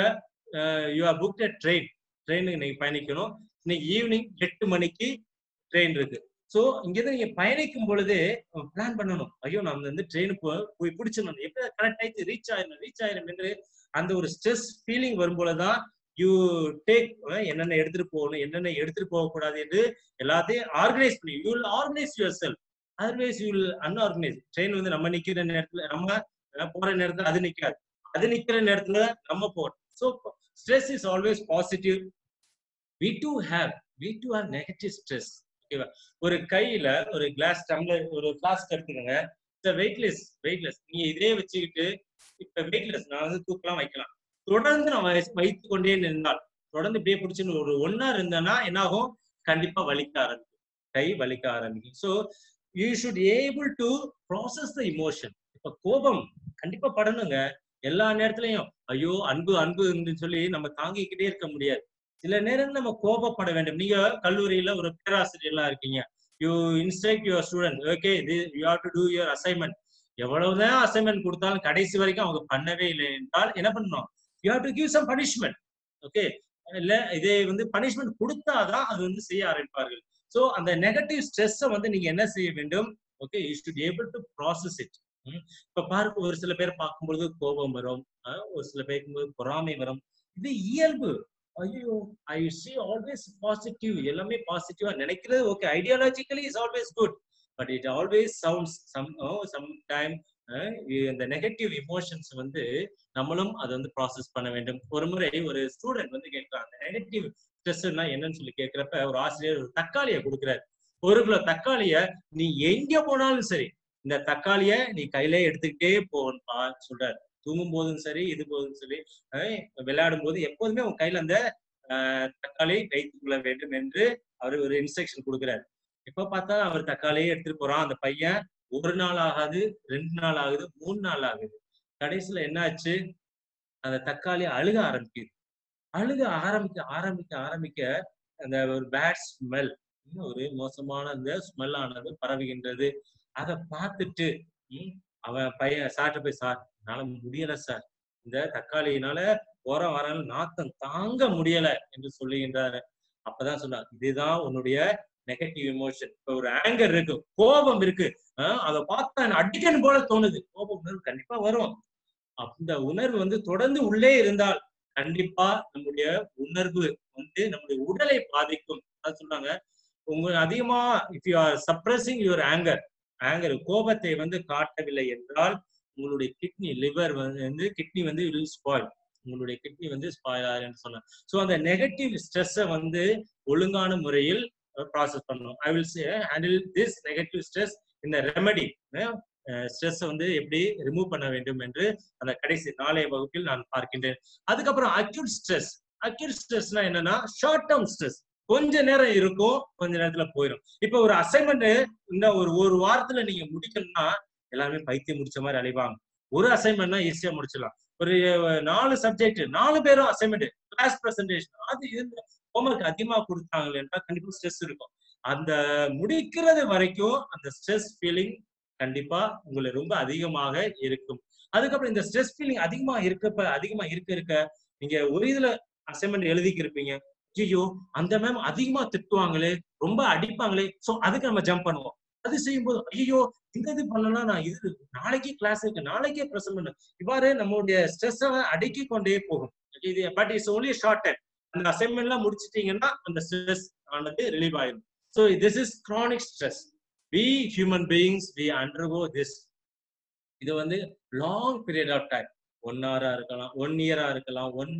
E: you are book at train ட்ரெயினுக்கு நீங்க பயணிக்கணும் இன்னைக்கு ஈவினிங் எட்டு மணிக்கு ட்ரெயின் இருக்கு ஸோ இங்கிருந்து நீங்க பயணிக்கும் பொழுதே பிளான் பண்ணணும் ஐயோ நம்ம வந்து ட்ரெயினுக்கு போய் பிடிச்சிடணும் எப்படி கரெக்ட் ஆயிடுச்சு ரீச் ஆயிடணும் ரீச் ஆயிடும் என்று அந்த ஒரு ஸ்ட்ரெஸ் ஃபீலிங் வரும்போதுதான் யூ டேக் என்னென்ன எடுத்துட்டு போகணும் என்னென்ன எடுத்துட்டு போகக்கூடாது என்று எல்லாத்தையும் ஆர்கனைஸ் பண்ணி you will organise your self otherwise you will unorganise train வந்து நம்ம நிக்கிற நேரத்துல நம்ம அஹ், போற நேரத்துல அது நிக்காது அது நிக்கிற நேரத்துல நம்ம போறோம் so stress is always positive we to have we to have negative stress ஓகேவா ஒரு கையில ஒரு கிளாஸ் டம்ளர் ஒரு கிளாஸ் எடுத்துக்கோங்க வெயிட்லெஸ் வெயிட்லெஸ் நீங்க இதே வச்சுக்கிட்டு இப்ப வெயிட்லெஸ் நான் வந்து தூக்கலாம் வைக்கலாம் தொடர்ந்து நான் வை- வைத்துக் கொண்டே நின்றால் தொடர்ந்து இப்படியே பிடிச்சுன்னு ஒரு ஒன்னா இருந்தேன்னா என்ன ஆகும் கண்டிப்பா வலிக்க ஆரம்பிக்கும் கை வலிக்க ஆரம்பிக்கும் so you should able to process the emotion இப்ப கோபம் கண்டிப்பா படணுங்க எல்லா நேரத்துலயும் ஐயோ அன்பு அன்புன்னு சொல்லி நம்ம தாங்கிக்கிட்டே இருக்க முடியாது சில நேரம் நம்ம கோபப்பட வேண்டும் நீங்க கல்லூரியில ஒரு பேராசிரியர்லாம் இருக்கீங்க you instruct your student okay you have to do your assignment எவ்வளவுதான் அசைன்மெண்ட் கொடுத்தாலும் கடைசி வரைக்கும் அவங்க பண்ணவே இல்லை என்றால் என்ன பண்ணணும் you have to give some punishment okay இல்ல இதே வந்து பனிஷ்மெண்ட் கொடுத்தாதான் அது வந்து செய்ய ஆரம்பிப்பார்கள் சோ அந்த நெகட்டிவ் ஸ்ட்ரெஸ்ஸை வந்து நீங்க என்ன செய்ய வேண்டும் okay you should able to process it இப்ப பாருங்க ஒரு சில பேர் பார்க்கும்பொழுது கோபம் வரும் அஹ் ஒரு சில பேருக்கு பொறாமை வரும் இது இயல்பு ஐயோ ஐ சி ஆல்வேஸ் பாசிட்டிவ் எல்லாமே பாசிட்டிவா நினைக்கிறது okay ideologically is always good but it always sounds some some time இந்த நெகட்டிவ் இமோஷன்ஸ் வந்து நம்மளும் அதை வந்து ப்ராசஸ் பண்ண வேண்டும் ஒரு முறை ஒரு ஸ்டூடெண்ட் வந்து கேட்கிறாங்க நெகட்டிவ் ஸ்ட்ரெஸ்னா என்னன்னு சொல்லி கேட்கிறப்ப ஒரு ஆசிரியர் ஒரு தக்காளியை கொடுக்குறாரு ஒரு கிலோ தக்காளிய நீ எங்க போனாலும் சரி இந்த தக்காளிய நீ கையிலே எடுத்துக்கிட்டே போகணும்பா சொல்றாரு தூங்கும் போதும் சரி இது போதும் சரி அஹ் விளையாடும் போது எப்போதுமே உன் கையில அந்த ஆஹ், தக்காளி வைத்துக் கொள்ள வேண்டும் என்று அவர் ஒரு இன்ஸ்ட்ரக்ஷன் கொடுக்குறாரு இப்ப பார்த்தா அவர் தக்காளியே எடுத்துட்டு போறான் அந்த பையன் ஒரு நாள் ஆகாது ரெண்டு நாள் ஆகுது மூணு நாள் ஆகுது கடைசியில என்னாச்சு அந்த தக்காளி அழுக ஆரம்பிக்குது அழுக ஆரம்பிக்க ஆரம்பிக்க ஆரம்பிக்க அந்த ஒரு பேட் ஸ்மெல் ஒரு மோசமான அந்த ஸ்மெல் ஆனது பரவுகின்றது அதை பார்த்துட்டு ம், அவன் பையன் சார்ட்ட போய் சார் என்னால முடியல சார் இந்த தக்காளியினால போற வர நாத்தம் தாங்க முடியல என்று சொல்லுகின்றாரு அப்பதான் சொன்னார் இதுதான் உன்னுடைய நெகட்டிவ் எமோஷன் இப்ப ஒரு ஆங்கர் இருக்கு கோபம் இருக்கு ஆஹ் அதை பார்த்தா எனக்கு அடிக்கணும் போல தோணுது கோப உணர்வு கண்டிப்பா வரும் அந்த உணர்வு வந்து தொடர்ந்து உள்ளே இருந்தால் கண்டிப்பா நம்முடைய உணர்வு வந்து நம்முடைய உடலை பாதிக்கும் அது சொல்றாங்க உங்க அதிகமா if you are suppressing your anger anger கோபத்தை வந்து காட்டவில்லை என்றால் உங்களுடைய கிட்னி லிவர் வந்து கிட்னி வந்து வில் ஸ்பாயில் உங்களுடைய கிட்னி வந்து ஸ்பாயில் ஆகுதுன்னு சொன்னாங்க ஸோ அந்த நெகட்டிவ் ஸ்ட்ரெஸ்ஸை வந்து ஒழுங்கான முறையில் ப்ராசஸ் பண்ணணும் I will say handle this negative stress இந்த ரெமெடி ஸ்ட்ரெஸ் வந்து எப்படி ரிமூவ் பண்ண வேண்டும் என்று அந்த கடைசி நாளைய வகுப்பில் நான் பார்க்கின்றேன் அதுக்கப்புறம் அக்யூட் ஸ்ட்ரெஸ் அக்யூட் ஸ்ட்ரெஸ்னா என்னன்னா ஷார்ட் டேர்ம் ஸ்ட்ரெஸ் கொஞ்ச நேரம் இருக்கும் கொஞ்ச நேரத்துல போயிடும் இப்ப ஒரு அசைன்மெண்ட் இந்த ஒரு ஒரு வாரத்துல நீங்க முடிக்கணும்னா எல்லாருமே பைத்தியம் முடிச்ச மாதிரி அலைவாங்க ஒரு அசைன்மெண்ட்னா ஈஸியா முடிச்சிடலாம் ஒரு அஹ், நாலு சப்ஜெக்ட் நாலு பேரும் அசைன்மெண்ட் கிளாஸ் பிரசன்டேஷன் அது இருந்து ஹோம்ஒர்க் அதிகமா கொடுத்தாங்களேன்னா கண்டிப்பா ஸ்ட்ரெஸ் இருக்கும் அந்த முடிக்கிறது வரைக்கும் அந்த ஸ்ட்ரெஸ் ஃபீலிங் கண்டிப்பா உங்களை ரொம்ப அதிகமாக இருக்கும் அதுக்கப்புறம் இந்த ஸ்ட்ரெஸ் ஃபீலிங் அதிகமா இருக்கப்ப அதிகமா இருக்க இருக்க நீங்க ஒரு இதுல அசைன்மெண்ட் எழுதிக்கு இருப்பீங்க ஐயோ அந்த மேம் அதிகமா திட்டுவாங்களே ரொம்ப அடிப்பாங்களே சோ அதுக்கு நம்ம ஜம்ப் பண்ணுவோம் அது செய்யும்போது ஐயோ இந்த இது பண்ணனா நான் இது நாளைக்கே கிளாஸ் இருக்கு நாளைக்கே ப்ரெசென்ட் பண்ண இவ்வாறு நம்மளுடைய ஸ்ட்ரெஸ் அடுக்கி கொண்டே போகும் இது but it's only short time அந்த அசைன்மெண்ட் எல்லாம் முடிச்சிட்டீங்கன்னா அந்த ஸ்ட்ரெஸ் ஆனது ரிலீவ் ஆயிடும் so this is chronic stress we human beings we undergo this இது வந்து long period of time one ஹவரா இருக்கலாம் ஒன் இயரா இருக்கலாம் ஒன்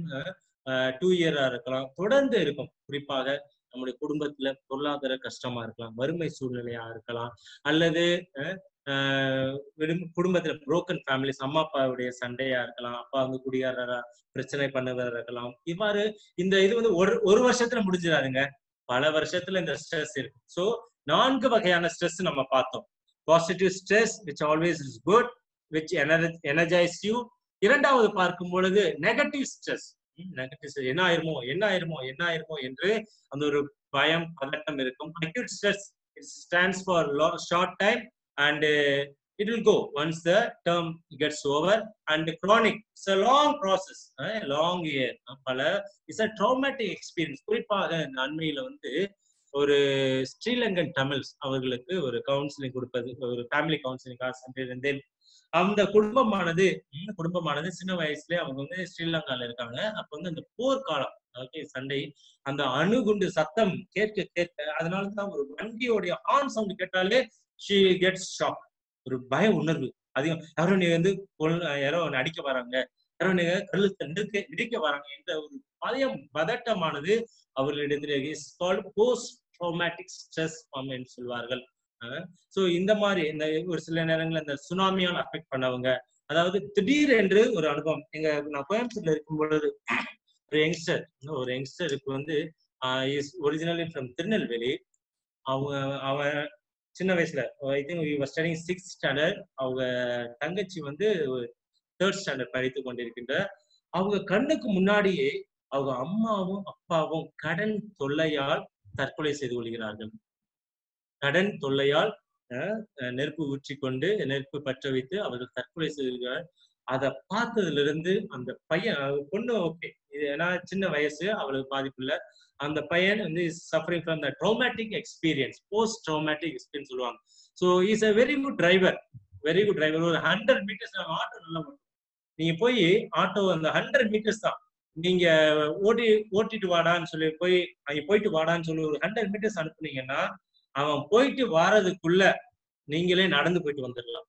E: டூ இயரா இருக்கலாம் தொடர்ந்து இருக்கும் குறிப்பாக நம்முடைய குடும்பத்துல பொருளாதார கஷ்டமா இருக்கலாம் வறுமை சூழ்நிலையா இருக்கலாம் அல்லது அஹ், ஆஹ், வெறும் குடும்பத்துல புரோக்கன் ஃபேமிலிஸ் அம்மா அப்பாவுடைய சண்டையா இருக்கலாம் அப்பா வந்து குடியாரரா பிரச்சனை பண்ணுவதா இருக்கலாம் இவ்வாறு இந்த இது வந்து ஒரு ஒரு வருஷத்துல முடிஞ்சிடாதுங்க பல வருஷத்துல இந்த ஸ்ட்ரெஸ் இருக்கும் சோ நான்கு வகையான ஸ்ட்ரெஸ் நம்ம பார்த்தோம் positive stress which always is good which energize you இரண்டாவது பார்க்கும் பொழுது நெகட்டிவ் ஸ்ட்ரெஸ் நெகட்டிவ் என்ன ஆயிருமோ என்ன ஆயிருமோ என்ன ஆயிருமோ என்று அந்த ஒரு பயம் பதட்டம் இருக்கும் acute stress it stands for short time and it will go once the term gets over and chronic it's a long process long year பல இட்ஸ் அ ட்ராமேட்டிக் எக்ஸ்பீரியன்ஸ் குறிப்பாக இந்த அண்மையில வந்து ஒரு ஸ்ரீலங்கன் தமிழ்ஸ் அவர்களுக்கு ஒரு கவுன்சிலிங் கொடுப்பது ஒரு ஃபேமிலி கவுன்சிலிங்காக சென்றிருந்தேன் அந்த குடும்பமானது இந்த குடும்பமானது சின்ன வயசுல அவங்க வந்து ஸ்ரீலங்கால இருக்காங்க அப்ப வந்து அந்த போர்க்காலம் ஓகே சண்டை அந்த அணுகுண்டு சத்தம் கேட்க கேட்க அதனாலதான் ஒரு வண்டியோடைய ஹார்ன் சவுண்ட் கேட்டாலே ஷீ கெட்ஸ் ஷாக் ஒரு பய உணர்வு அதிகம் யாரோ நீ வந்து கொல்- யாரோ உன்னை அடிக்க வராங்க யாரோ நீங்க கழுத்தை நிற்க நிற்க வராங்க என்ற ஒரு பயம் பதட்டமானது அவர்களிடத்தில் போஸ்ட் ட்ராமேட்டிக் ஸ்ட்ரெஸ் என்று சொல்வார்கள் சோ இந்த மாதிரி இந்த ஒரு சில நேரங்கள்ல இந்த சுனாமியால் அஃபெக்ட் பண்ணவங்க அதாவது திடீர் என்று ஒரு அனுபவம் எங்க நான் கோயம்புத்தூர்ல இருக்கும் பொழுது ஒரு யங்ஸ்டர் ஒரு யங்ஸ்டருக்கு வந்து இஸ் ஒரிஜினலி ஃப்ரம் திருநெல்வேலி அவங்க அவன் சின்ன வயசுல I think studying sixth standard அவங்க தங்கச்சி வந்து தேர்ட் ஸ்டாண்டர்ட் படித்து கொண்டிருக்கின்ற அவங்க கண்ணுக்கு முன்னாடியே அவங்க அம்மாவும் அப்பாவும் கடன் தொல்லையால் தற்கொலை செய்து கொள்கிறார்கள் கடன் தொல்லையால் அஹ், அஹ், நெருப்பு ஊற்றி கொண்டு நெருப்பு பற்ற வைத்து அவர்கள் தற்கொலை செய்கிறார் அதை பார்த்ததுல இருந்து அந்த பையன் அஹ், பொண்ணு ஓகே இது ஏன்னா சின்ன வயசு அவளுக்கு பாதிப்பு இல்லை அந்த பையன் வந்து suffering from the traumatic experience post traumatic experience சொல்லுவாங்க so is a very good driver very good driver ஒரு ஹண்ட்ரட் மீட்டர்ஸ் ஆட்டோ நல்லா ஓட்டும். நீங்க போய் ஆட்டோ அந்த ஹண்ட்ரட் மீட்டர்ஸ் தான் நீங்க ஓட்டி ஓட்டிட்டு வாடான்னு சொல்லி போய் அங்க போயிட்டு வாடான்னு சொல்லி ஒரு ஹண்ட்ரட் மீட்டர்ஸ் அனுப்புனீங்கன்னா அவன் போயிட்டு வாரதுக்குள்ள நீங்களே நடந்து போயிட்டு வந்துடலாம்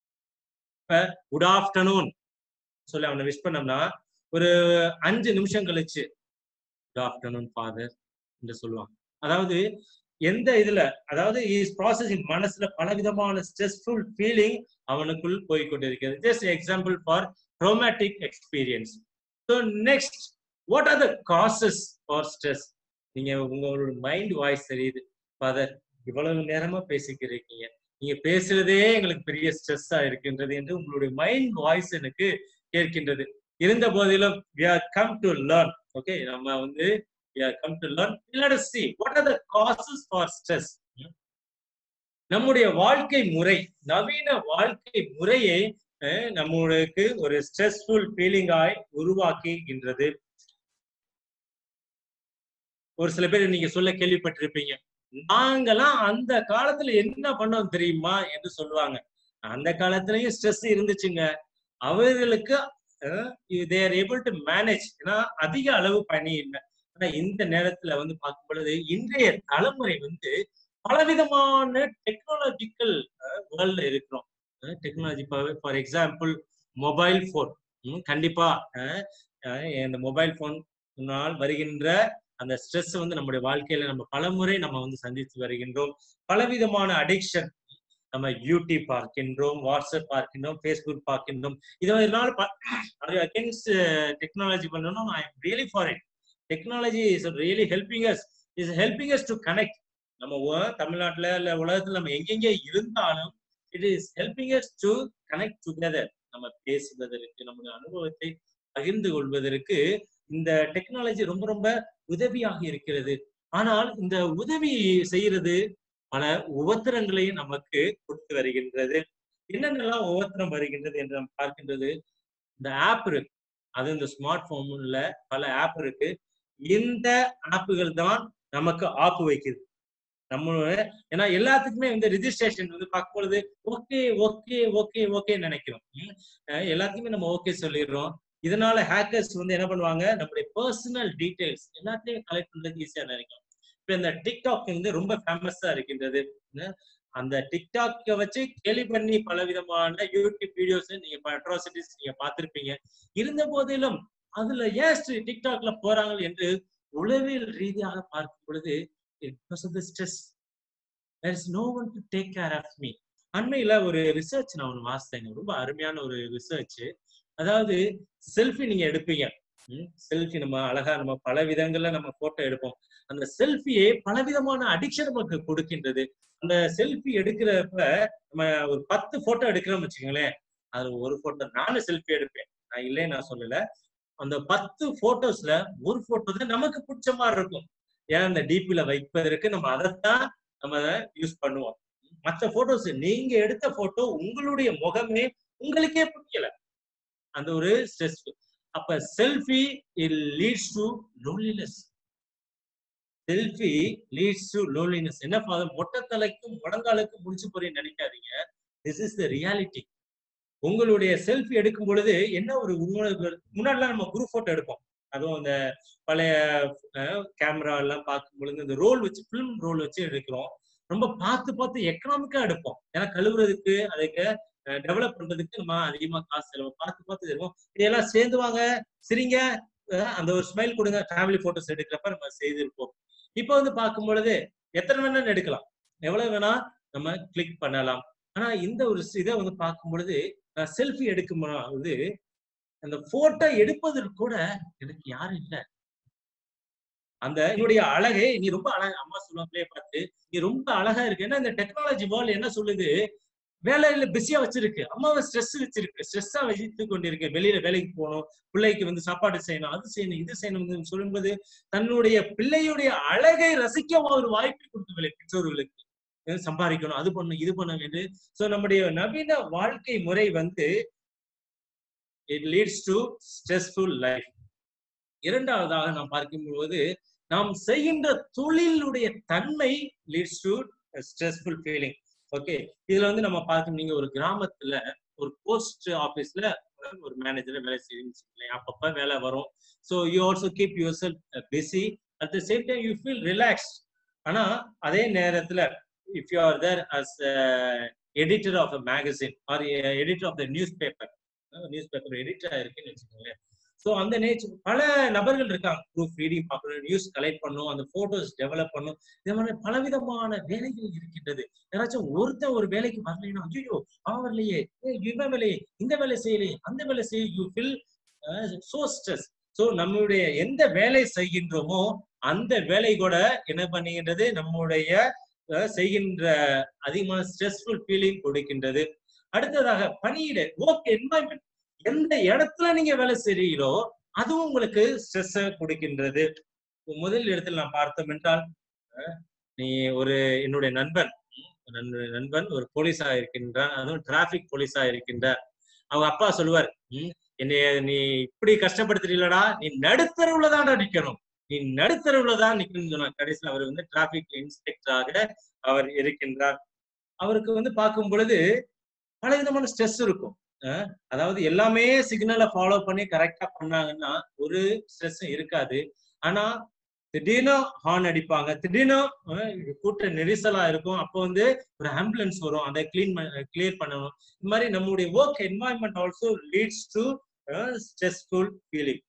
E: இப்ப குட் ஆஃப்டர்நூன் சொல்லி அவனை விஷ் பண்ணோம்னா ஒரு அஞ்சு நிமிஷம் கழிச்சு குட் ஆஃப்டர்நூன் ஃபாதர் என்று சொல்லுவான் அதாவது எந்த இதுல அதாவது இஸ் ப்ராசஸிங் மனசுல பலவிதமான ஸ்ட்ரெஸ்ஃபுல் ஃபீலிங் அவனுக்குள் போய் கொண்டிருக்கிறது just example for traumatic experience so next what are the causes for stress நீங்க உங்களோட மைண்ட் வாய்ஸ் தெரியுது ஃபாதர் இவ்வளவு நேரமா பேசிக்கிறீங்க நீங்க பேசுறதே எங்களுக்கு பெரிய ஸ்ட்ரெஸ்ஸா இருக்கின்றது என்று உங்களுடைய மைண்ட் வாய்ஸ் எனக்கு கேட்கின்றது இருந்த போதிலும் we are come to learn okay நம்ம வந்து we are come to learn let us see what are the causes for stress ம்? நம்முடைய வாழ்க்கை முறை நவீன வாழ்க்கை முறையை அஹ், நம்மளுக்கு ஒரு ஸ்ட்ரெஸ்ஃபுல் ஃபீலிங்காய் உருவாக்குகின்றது ஒரு சில பேர் நீங்க சொல்ல கேள்விப்பட்டிருப்பீங்க நாங்கெல்லாம் அந்த காலத்துல என்ன பண்ணோம் தெரியுமா என்று சொல்லுவாங்க அந்த காலத்துலயும் ஸ்ட்ரெஸ் இருந்துச்சுங்க அவர்களுக்கு தேர் ஏபிள் டு மேனேஜ் ஏன்னா அதிக அளவு பணி இல்லை ஆனா இந்த நேரத்துல வந்து பார்க்கும் பொழுது இன்றைய தலைமுறை வந்து பலவிதமான டெக்னாலஜிக்கல் வேர்ல்ட்ல இருக்கிறோம் technology for example mobile phone கண்டிப்பா அஹ், அஹ், இந்த மொபைல் போனால் வருகின்ற அந்த ஸ்ட்ரெஸ் வந்து நம்முடைய வாழ்க்கையில நம்ம பலமுறை நம்ம வந்து சந்தித்து வருகின்றோம் பலவிதமான அடிக்ஷன் நம்ம யூடியூப் பார்க்கின்றோம் வாட்ஸ்அப் பார்க்கின்றோம் ஃபேஸ்புக் பார்க்கின்றோம் இதனால அகேன்ஸ்ட் டெக்னாலஜி பண்ணணும் I am really for it technology is really helping us is helping us to connect நம்ம உ- தமிழ்நாட்டுல இல்ல உலகத்துல நம்ம எங்கெங்க இருந்தாலும் it is helping us to connect together நம்ம பேசுவதற்கு நம்முடைய அனுபவத்தை பகிர்ந்து கொள்வதற்கு இந்த டெக்னாலஜி ரொம்ப ரொம்ப உதவியாக இருக்கிறது ஆனால் இந்த உதவி செய்யறது பல உபத்திரங்களையும் நமக்கு கொடுத்து வருகின்றது என்னென்னலாம் உபத்திரம் வருகின்றது என்று நாம் பார்க்கின்றது இந்த ஆப் இருக்கு அது இந்த ஸ்மார்ட் போன்ல பல ஆப் இருக்கு இந்த ஆப்புகள் தான் நமக்கு ஆப்பு வைக்குது நம்ம ஏன்னா எல்லாத்துக்குமே வந்து ரிஜிஸ்ட்ரேஷன் வந்து பார்க்கும் பொழுது ஓகே ஓகே ஓகே ஓகே நினைக்கிறோம் ம், அஹ் எல்லாத்தையுமே நம்ம ஓகே சொல்லிடுறோம் இதனால ஹேக்கர்ஸ் வந்து என்ன பண்ணுவாங்க நம்முடைய பர்சனல் டீடைல்ஸ் எல்லாத்தையும் கலெக்ட் பண்றது ஈஸியா நினைக்கும் இப்ப இந்த டிக்டாக் வந்து ரொம்ப ஃபேமஸா இருக்கின்றது என்ன? அந்த டிக்டாக்க வச்சு கேலி பண்ணி பல விதமான யூடியூப் வீடியோஸ் நீங்க அட்ராசிட்டிஸ் நீங்க பார்த்திருப்பீங்க இருந்த போதிலும் அதுல ஏன் டிக்டாக்ல போறாங்க என்று உளவியல் ரீதியாக பார்க்கும் பொழுது because of the stress there is no one to take care of me அண்மையில ஒரு ரிசர்ச் நான் ஒன்று வாசித்தேங்க ரொம்ப அருமையான ஒரு ரிசர்ச் அதாவது செல்ஃபி நீங்க எடுப்பீங்க செல்ஃபி நம்ம அழகா நம்ம பல விதங்கள்ல நம்ம போட்டோ எடுப்போம் அந்த செல்ஃபியே பலவிதமான அடிக்ஷன் நமக்கு கொடுக்கின்றது அந்த செல்ஃபி எடுக்கிறப்ப நம்ம ஒரு பத்து போட்டோ எடுக்கிறோம் வச்சுக்கோங்களேன் அதுல ஒரு போட்டோ நானும் செல்ஃபி எடுப்பேன் நான் இல்லையே நான் சொல்லல அந்த பத்து போட்டோஸ்ல ஒரு போட்டோ தான் நமக்கு பிடிச்ச மாதிரி இருக்கும் ஏன் அந்த டிபில வைப்பதற்கு நம்ம அதைத்தான் நம்ம யூஸ் பண்ணுவோம் மற்ற போட்டோஸ் நீங்க எடுத்த போட்டோ உங்களுடைய முகமே உங்களுக்கே பிடிக்கல அந்த ஒரு ஸ்ட்ரெஸ் அப்ப selfie it leads to loneliness selfie leads to loneliness என்ன ஃபாதர் மொட்டை தலைக்கும் முழங்காலுக்கும் முடிச்சு போறேன்னு நினைக்காதீங்க திஸ் இஸ் த ரியாலிட்டி உங்களுடைய செல்ஃபி எடுக்கும் பொழுது என்ன ஒரு உணர்வு முன்னாடிலாம் நம்ம குரூப் போட்டோ எடுப்போம் அதுவும் அந்த பழைய கேமரா எல்லாம் பார்க்கும் பொழுது இந்த ரோல் வச்சு ஃபிலிம் ரோல் வச்சு எடுக்கிறோம் ரொம்ப பார்த்து பார்த்து எக்கனாமிக்கா எடுப்போம் ஏன்னா கழுவுறதுக்கு அதுக்கு டெவலப் பண்றதுக்கு நம்ம அதிகமா காசு செலவு பார்த்து பார்த்து தருவோம் இதெல்லாம் சேர்ந்து வாங்க சரிங்க அஹ் அந்த ஒரு ஸ்மைல் கொடுங்க ஃபேமிலி போட்டோஸ் எடுக்கிறப்ப நம்ம செய்திருப்போம் இப்போ வந்து பார்க்கும் பொழுது எத்தனை வேணாலும் எடுக்கலாம் எவ்வளவு வேணா நம்ம கிளிக் பண்ணலாம் ஆனா இந்த ஒரு இதை வந்து பார்க்கும் பொழுது நான் செல்ஃபி எடுக்கும் போது அந்த போட்டோ எடுப்பதற்கு கூட எனக்கு யாரும் இல்ல அந்த என்னுடைய அழகே நீ ரொம்ப அழகா அம்மா சொல்லுவாங்களே பார்த்து நீ ரொம்ப அழகா இருக்கு ஏன்னா இந்த டெக்னாலஜி வேர்ல்டு என்ன சொல்லுது வேலையில பிஸியா வச்சிருக்கு அம்மாவை ஸ்ட்ரெஸ் வச்சிருக்கு ஸ்ட்ரெஸ்ஸா வச்சு கொண்டிருக்கு வெளியில வேலைக்கு போகணும் பிள்ளைக்கு வந்து சாப்பாடு செய்யணும் அது செய்யணும் இது செய்யணும் சொல்லும்போது தன்னுடைய பிள்ளையுடைய அழகை ரசிக்க ஒரு வாய்ப்பு கொடுத்தவில்லை பெற்றோர்களுக்கு சம்பாதிக்கணும் அது பண்ணும் இது பண்ணும் என்று சோ நம்முடைய நவீன வாழ்க்கை முறை வந்து it leads to stressful life இரண்டாவதாக நாம் பார்க்கும்போது நாம் செய்கின்ற தொழிலுடைய தன்மை leads to stressful feeling okay இதுல வந்து நம்ம பார்க்கணும் நீங்க ஒரு கிராமத்துல ஒரு போஸ்ட் ஆபீஸ்ல ஒரு மேனேஜர் வேலை செய்யுங்க அப்பப்ப வேலை வரும் so you also keep yourself busy at the same time you feel relax ஆனா அதே நேரத்துல if you are there as editor of a magazine or editor of the newspaper newspaper editor இருக்குன்னு வச்சுக்கோங்களேன் so அந்த nature பல நபர்கள் இருக்காங்க proofreading பார்க்கணும் நியூஸ் கலெக்ட் பண்ணும் அந்த போட்டோஸ் டெவலப் பண்ணும் இதே மாதிரி பலவிதமான வேலைகள் இருக்கின்றது யாராச்சும் ஒருத்தன் ஒரு வேலைக்கு வரலைன்னா ஐயோ அவன் வரலையே இவன் வேலையே இந்த வேலை செய்யலையே அந்த வேலை செய்ய you feel so stress so நம்மளுடைய எந்த வேலை செய்கின்றோமோ அந்த வேலை கூட என்ன பண்ணுகின்றது நம்முடைய செய்கின்ற அதிகமான ஸ்ட்ரெஸ்ஃபுல் ஃபீலிங் கொடுக்கின்றது அடுத்ததாக பணியிட ஒர்க் என்வாயன்மெண்ட் எந்த இடத்துல நீங்க வேலை செய்றீங்களோ அதுவும் உங்களுக்கு ஸ்ட்ரெஸ் கொடுக்கின்றது முதல் இடத்துல நான் பார்த்தோம் என்றால் நீ ஒரு என்னுடைய நண்பன் நண்பன் ஒரு போலீஸா இருக்கின்றான் அதுவும் டிராபிக் போலீஸா இருக்கின்றார் அவங்க அப்பா சொல்லுவார் என்னைய நீ இப்படி கஷ்டப்படுத்துறீங்களடா நீ நடுத்தரவுல தான்டா நிக்கணும் நீ நடுத்தரவுல தான் நிக்கணும்னு சொன்னார் கடைசியில் அவர் வந்து டிராபிக் இன்ஸ்பெக்டராக அவர் இருக்கின்றார் அவருக்கு வந்து பார்க்கும் பொழுது பல விதமான ஸ்ட்ரெஸ் இருக்கும் அதாவது எல்லாமே சிக்னலை ஃபாலோ பண்ணி கரெக்டா பண்ணாங்கன்னா ஒரு ஸ்ட்ரெஸ்ஸும் இருக்காது ஆனா திடீர்னு ஹார்ன் அடிப்பாங்க திடீர்னு கூட்ட நெரிசலா இருக்கும் அப்போ வந்து ஒரு ஆம்புலன்ஸ் வரும் அதை கிளீன் கிளியர் பண்ணணும் இந்த மாதிரி நம்முடைய work environment also leads to stressful feeling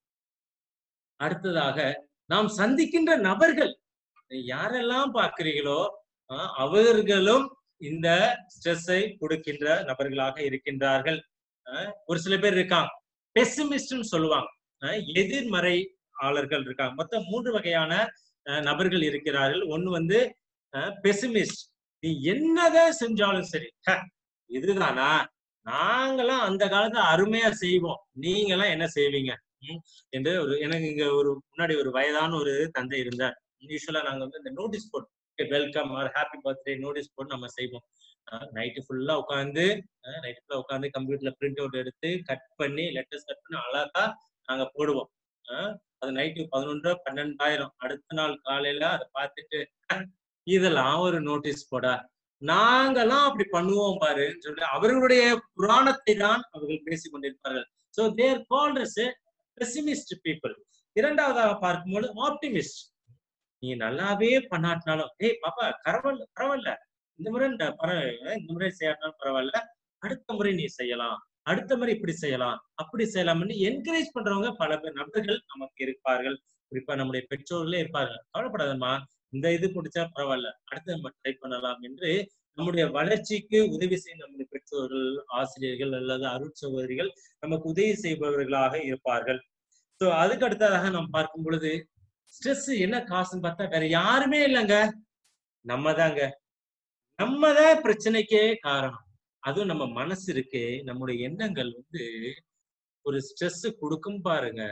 E: அடுத்ததாக நாம் சந்திக்கின்ற நபர்கள் யாரெல்லாம் பார்க்கிறீங்களோ அவர்களும் இந்த ஸ்ட்ரெஸ்ஸை கொடுக்கின்ற நபர்களாக இருக்கின்றார்கள் ஒரு சில பேர் இருக்காங்க பெசிமிஸ்ட்னு சொல்லுவாங்க எதிர்மறை ஆளர்கள் இருக்காங்க மொத்தம் மூன்று வகையான நபர்கள் இருக்கிறார்கள் ஒண்ணு வந்து பெசிமிஸ்ட் நீ என்னதான் செஞ்சாலும் சரி இதுதானா நாங்கெல்லாம் அந்த காலத்துல அருமையா செய்வோம் நீங்கெல்லாம் என்ன செய்வீங்க ம், என்று ஒரு எனக்கு இங்க ஒரு முன்னாடி ஒரு வயதான ஒரு தந்தை இருந்தார் யூஸ்வலா நாங்க வந்து இந்த notice board welcome or happy birthday notice board நம்ம செய்வோம் நைட்டு ஃபுல்லா உட்காந்து நைட்டு ஃபுல்லா உட்காந்து கம்ப்யூட்டர்ல பிரிண்ட் அவுட் எடுத்து கட் பண்ணி லெட்டர்ஸ் கட் பண்ணி அழகா நாங்க போடுவோம் அஹ், அது நைட்டு பதினொன்று பன்னெண்டாயிரம் அடுத்த நாள் காலையில அதை பார்த்துட்டு "அஹ், இதெல்லாம் ஒரு நோட்டீஸ் போடா நாங்கெல்லாம் அப்படி பண்ணுவோம் பாரு சொல்லி அவர்களுடைய புராணத்தை தான் அவர்கள் பேசிக் கொண்டிருப்பார்கள் so they're called pessimist people இரண்டாவதாக பார்க்கும்போது ஆப்டிமிஸ்ட் நீ நல்லாவே பண்ணாட்டினாலும் ஏய் பாப்பா பரவாயில்ல பரவாயில்ல இந்த முறை இந்த பரவாயில்ல இந்த முறை செய்யாட்டினாலும் பரவாயில்ல அடுத்த முறை நீ செய்யலாம் அடுத்த முறை இப்படி செய்யலாம் அப்படி செய்யலாம்னு என்கரேஜ் பண்றவங்க பல பேர் நபர்கள் நமக்கு இருப்பார்கள் குறிப்பா நம்முடைய பெற்றோர்களே இருப்பார்கள் கவலைப்படாதம்மா இந்த இது பிடிச்சா பரவாயில்ல அடுத்து நம்ம ட்ரை பண்ணலாம் என்று நம்முடைய வளர்ச்சிக்கு உதவி செய்யும் நம்முடைய பெற்றோர்கள் ஆசிரியர்கள் அல்லது அருட் சகோதரிகள் நமக்கு உதவி செய்பவர்களாக இருப்பார்கள் ஸோ அதுக்கு அடுத்ததாக நாம் பார்க்கும் பொழுது ஸ்ட்ரெஸ் என்ன காசுன்னு பார்த்தா வேற யாருமே இல்லைங்க நம்ம தாங்க நம்ம தான் பிரச்சனைக்கே காரணம் அதுவும் நம்ம மனசு இருக்கே நம்முடைய எண்ணங்கள் வந்து ஒரு ஸ்ட்ரெஸ் கொடுக்கும் பாருங்க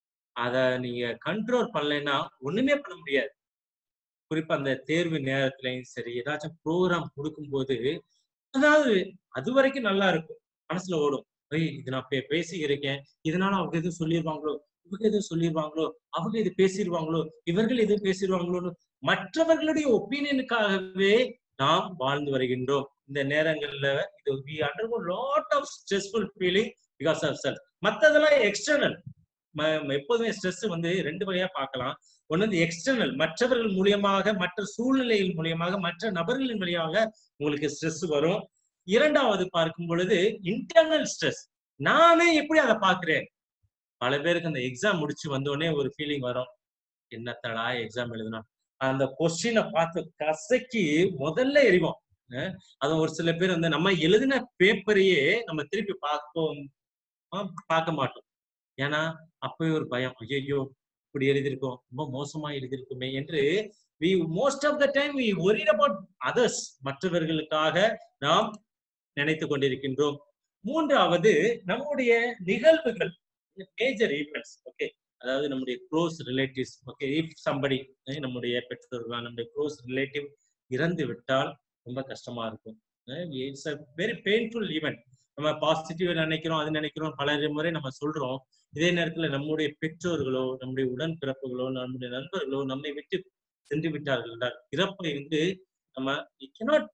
E: அத நீங்க கண்ட்ரோல் பண்ணலைன்னா ஒண்ணுமே பண்ண முடியாது குறிப்பா அந்த தேர்வு நேரத்துலயும் சரி ஏதாச்சும் ப்ரோக்ராம் கொடுக்கும்போது அதாவது அது வரைக்கும் நல்லா இருக்கும் மனசுல ஓடும் ஏய் இது நான் பே பேசியிருக்கேன் இதனால அவங்க எதுவும் சொல்லிடுவாங்களோ இவங்க எதுவும் சொல்லிடுவாங்களோ அவங்க இது பேசிடுவாங்களோ இவர்கள் எதுவும் பேசிடுவாங்களோன்னு மற்றவர்களுடைய ஒப்பீனியனுக்காகவே நாம் வாழ்ந்து வருகின்றோம் இந்த நேரங்கள்ல இது we undergo lot of stressful feeling because of self மத்ததெல்லாம் எக்ஸ்டர்னல் எப்போதுமே ஸ்ட்ரெஸ் வந்து ரெண்டு வகையா பார்க்கலாம் ஒண்ணு வந்து எக்ஸ்டர்னல் மற்றவர்கள் மூலியமாக மற்ற சூழ்நிலைகள் மூலியமாக மற்ற நபர்களின் வழியாக உங்களுக்கு ஸ்ட்ரெஸ் வரும் இரண்டாவது பார்க்கும் பொழுது இன்டர்னல் ஸ்ட்ரெஸ் நானே எப்படி அதை பாக்குறேன் பல பேருக்கு அந்த எக்ஸாம் முடிச்சு வந்தோடனே ஒரு ஃபீலிங் வரும் என்னத்தடா எக்ஸாம் எழுதணும் அந்த கொஸ்டினை பார்த்து கசக்கி முதல்ல எறிவோம் அஹ் அது ஒரு சில பேர் வந்து நம்ம எழுதின பேப்பரையே நம்ம திருப்பி பார்ப்போம் ஆஹ் பார்க்க மாட்டோம் ஏன்னா அப்பவே ஒரு பயம் ஐயோ இப்படி எழுதியிருக்கோம் ரொம்ப மோசமா எழுதியிருக்குமே என்று we most of the time we worried about others மற்றவர்களுக்காக நாம் நினைத்து கொண்டிருக்கின்றோம் மூன்றாவது நம்முடைய நிகழ்வுகள் மேஜர் ஈவெண்ட்ஸ் ஓகே அதாவது நம்முடைய close relatives okay if somebody நம்முடைய பெற்றோர்களா நம்முடைய க்ளோஸ் ரிலேட்டிவ் இறந்து விட்டால் ரொம்ப கஷ்டமா இருக்கும் it's a very painful event நம்ம பாசிட்டிவ் நினைக்கிறோம் அது நினைக்கிறோம் பல முறை நம்ம சொல்றோம் இதே நேரத்துல நம்முடைய பெற்றோர்களோ நம்முடைய உடன்பிறப்புகளோ நம்முடைய நண்பர்களோ நம்மை விட்டு சென்று விட்டார்கள் என்றால் இறப்பை வந்து நம்ம கெனாட்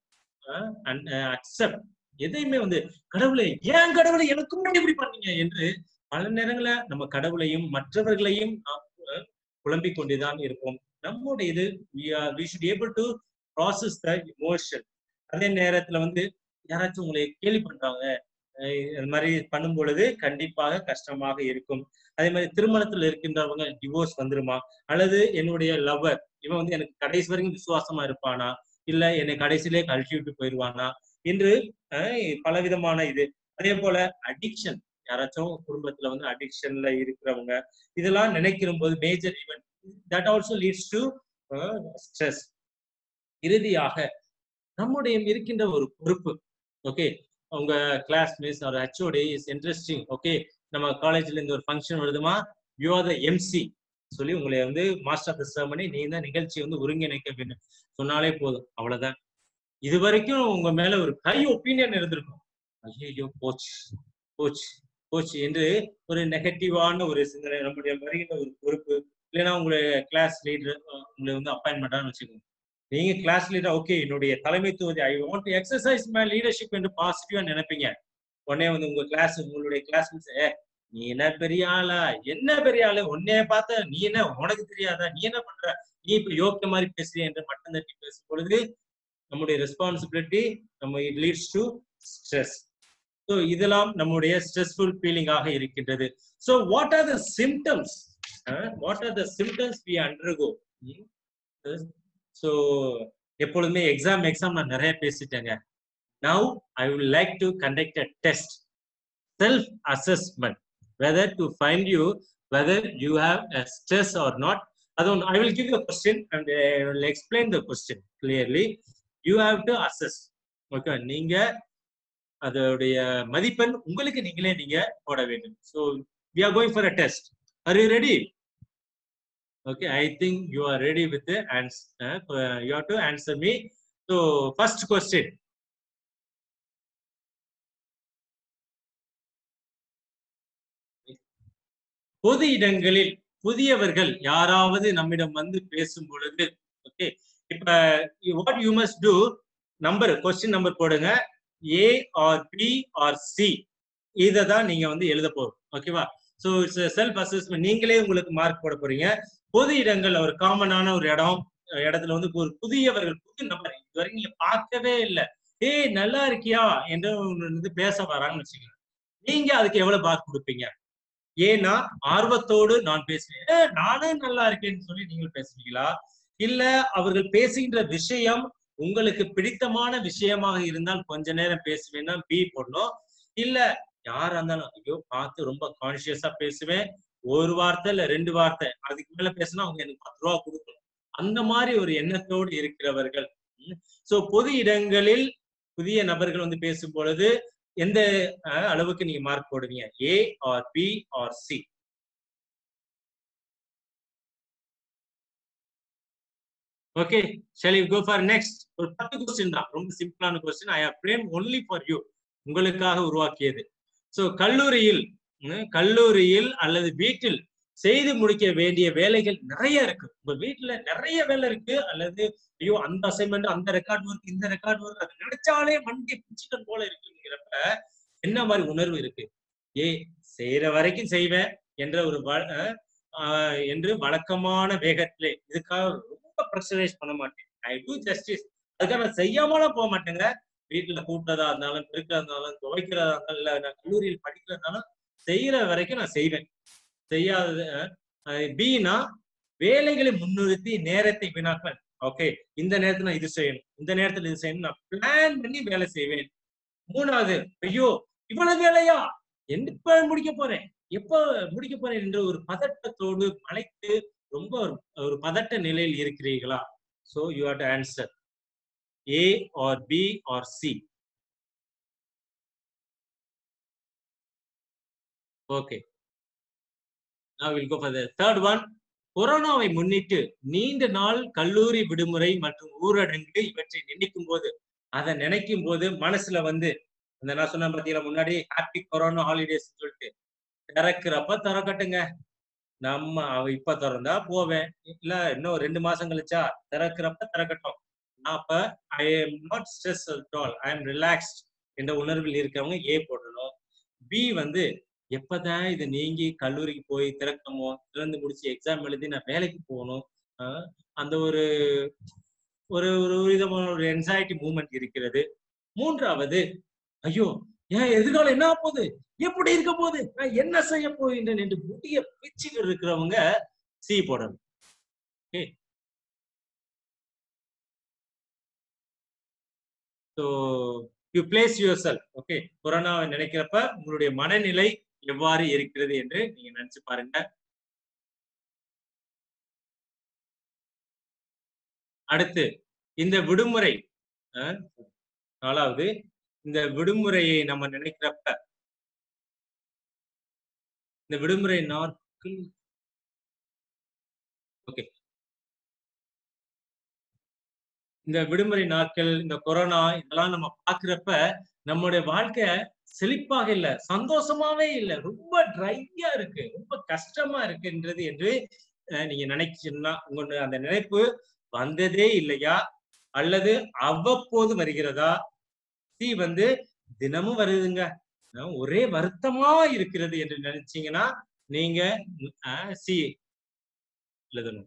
E: அக்செப்ட் எதையுமே வந்து கடவுளை ஏன் கடவுளை எனக்கு முன்னாடி இப்படி பண்ணீங்க என்று பல நேரங்கள நம்ம கடவுளையும் மற்றவர்களையும் நாம் அஹ், புலம்பிக் கொண்டுதான் இருப்போம் நம்முடைய இது we should able to process the emotion அதே நேரத்துல வந்து யாராச்சும் உங்களை கேலி பண்றாங்க அஹ் இது மாதிரி பண்ணும் பொழுது கண்டிப்பாக கஷ்டமாக இருக்கும் அதே மாதிரி திருமணத்துல இருக்கின்றவங்க டிவோர்ஸ் வந்துருமா அல்லது என்னுடைய லவர் இவன் வந்து எனக்கு கடைசி வரைக்கும் விசுவாசமா இருப்பானா இல்ல என்னை கடைசியிலே கழட்டி விட்டு போயிடுவானா என்று அஹ், பலவிதமான இது அதே போல அடிக்ஷன் யாராச்சும் குடும்பத்துல வந்து அடிக்ஷன்ல இருக்கிறவங்க இதெல்லாம் நினைக்கிற போது major event that also leads to stress இறுதியாக நம்முடைய இருக்கின்ற ஒரு பொறுப்பு ஓகே உங்க கிளாஸ் மிஸ் ஒரு ஹெச்ஓடி இஸ் இன்ட்ரெஸ்டிங் ஓகே நம்ம காலேஜ்ல இருந்து ஒரு ஃபங்க்ஷன் வருதுமா யூ ஆர் த எம்சி சொல்லி உங்களை வந்து மாஸ்டர் ஆஃப் த செரமனி நீ தான் நிகழ்ச்சியை வந்து ஒருங்கிணைக்க வேண்டும் சொன்னாலே போதும் அவ்வளவுதான் இது வரைக்கும் உங்க மேல ஒரு ஹை ஒப்பீனியன் இருந்திருக்கும் ஐயோ போச்சு போச்சு போச்சு என்று ஒரு நெகட்டிவான ஒரு சிந்தனை நம்முடைய வருகின்ற ஒரு பொறுப்பு இல்லைன்னா உங்களுடைய கிளாஸ் லீடர் உங்களை வந்து அப்பாயின்மெண்டான்னு வச்சுக்கோங்க நீங்க கிளாஸ் லீடர் ஓகே என்னுடைய தலைமைத்துவத்தை I want exercise my leadership என்று பாசிட்டிவா நினைப்பீங்க உடனே வந்து உங்க கிளாஸ் உங்களுடைய கிளாஸ் நீ என்ன பெரிய ஆளா என்ன பெரிய ஆளு உன்னைய பார்த்த நீ என்ன உனக்கு தெரியாதா நீ என்ன பண்ற நீ இப்ப யோக்கிய மாதிரி பேசுறிய என்று மட்டும் தட்டி பேசும் பொழுது நம்முடைய ரெஸ்பான்சிபிலிட்டி நம்ம it leads to stress so இதெல்லாம் நம்முடைய ஸ்ட்ரெஸ்ஃபுல் ஃபீலிங்காக இருக்கின்றது so what are the symptoms what are the symptoms we undergo so எப்பொழுதுமே எக்ஸாம் எக்ஸாம் நான் நிறைய பேசிட்டேங்க now I will like to conduct a test self assessment whether to find you whether you have a stress or not அதுவும் I will give you question and will explain the question clearly you have to assess okay நீங்க அதோடைய மதிப்பெண் உங்களுக்கு நீங்களே நீங்க போட வேண்டும் so we are going for a test or you ready okay i think you are ready with the answer uh, you have to answer me so first question பொது இடங்களில் புதியவர்கள் யாராவது நம்மிடம் வந்து பேசும் பொழுது ஓகே இப்ப what you must do number question number போடுங்க A or B or C இதை தான் நீங்க வந்து எழுத போறோம் ஓகேவா ஸோ இட்ஸ் செல்ஃப் அசஸ்மெண்ட் நீங்களே உங்களுக்கு மார்க் போட போறீங்க பொது இடங்கள் ஒரு காமனான ஒரு இடம் இடத்துல வந்து ஒரு புதியவர்கள் புது நபர் இதுவரைக்கும் நீங்க பார்க்கவே இல்லை ஏய் நல்லா இருக்கியா என்று வந்து பேச வராங்கன்னு வச்சுக்கோங்க நீங்க அதுக்கு எவ்வளவு மார்க் கொடுப்பீங்க ஏன்னா ஆர்வத்தோடு நான் பேசுவேன் "ஏ, நானே நல்லா இருக்கேன்னு சொல்லி நீங்கள் பேசுவீங்களா இல்ல அவர்கள் பேசுகின்ற விஷயம் உங்களுக்கு பிடித்தமான விஷயமாக இருந்தால் கொஞ்ச நேரம் பேசுவேன்னா பி போடணும் இல்ல யாரா இருந்தாலும் ஐயோ பார்த்து ரொம்ப கான்சியஸா பேசுவேன் ஒரு வார்த்தை இல்ல ரெண்டு வார்த்தை அதுக்கு மேல பேசினா அவங்க எனக்கு பத்து ரூபா கொடுக்கணும் அந்த மாதிரி ஒரு எண்ணத்தோடு இருக்கிறவர்கள் சோ பொது இடங்களில் புதிய நபர்கள் வந்து பேசும் பொழுது எந்த அஹ், அளவுக்கு நீங்க மார்க் போடுவீங்க A or B or C okay shall you go for next ஒரு பத்து கொஸ்டின் தான் ரொம்ப சிம்பிளான question I have frame only for you உங்களுக்காக உருவாக்கியது சோ கல்லூரியில் ம், கல்லூரியில் அல்லது வீட்டில் செய்து முடிக்க வேண்டிய வேலைகள் நிறைய இருக்கு உங்க வீட்டுல நிறைய வேலை இருக்கு அல்லது ஐயோ அந்த அசைன்மெண்ட் அந்த ரெக்கார்ட் ஒர்க் இந்த ரெக்கார்ட் ஒர்க் அது நினைச்சாலே மண்டி பிடிச்சிட்டு போல இருக்குங்கிறப்ப என்ன மாதிரி உணர்வு இருக்கு ஏ செய்யற வரைக்கும் செய்வேன் என்ற ஒரு வ- அஹ், ஆஹ், என்று வழக்கமான வேகத்திலே இதுக்காக ரொம்ப ப்ரெஷரைஸ் பண்ண மாட்டேன் ஐ டூ ஜஸ்டிஸ் அதுக்காக நான் செய்யாமலாம் போக மாட்டேங்க வீட்டுல கூட்டுறதா இருந்தாலும் பெருக்கிறதா இருந்தாலும் துவைக்கிறதா இருந்தாலும் இல்ல நான் கல்லூரியில் படிக்கிறதாலும் செய்யற வரைக்கும் நான் செய்வேன் செய்யாதது பினா வேலைகளை முன்னிறுத்தி நேரத்தை வீணாக்க ஓகே இந்த நேரத்துல நான் இது செய்யணும் இந்த நேரத்துல இது செய்யணும் நான் பிளான் பண்ணி வேலை செய்வேன் மூணாவது ஐயோ இவ்வளவு வேலையா எப்ப முடிக்க போறேன் எப்ப முடிக்க போறேன் என்ற ஒரு பதட்டத்தோடு மலைத்து ரொம்ப ஒரு- ஒரு பதட்ட நிலையில் இருக்கிறீர்களா so you have to answer A or B or C okay now we'll go for the third one கொரோனாவை முன்னிட்டு நீண்ட நாள் கல்லூரி விடுமுறை மற்றும் ஊரடங்கு இவற்றை நினைக்கும் போது அதை நினைக்கும் போது மனசுல வந்து இந்த நான் சொன்ன பாத்தீங்களா முன்னாடி ஹாப்பி கொரோனா ஹாலிடேஸ் சொல்லிட்டு திறக்கிறப்ப திறக்கட்டுங்க நம்ம அவ இப்ப திறந்தா போவேன் இல்ல இன்னும் ரெண்டு மாசம் கழிச்சா திறக்கிறப்ப திறக்கட்டும் நான் அப்ப I am not stress all I am relaxed என்ற உணர்வில் இருக்கிறவங்க ஏ போடணும் பி வந்து எப்பதான் இது நீங்கி கல்லூரிக்கு போய் திறக்கமோ திறந்து முடிச்சு எக்ஸாம் எழுதி நான் வேலைக்கு போகணும் ஆஹ் அந்த ஒரு ஒரு ஒரு விதமான ஒரு என்சைட்டி மூமெண்ட் இருக்கிறது மூன்றாவது ஐயோ என் எதிர்காலம் என்ன ஆகப் போகுது எப்படி இருக்க போகுது நான் என்ன செய்ய போகின்றேன் என்று முடிய பிச்சுட்டு இருக்கிறவங்க சி போடணும் okay so you place yourself okay கொரோனாவை நினைக்கிறப்ப உங்களுடைய மனநிலை எவ்வாறு இருக்கிறது என்று நீங்க நினைச்சு பாருங்க அடுத்து இந்த விடுமுறை அஹ், நாலாவது இந்த விடுமுறையை நம்ம நினைக்கிறப்ப இந்த விடுமுறை நாட்கள் ஓகே இந்த விடுமுறை நாட்கள் இந்த கொரோனா இதெல்லாம் நம்ம பாக்குறப்ப நம்மளுடைய வாழ்க்கை செழிப்பாக இல்ல சந்தோஷமாவே இல்ல ரொம்ப ட்ரையா இருக்கு ரொம்ப கஷ்டமா இருக்குன்றது என்று அஹ், நீங்க நினைச்சீங்கன்னா உங்களுடைய அந்த நினைப்பு வந்ததே இல்லையா அல்லது அவ்வப்போது வருகிறதா சி வந்து தினமும் வருதுங்க அஹ், ஒரே வருத்தமா இருக்கிறது என்று நினைச்சீங்கன்னா நீங்க சி எழுதணும்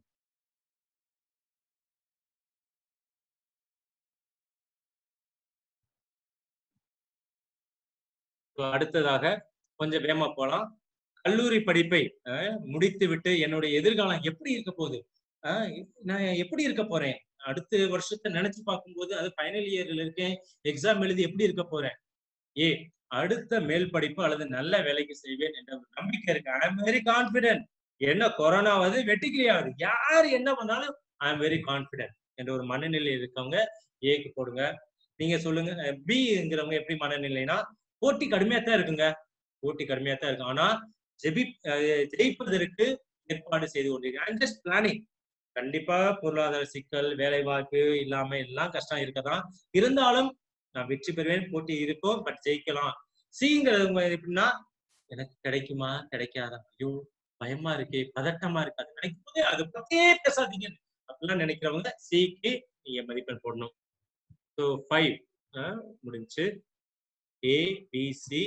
E: So, அடுத்ததாக கொஞ்சம் வேகமா போலாம் கல்லூரி படிப்பை அஹ், முடித்துவிட்டு என்னுடைய எதிர்காலம் எப்படி இருக்க போகுது அஹ், நான் எப்படி இருக்க போறேன் அடுத்த வருஷத்தை நினைச்சு பார்க்கும்போது அது ஃபைனல் இயர்ல இருக்கேன் எக்ஸாம் எழுதி எப்படி இருக்க போறேன் ஏ அடுத்த மேல் படிப்பு அல்லது நல்ல வேலைக்கு செய்வேன் என்ற ஒரு நம்பிக்கை இருக்கு ஐ எம் வெரி கான்பிடென்ட் என்ன கொரோனாவது வெட்டிக்கிரியாவது யார் என்ன பண்ணாலும் ஐ எம் வெரி கான்பிடென்ட் என்ற ஒரு மனநிலை இருக்கவங்க ஏக்கு போடுங்க நீங்க சொல்லுங்க பிங்கிறவங்க எப்படி மனநிலைனா போட்டி கடுமையா தான் இருக்குங்க போட்டி கடுமையா தான் இருக்கும் ஆனா ஜெபி அஹ் ஜெயிப்பதற்கு ஏற்பாடு செய்து கொண்டிருக்கேன் ஜஸ்ட் பிளானிங் கண்டிப்பா பொருளாதார சிக்கல் வேலை வாய்ப்பு இல்லாம எல்லாம் கஷ்டம் இருக்கதான் இருந்தாலும் நான் வெற்றி பெறுவேன் போட்டி இருக்கும் பட் ஜெயிக்கலாம் சிங்கிறவங்க எப்படின்னா எனக்கு கிடைக்குமா கிடைக்காதா ஐயோ பயமா இருக்கே பதட்டமா இருக்கு அது நினைக்கும் போதே அதை பத்தியே பேசாதீங்க அப்படிலாம் நினைக்கிறவங்க சிக்கு நீங்க மதிப்பெண் போடணும் ஸோ ஃபைவ் முடிஞ்சு ஏ பி சி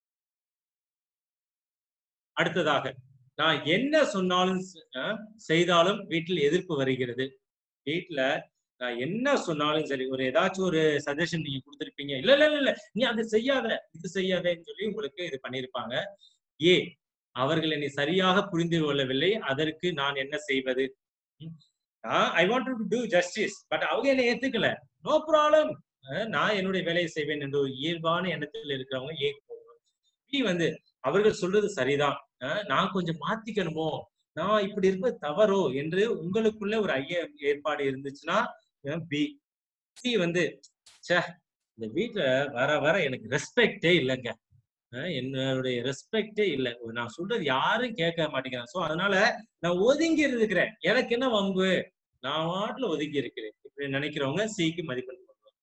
E: அடுத்ததாக நான் என்ன சொன்னாலும் ச- அஹ், செய்தாலும் வீட்டில் எதிர்ப்பு வருகிறது வீட்டுல நான் என்ன சொன்னாலும் சரி ஒரு ஏதாச்சும் ஒரு சஜஷன் நீங்க கொடுத்துருப்பீங்க இல்ல இல்ல இல்ல, இல்ல நீ அதை செய்யாத இது செய்யாதேன்னு சொல்லி உங்களுக்கு இது பண்ணிருப்பாங்க ஏ அவர்கள் என்னை சரியாக புரிந்து கொள்ளவில்லை அதற்கு நான் என்ன செய்வது I want to do justice but அவங்க என்னை ஏத்துக்கல நோ ப்ராப்ளம் நான் என்னுடைய வேலையை செய்வேன் என்ற ஒரு இயல்பான எண்ணத்தில் இருக்கிறவங்க ஏ பி வந்து அவர்கள் சொல்றது சரிதான் அஹ் நான் கொஞ்சம் மாத்திக்கணுமோ நான் இப்படி இருப்பது தவறோ என்று உங்களுக்குள்ள ஒரு ஐய ஏற்பாடு இருந்துச்சுன்னா பி சி வந்து ச்சே இந்த வீட்டுல வர வர எனக்கு ரெஸ்பெக்டே இல்லைங்க அஹ் என்னுடைய ரெஸ்பெக்டே இல்லை நான் சொல்றது யாரும் கேட்க மாட்டேங்கிறாங்க ஸோ அதனால நான் ஒதுங்கி இருக்கிறேன் எனக்கு என்ன வம்பு நான் வாட்டுல ஒதுங்கி இருக்கிறேன் இப்படி நினைக்கிறவங்க சிக்கு மதிப்பெண் பண்ணுவாங்க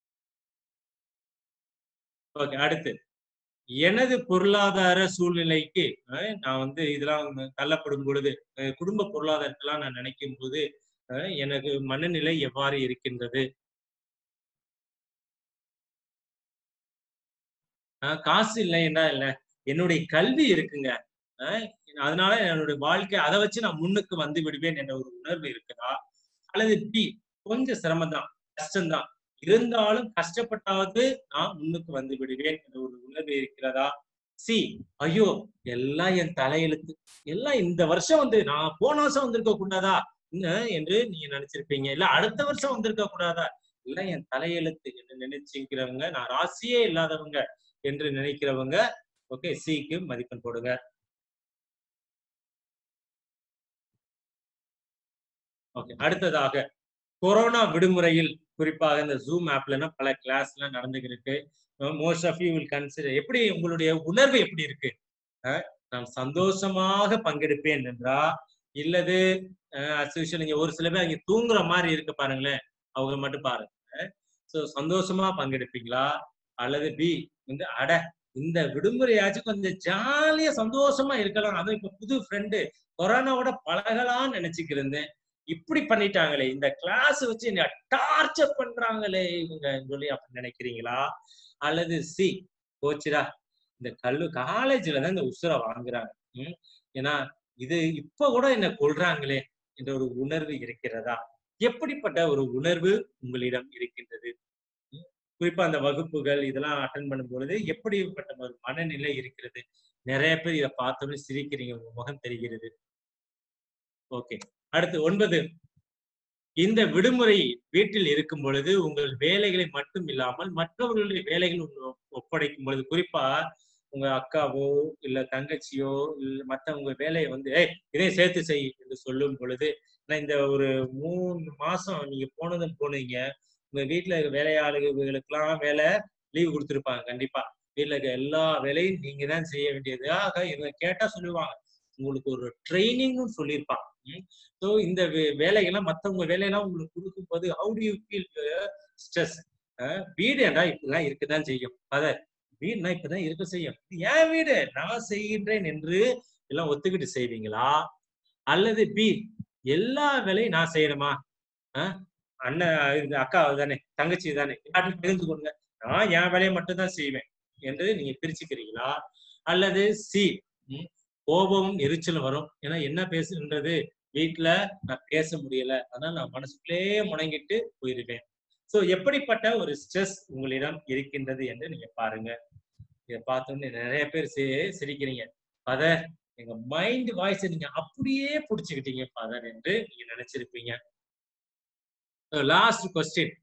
E: ஓகே அடுத்து எனது பொருளாதார சூழ்நிலைக்கு அஹ், நான் வந்து இதெல்லாம் தள்ளப்படும் பொழுது அஹ், குடும்ப பொருளாதாரத்தெல்லாம் நான் நினைக்கும் போது அஹ், எனக்கு மனநிலை எவ்வாறு இருக்கின்றது அஹ், காசு இல்லை என்ன இல்லை என்னுடைய கல்வி இருக்குங்க அஹ், அதனால என்னுடைய வாழ்க்கை அதை வச்சு நான் முன்னுக்கு வந்து விடுவேன் என்ற ஒரு உணர்வு இருக்குதா அல்லது பி கொஞ்சம் சிரமம்தான் கஷ்டம்தான் இருந்தாலும் கஷ்டப்பட்டாவது நான் முன்னுக்கு வந்து விடுவேன் என்ற ஒரு உணர்வு இருக்கிறதா சி ஐயோ எல்லாம் என் தலையெழுத்து எல்லாம் இந்த வருஷம் வந்து நான் போன வருஷம் வந்திருக்க கூடாதா என்ன என்று நீங்க நினைச்சிருப்பீங்க இல்ல அடுத்த வருஷம் வந்திருக்க கூடாதா எல்லாம் என் தலையெழுத்து என்று நினைச்சுக்கிறவங்க நான் ராசியே இல்லாதவங்க என்று நினைக்கிறவங்க ஓகே சிக்கு மதிப்பெண் போடுங்க ஓகே அடுத்ததாக கொரோனா விடுமுறையில் குறிப்பாக இந்த ஜூம் ஆப்ல பல கிளாஸ் எல்லாம் நடந்துகிருக்கு most of you will consider எப்படி உங்களுடைய உணர்வு எப்படி இருக்கு அஹ் நான் சந்தோஷமாக பங்கெடுப்பேன் என்றா இல்லது அஸ்யூஷுவல் நீங்க ஒரு சில பேர் அங்க தூங்குற மாதிரி இருக்கு பாருங்களேன் அவங்க மட்டும் பாருங்க ஸோ சந்தோஷமா பங்கெடுப்பீங்களா அல்லது பி வந்து அட இந்த விடுமுறையாச்சும் கொஞ்சம் ஜாலியா சந்தோஷமா இருக்கலாம் அதுவும் இப்ப புது ஃப்ரெண்டு கொரோனாவோட பழகலாம்னு நினைச்சுக்கிருந்தேன் இப்படி பண்ணிட்டாங்களே இந்த கிளாஸ் வச்சு என்ன டார்ச்சர் பண்றாங்களே இவங்க சொல்லி அப்படி நினைக்கிறீங்களா அல்லது சி போச்சுடா இந்த கல்லு காலேஜ்ல தான் இந்த உசுரை வாங்குறாங்க ம் ஏன்னா இது இப்ப கூட என்ன கொள்றாங்களே என்ற ஒரு உணர்வு இருக்கிறதா எப்படிப்பட்ட ஒரு உணர்வு உங்களிடம் இருக்கின்றது ம், குறிப்பா அந்த வகுப்புகள் இதெல்லாம் அட்டன் பண்ணும் பொழுது எப்படிப்பட்ட ஒரு மனநிலை இருக்கிறது நிறைய பேர் இதை பார்த்தோன்னே சிரிக்கிறீங்க உங்க முகம் தெரிகிறது ஓகே அடுத்து ஒன்பது இந்த விடுமுறை வீட்டில் இருக்கும் பொழுது உங்கள் வேலைகளை மட்டும் இல்லாமல் மற்றவர்களுடைய வேலைகள் ஒ- ஒப்படைக்கும் பொழுது குறிப்பா உங்க அக்காவோ இல்ல தங்கச்சியோ இல்ல மத்தவங்க வேலையை வந்து ஏய் இதையும் சேர்த்து செய் என்று சொல்லும் பொழுது நான் இந்த ஒரு மூணு மாசம் நீங்க போனதும் போனீங்க உங்க வீட்டுல இருக்க வேலையாளுகளுக்கெல்லாம் வேலை லீவு கொடுத்துருப்பாங்க கண்டிப்பா வீட்டுல இருக்க எல்லா வேலையும் நீங்க தான் செய்ய வேண்டியது ஆக இவங்க கேட்டா சொல்லுவாங்க உங்களுக்கு ஒரு ட்ரைனிங்னு சொல்லியிருப்பாங்க ஸோ இந்த வே- வேலைகள்லாம் மத்தவங்க வேலையெல்லாம் உங்களுக்கு கொடுக்கும்போது how do you feel stress வீடு ஏண்டா இப்படிதான் இருக்கதான் செய்யும் அத வீடுனா இப்பதான் இருக்க செய்யும் இது என் வீடு நான் செய்கின்றேன் என்று எல்லாம் ஒத்துக்கிட்டு செய்வீங்களா அல்லது பி எல்லா வேலையும் நான் செய்யணுமா அஹ் அண்ணன் இது அக்கா தானே தங்கச்சி தானே எல்லாத்தையும் தெரிஞ்சு கொடுங்க நான் என் வேலையை மட்டும் தான் செய்வேன் என்று நீங்க பிரிச்சுக்கிறீங்களா அல்லது சி கோபமும் எரிச்சலும் வரும் ஏன்னா என்ன பேசுன்றது வீட்டுல நான் பேச முடியல அதனால நான் மனசுக்குள்ளே முடங்கிட்டு போயிருவேன் சோ எப்படிப்பட்ட ஒரு ஸ்ட்ரெஸ் உங்களிடம் இருக்கின்றது என்று நீங்க பாருங்க இதை பார்த்தோன்னே நிறைய பேர் சி- சிரிக்கிறீங்க ஃபாதர் எங்க மைண்ட் வாய்ஸ் நீங்க அப்படியே புடிச்சுக்கிட்டீங்க ஃபாதர் என்று நீங்க நினைச்சிருப்பீங்க லாஸ்ட் கொஸ்டின்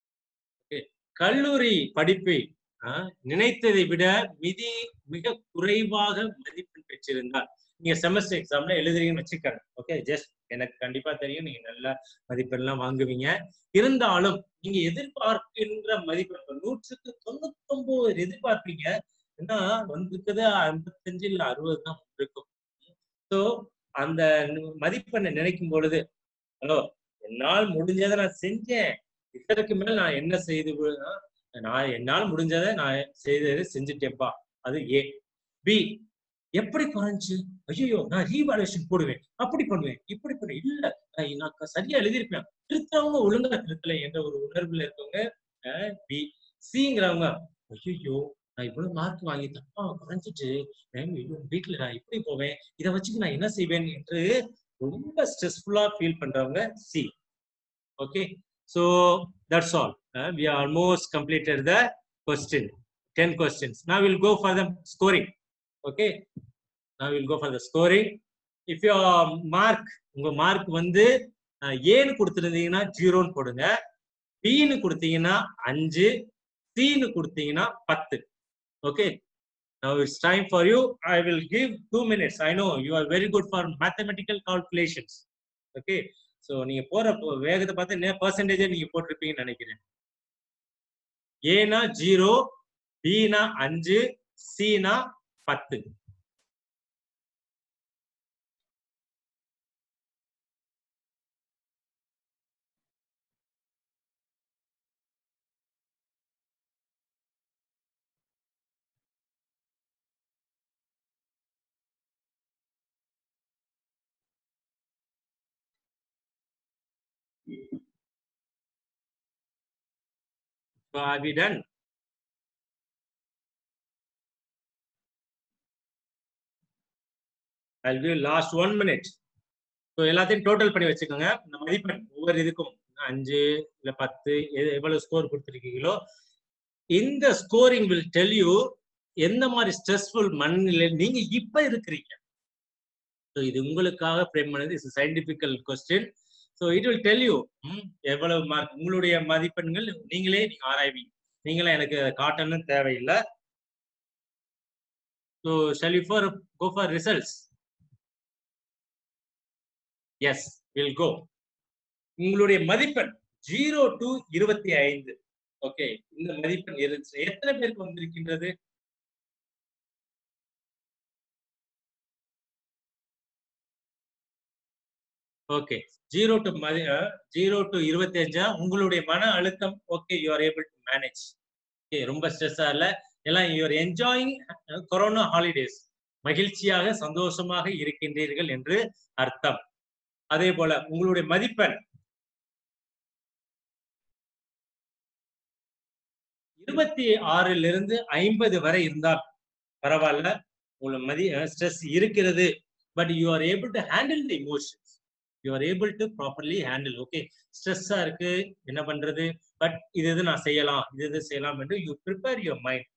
E: கல்லூரி படிப்பை ஆஹ், நினைத்ததை விட மிதி மிக குறைவாக மதிப்பெண் பெற்றிருந்தால் நீங்க செமஸ்டர் எக்ஸாம்ல எழுதுறீங்கன்னு வச்சுக்கோங்க ஓகே ஜஸ்ட் எனக்கு கண்டிப்பா தெரியும் நீங்க நல்ல மதிப்பெண்லாம் வாங்குவீங்க இருந்தாலும் நீங்க எதிர்பார்க்கின்ற மதிப்பெண் இப்ப நூற்றுக்கு தொண்ணூத்தி ஒன்பது எதிர்பார்ப்பீங்க ஏன்னா வந்திருக்குது ஐம்பத்தஞ்சு இல்ல அறுபது தான் இருக்கும் ஸோ அந்த நு- மதிப்பெண்ணை நினைக்கும் பொழுது ஹலோ என்னால் முடிஞ்சதை நான் செஞ்சேன் இதற்கு மேல் நான் என்ன செய்து வி- நான் என்னால் முடிஞ்சதை நான் செய்ததை செஞ்சுட்டேன்ப்பா அது ஏ பி எப்படி குறைஞ்சு ஐயோ நான் ரீவாலுவேஷன் போடுவேன் அப்படி பண்ணுவேன் இப்படி பண்ணுவேன் இல்ல நான் நான் க- சரியா எழுதியிருப்பேன் திருத்தவங்க ஒழுங்கா திருத்தல என்ற ஒரு உணர்வுல இருக்கவங்க பி சிங்கிறவங்க ஐயோ நான் இவ்வளவு மார்க் வாங்கி தப்பா குறைஞ்சிட்டு ஐயோ, வீட்டுல நான் எப்படி போவேன் இதை வச்சுட்டு நான் என்ன செய்வேன் என்று ரொம்ப ஸ்ட்ரெஸ்ஃபுல்லா ஃபீல் பண்றவங்க C okay so that's all Uh, we are almost completed the question 10 questions now we'll go for the scoring okay now we'll go for the scoring if your mark உங்க மார்க் வந்து அஹ், ஏன்னு கொடுத்துருந்தீங்கன்னா ஜீரோன்னு போடுங்க பின்னு கொடுத்தீங்கன்னா அஞ்சு சின்னு கொடுத்தீங்கன்னா பத்து okay now it's time for you i will give two minutes i know you are very good for mathematical calculations okay so நீங்க போற போ- வேகத்தை பார்த்து என்ன பர்சன்டேஜ் நீங்க போட்டிருப்பீங்கன்னு நினைக்கிறேன் ஏனா ஜீரோ பினா அஞ்சு சினா பத்து So are we done? I'll give last one minute. So எல்லாத்தையும் டோட்டல் பண்ணி வச்சுக்கோங்க இந்த மதிப்பெண் ஒவ்வொரு இதுக்கும் அஞ்சு இல்ல பத்து எது- எவ்வளவு ஸ்கோர் கொடுத்துருக்கீங்களோ இந்த ஸ்கோரிங் வில் டெல் யூ எந்த மாதிரி ஸ்ட்ரெஸ்ஃபுல் மனநிலையில் நீங்க இப்ப இருக்கிறீங்க ஸோ இது உங்களுக்காக ஃப்ரேம் பண்ணது is scientifical question so it will tell you எவ்வளவு மார்க் உங்களுடைய மதிப்பெண்கள் நீங்களே நீங்க ஆராய்வீங்க நீங்களே எனக்கு காட்டணும் தேவையில்லை so shall you for go for results yes will go உங்களுடைய மதிப்பெண் ஜீரோ டு இருபத்தி ஐந்து ஓகே இந்த மதிப்பெண் இருந்துச்சு எத்தனை பேருக்கு வந்திருக்கின்றது ஓகே ஜீரோ டு மதி ஜீரோ டு இருபத்தி அஞ்சா உங்களுடைய மன அழுத்தம் okay you are able to manage okay ரொம்ப ஸ்ட்ரெஸ்ஸா இல்ல எல்லாம் you are enjoying corona holidays மகிழ்ச்சியாக சந்தோஷமாக இருக்கின்றீர்கள் என்று அர்த்தம் அதே போல உங்களுடைய மதிப்பெண் இருபத்தி ஆறுல இருந்து ஐம்பது வரை இருந்தால் பரவாயில்ல உங்களுக்கு மதி ஸ்ட்ரெஸ் இருக்கிறது but you are able to handle the emotions you are able to properly handle okay ஸ்ட்ரெஸ்ஸா இருக்கு என்ன பண்றது பட் இது இது நான் செய்யலாம் இது இது செய்யலாம் என்று யூ ப்ரிப்பேர் யுவர் மைண்ட்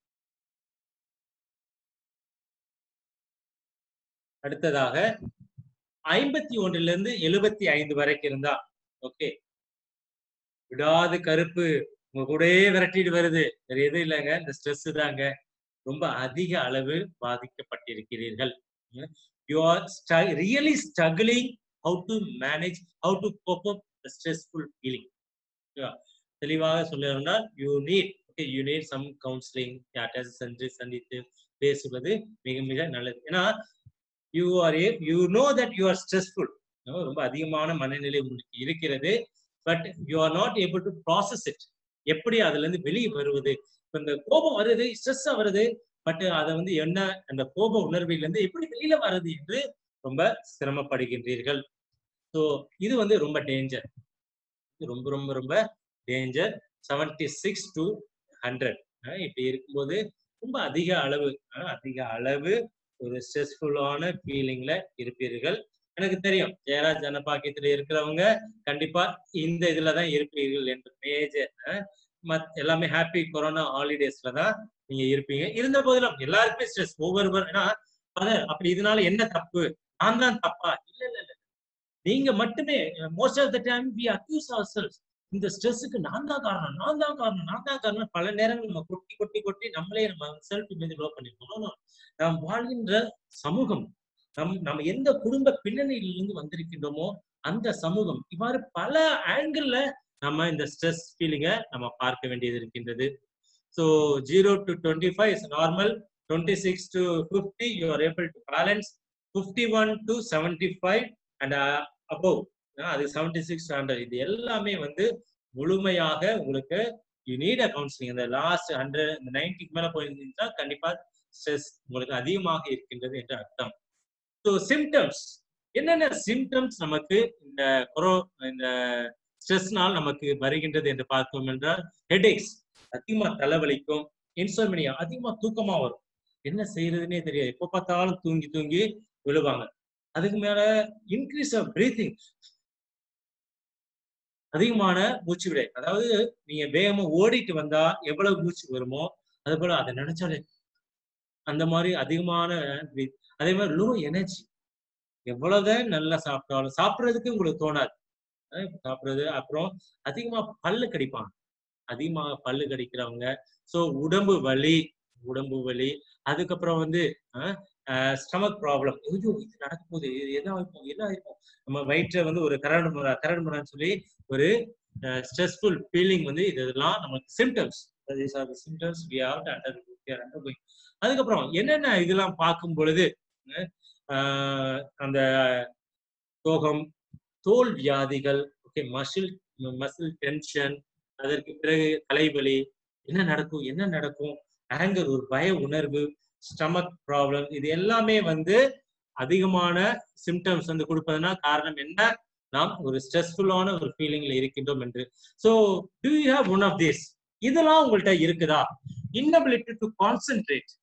E: அடுத்ததாக ஐம்பத்தி ஒன்றுல இருந்து எழுபத்தி ஐந்து வரைக்கும் இருந்தா ஓகே விடாது கருப்பு உங்க கூடயே விரட்டிட்டு வருது வேற எதுவும் இல்லைங்க இந்த ஸ்ட்ரெஸ் தாங்க ரொம்ப அதிக அளவு பாதிக்கப்பட்டிருக்கிறீர்கள் you are really struggling how to manage how to cope up stressful feeling தெளிவாக சொல்லணும்னா you need okay you need some counselling யார்ட்டாச்சும் சென்று சந்தித்து பேசுவது மிக மிக நல்லது ஏன்னா you are you know that you are stressful ரொம்ப அதிகமான மனநிலை உங்களுக்கு இருக்கிறது but you are not able to process it எப்படி அதுல இருந்து வெளியே வருவது இப்ப இந்த கோபம் வருது ஸ்ட்ரெஸ்ஸா வருது பட் அதை வந்து என்ன அந்த கோப உணர்வில இருந்து எப்படி வெளியில வருது என்று ரொம்ப சிரமப்படுகின்றீர்கள் ஸோ இது வந்து ரொம்ப டேஞ்சர் ரொம்ப ரொம்ப ரொம்ப danger seventy six to hundred இப்படி இருக்கும்போது ரொம்ப அதிக அளவு அஹ், அதிக அளவு ஒரு ஸ்ட்ரெஸ்ஃபுல்லான ஃபீலிங்ல இருப்பீர்கள் எனக்கு தெரியும் ஜெயராஜ் ஜனபாக்கியத்துல இருக்கிறவங்க கண்டிப்பா இந்த இதுலதான் இருப்பீர்கள் என்று மேஜர் மத் எல்லாமே ஹாப்பி கொரோனா ஹாலிடேஸ்ல தான் நீங்க இருப்பீங்க இருந்த போதிலும் எல்லாருக்குமே ஸ்ட்ரெஸ் ஒவ்வொருவர் ஏன்னா father, அப்படி இதனால என்ன தப்பு நான் தான் தப்பா இல்ல இல்ல இல்ல நீங்க மட்டுமே most of the time we accuse ourselves இந்த ஸ்ட்ரெஸ்ஸுக்கு நான் தான் காரணம் நான் தான் காரணம் நான் தான் காரணம் பல நேரங்கள் நம்ம கொட்டி கொட்டி கொட்டி நம்மளே நம்ம செல்ஃப் இமேஜ் லோ பண்ணிருக்கோம் நாம் வாழ்கின்ற சமூகம் நம் நம்ம எந்த குடும்ப பின்னணியிலிருந்து வந்திருக்கின்றோமோ அந்த சமூகம் இவ்வாறு பல ஆங்கிள் நம்ம இந்த ஸ்ட்ரெஸ் ஃபீலிங்கை நம்ம பார்க்க வேண்டியது இருக்கின்றது so zero to twenty five is normal twenty six to fifty you are able to balance fifty one to seventy five and above அது செவன்டி சிக்ஸ் ஹண்ட்ரட் இது எல்லாமே வந்து முழுமையாக உங்களுக்கு யூ நீட் அ கவுன்சிலிங் இந்த லாஸ்ட் ஹண்ட்ரட் இந்த நைன்டிக்கு மேல போயிருந்தீங்கன்னா கண்டிப்பா ஸ்ட்ரெஸ் உங்களுக்கு அதிகமாக இருக்கின்றது என்று அர்த்தம் ஸோ சிம்டம்ஸ் என்னென்ன சிம்டம்ஸ் நமக்கு இந்த கொரோ இந்த ஸ்ட்ரெஸ்னால் நமக்கு வருகின்றது என்று பார்த்தோம் என்றால் ஹெடேக்ஸ் அதிகமா தலைவலிக்கும் இன்சோமினியா அதிகமா தூக்கமா வரும் என்ன செய்யறதுன்னே தெரியாது எப்ப பார்த்தாலும் தூங்கி தூங்கி விழுவாங்க அதுக்கு மேல இன்க்ரீஸ் ஆஃப் பிரீத்திங் அதிகமான மூச்சு விடை அதாவது நீங்க வேகமா ஓடிட்டு வந்தா எவ்வளவு மூச்சு வருமோ அது போல அதை நினைச்சாலே அந்த மாதிரி அதிகமான breath. அதே மாதிரி லோ எனர்ஜி எவ்வளவுதான் நல்லா சாப்பிட்டாலும் சாப்பிடுறதுக்கு உங்களுக்கு தோணாது அஹ் சாப்பிடுறது அப்புறம் அதிகமா பல்லு கடிப்பாங்க அதிகமா பல்லு கடிக்கிறவங்க சோ உடம்பு வலி உடம்பு வலி அதுக்கப்புறம் வந்து ஸ்டமக் ப்ராப்ளம் ஐயோ இது நடக்க போகுது இது என்ன ஆயிருக்கும் என்ன ஆயிருக்கும் நம்ம வயிற்றுல வந்து ஒரு கரடு முறை கரடு முறைன்னு சொல்லி ஒரு ஸ்ட்ரெஸ்ஃபுல் ஃபீலிங் வந்து இதெல்லாம் நமக்கு symptoms these are symptoms we have to under அதுக்கப்புறம் என்னென்ன இதெல்லாம் பார்க்கும் பொழுது அஹ், அந்த சோகம் தோல் வியாதிகள் ஓகே மசில் மசில் டென்ஷன் அதற்கு பிறகு தலைவலி என்ன நடக்கும் என்ன நடக்கும் ஆங்கர் ஒரு பய உணர்வு ஸ்டமக் ப்ராப்ளம் இது எல்லாமே வந்து அதிகமான சிம்டம்ஸ் வந்து கொடுப்பதுனா காரணம் என்ன நாம் ஒரு ஸ்ட்ரெஸ்ஃபுல்லான ஒரு ஃபீலிங்ல இருக்கின்றோம் என்று so do you have one of this இதெல்லாம் உங்கள்கிட்ட இருக்குதா இன்னபிலிட்டி டு கான்சென்ட்ரேட்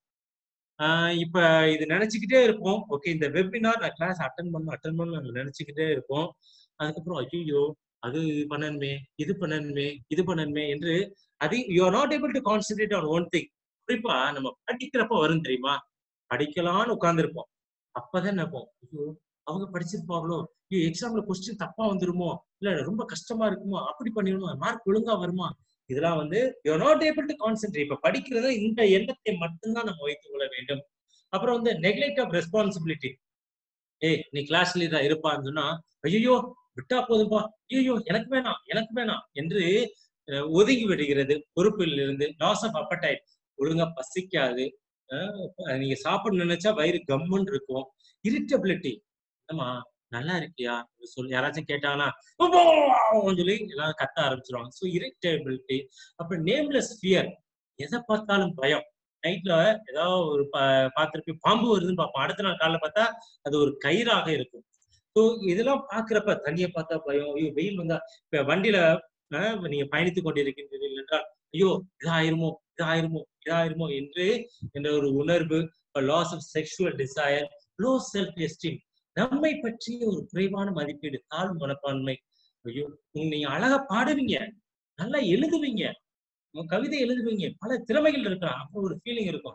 E: இப்ப இது நினைச்சுக்கிட்டே இருப்போம் ஓகே இந்த வெபினார் நான் கிளாஸ் அட்டன் பண்ண அட்டன் பண்ண நினைச்சுக்கிட்டே இருப்போம் அதுக்கப்புறம் ஐயோ அது பண்ணணுமே இது பண்ணணுமே இது பண்ணணுமே என்று அது you are not able to concentrate on one thing குறிப்பா நம்ம படிக்கிறப்ப வரும் தெரியுமா படிக்கலாம்னு உட்கார்ந்துருப்போம் அப்பதான் நினைப்போம் ஐயோ அவங்க படிச்சிருப்பாங்களோ ஐயோ எக்ஸாம்ல கொஸ்டின் தப்பா வந்துருமோ இல்ல ரொம்ப கஷ்டமா இருக்குமோ அப்படி பண்ணிடுமோ மார்க் ஒழுங்கா வருமா இதெல்லாம் வந்து you not able to concentrate இப்ப படிக்கிறத இந்த எண்ணத்தை மட்டும்தான் நம்ம வைத்துக் கொள்ள வேண்டும் அப்புறம் வந்து நெக்லெக்ட் ஆஃப் ரெஸ்பான்சிபிலிட்டி ஏய் நீ கிளாஸ் லீடரா இருப்பான்னு சொன்னா ஐயோ விட்டா போதும்பா ஐயோ எனக்கு வேணாம் எனக்கு வேணாம் என்று அஹ், ஒதுங்கி விடுகிறது பொறுப்பில் இருந்து லாஸ் ஆஃப் அப்படைட் ஒழுங்கா பசிக்காது அஹ், நீங்க சாப்பிட நினைச்சா வயிறு கம்முன்னு இருக்கும் இரிட்டபிலிட்டி ஆமா நல்லா இருக்கியா சொல்லி யாராச்சும் கேட்டாங்கன்னா "உவ்வான்னு சொல்லி எல்லாரும் கத்த ஆரம்பிச்சிருவாங்க ஸோ இரிட்டபிலிட்டி அப்புறம் நேம்லெஸ் ஃபியர் எதை பார்த்தாலும் பயம் நைட்ல ஏதாவது ஒரு பா- பார்த்திருப்பீங்க பாம்பு வருதுன்னு பார்ப்போம் அடுத்த நாள் காலைல பார்த்தா அது ஒரு கயிறாக இருக்கும் ஸோ இதெல்லாம் பாக்குறப்ப தண்ணியை பார்த்தா பயம் ஐயோ வெயில் வந்தா இப்ப வண்டியில அஹ், நீங்க பயணித்துக் கொண்டிருக்கின்றீர்கள் என்றால் ஐயோ இதாயிருமோ இதாயிருமோ இதாயிருமோ என்று என்ற ஒரு உணர்வு loss of sexual desire low self esteem நம்மை பற்றிய ஒரு குறைவான மதிப்பீடு தாழ்வு மனப்பான்மை ஐயோ உங்க- நீங்க அழகா பாடுவீங்க நல்லா எழுதுவீங்க உங்க கவிதை எழுதுவீங்க பல திறமைகள் இருக்கலாம் அப்போ ஒரு ஃபீலிங் இருக்கும்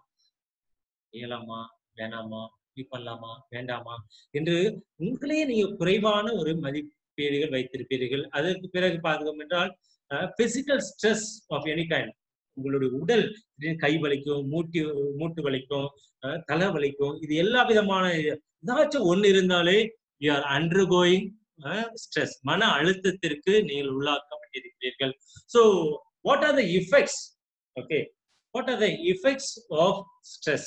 E: செய்யலாமா வேணாமா இப்படி பண்ணலாமா வேண்டாமா என்று உங்களையே நீங்க குறைவான ஒரு மதிப்பீடுகள் வைத்திருப்பீர்கள் அதற்கு பிறகு பார்த்தோம் என்றால் physical stress of any kind உங்களுடைய உடல் திடீர்னு கை வலிக்கும் மூட்டி மூட்டு வலிக்கும் அஹ், தலை வலிக்கும் இது எல்லா விதமான ஏதாச்சும் ஒண்ணு இருந்தாலே you are undergoing stress மன அழுத்தத்திற்கு நீங்கள் உள்ளாக்கப்பட்டிருக்கிறீர்கள் so what are the effects okay what are the effects of stress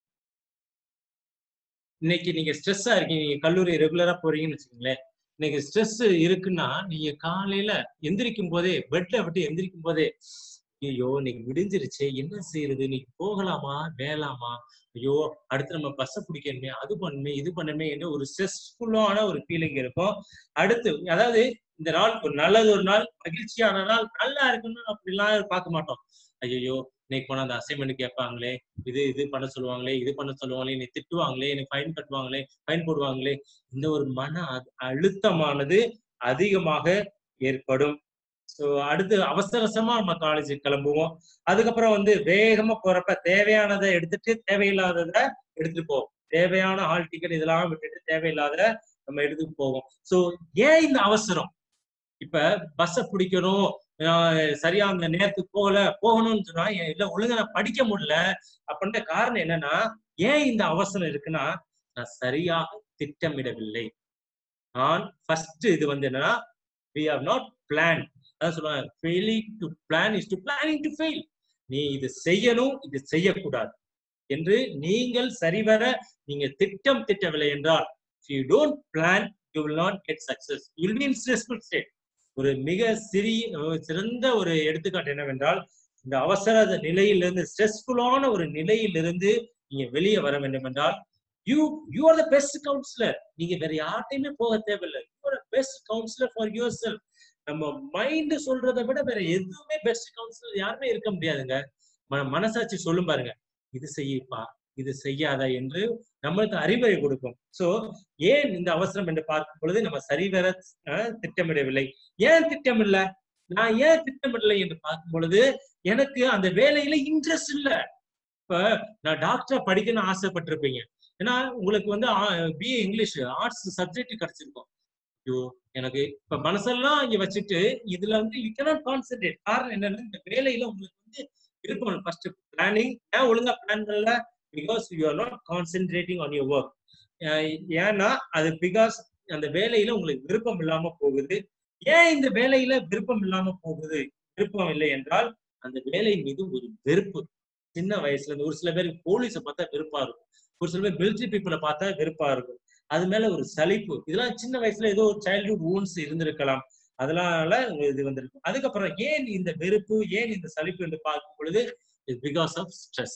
E: இன்னைக்கு நீங்க ஸ்ட்ரெஸ்ஸா இருக்கீங்க நீங்க கல்லூரி ரெகுலரா போறீங்கன்னு வச்சுக்கோங்களேன் இன்னைக்கு ஸ்ட்ரெஸ் இருக்குன்னா நீங்க காலையில எந்திரிக்கும் போதே பெட்ல விட்டு எந்திரிக்கும் போதே ஐயோ இன்னைக்கு விடிஞ்சிருச்சு என்ன செய்யறது இன்னைக்கு போகலாமா வேலாமா ஐயோ அடுத்து நம்ம பஸ்ஸை பிடிக்கணுமே அது பண்ணுமே இது பண்ணுமே என்று ஒரு ஸ்ட்ரெஸ்ஃபுல்லான ஒரு ஃபீலிங் இருக்கும் அடுத்து அதாவது இந்த நாள் ஒரு நல்லது ஒரு நாள் மகிழ்ச்சியான நாள் நல்லா இருக்குன்னு அப்படிலாம் பார்க்க மாட்டோம் ஐயோ இன்னைக்கு போனா அந்த அசைன்மெண்ட் கேட்பாங்களே இது இது பண்ண சொல்லுவாங்களே இது பண்ண சொல்லுவாங்களே என்னை திட்டுவாங்களே எனக்கு ஃபைன் கட்டுவாங்களே ஃபைன் போடுவாங்களே இந்த ஒரு மன அ- அழுத்தமானது அதிகமாக ஏற்படும் ஸோ அடுத்து அவசர அவசரமா நம்ம காலேஜுக்கு கிளம்புவோம் அதுக்கப்புறம் வந்து வேகமா போறப்ப தேவையானதை எடுத்துட்டு தேவையில்லாததை எடுத்துட்டு போவோம் தேவையான ஹால் டிக்கெட் இதெல்லாம் விட்டுட்டு தேவையில்லாத நம்ம எடுத்துட்டு போவோம் ஸோ ஏன் இந்த அவசரம் இப்ப பஸ்ஸை பிடிக்கணும் ஆஹ் சரியா அந்த நேரத்துக்கு போகல போகணும்னு சொன்னா என் இல்ல ஒழுங்கா நான் படிக்க முடியல அப்படின்ற காரணம் என்னன்னா ஏன் இந்த அவசரம் இருக்குன்னா நான் சரியாக திட்டமிடவில்லை நான் ஃபர்ஸ்ட் இது வந்து என்னன்னா we have not planned அதான் சொல்லுவாங்க failing to plan is to planning to fail நீ இது செய்யணும் இது செய்யக்கூடாது என்று நீங்கள் சரிவர நீங்க திட்டம் திட்டவில்லை என்றால் if you don't plan you will not get success you will be in stressful state ஒரு மிக சிறிய ஒரு சிறந்த ஒரு எடுத்துக்காட்டு என்னவென்றால் இந்த அவசர நிலையிலிருந்து ஸ்ட்ரெஸ்ஃபுல்லான ஒரு நிலையிலிருந்து நீங்க வெளியே வர வேண்டும் என்றால் you you are the best counsellor நீங்க வேற யார்ட்டையுமே போக தேவையில்லை you are best counsellor for yourself நம்ம மைண்ட் சொல்றதை விட வேற எதுவுமே பெஸ்ட் கவுன்சிலர் யாருமே இருக்க முடியாதுங்க ம- மனசாட்சி சொல்லும் பாருங்க இது செய்யப்பா இது செய்யாத என்று நம்மளுக்கு அறிவுரை கொடுக்கும் சோ ஏன் இந்த அவசரம் என்று பார்க்கும் பொழுது நம்ம சரிவர அஹ், திட்டமிடவில்லை ஏன் திட்டமிடல நான் ஏன் திட்டமிடலை என்று பார்க்கும் பொழுது எனக்கு அந்த வேலையில இன்ட்ரெஸ்ட் இல்ல இப்ப நான் டாக்டரா படிக்கணும்னு ஆசைப்பட்டிருப்பீங்க ஏன்னா உங்களுக்கு வந்து பிஏ இங்கிலீஷ் ஆர்ட்ஸ் சப்ஜெக்ட் கிடைச்சிருக்கும் ஐயோ எனக்கு இப்ப மனசெல்லாம் இங்க வச்சுட்டு இதுல வந்து யூ கேனாட் கான்சென்ட்ரேட் காரணம் என்னன்னா இந்த வேலையில உங்களுக்கு வந்து இருக்கணும் ஃபர்ஸ்ட் பிளானிங் ஏன் ஒழுங்கா பிளான் பண்ணல because you are not concentrating on your work ஏன்னா அது பிகாஸ் அந்த வேலையில உங்களுக்கு விருப்பம் இல்லாம போகுது ஏன் இந்த வேலையில விருப்பம் இல்லாம போகுது விருப்பம் இல்லை என்றால் அந்த வேலை மீது ஒரு வெறுப்பு சின்ன வயசுல இருந்து ஒரு சில பேருக்கு போலீஸை பார்த்தா வெறுப்பா இருக்கும் ஒரு சில பேர் மிலிட்ரி பீப்புளை பார்த்தா வெறுப்பா இருக்கும் அது மேல ஒரு சலிப்பு இதெல்லாம் சின்ன வயசுல ஏதோ ஒரு சைல்ட்ஹுட் wounds இருந்திருக்கலாம் அதனால இது வந்திருக்கு அதுக்கப்புறம் ஏன் இந்த வெறுப்பு ஏன் இந்த சலிப்பு என்று பார்க்கும் பொழுது because of stress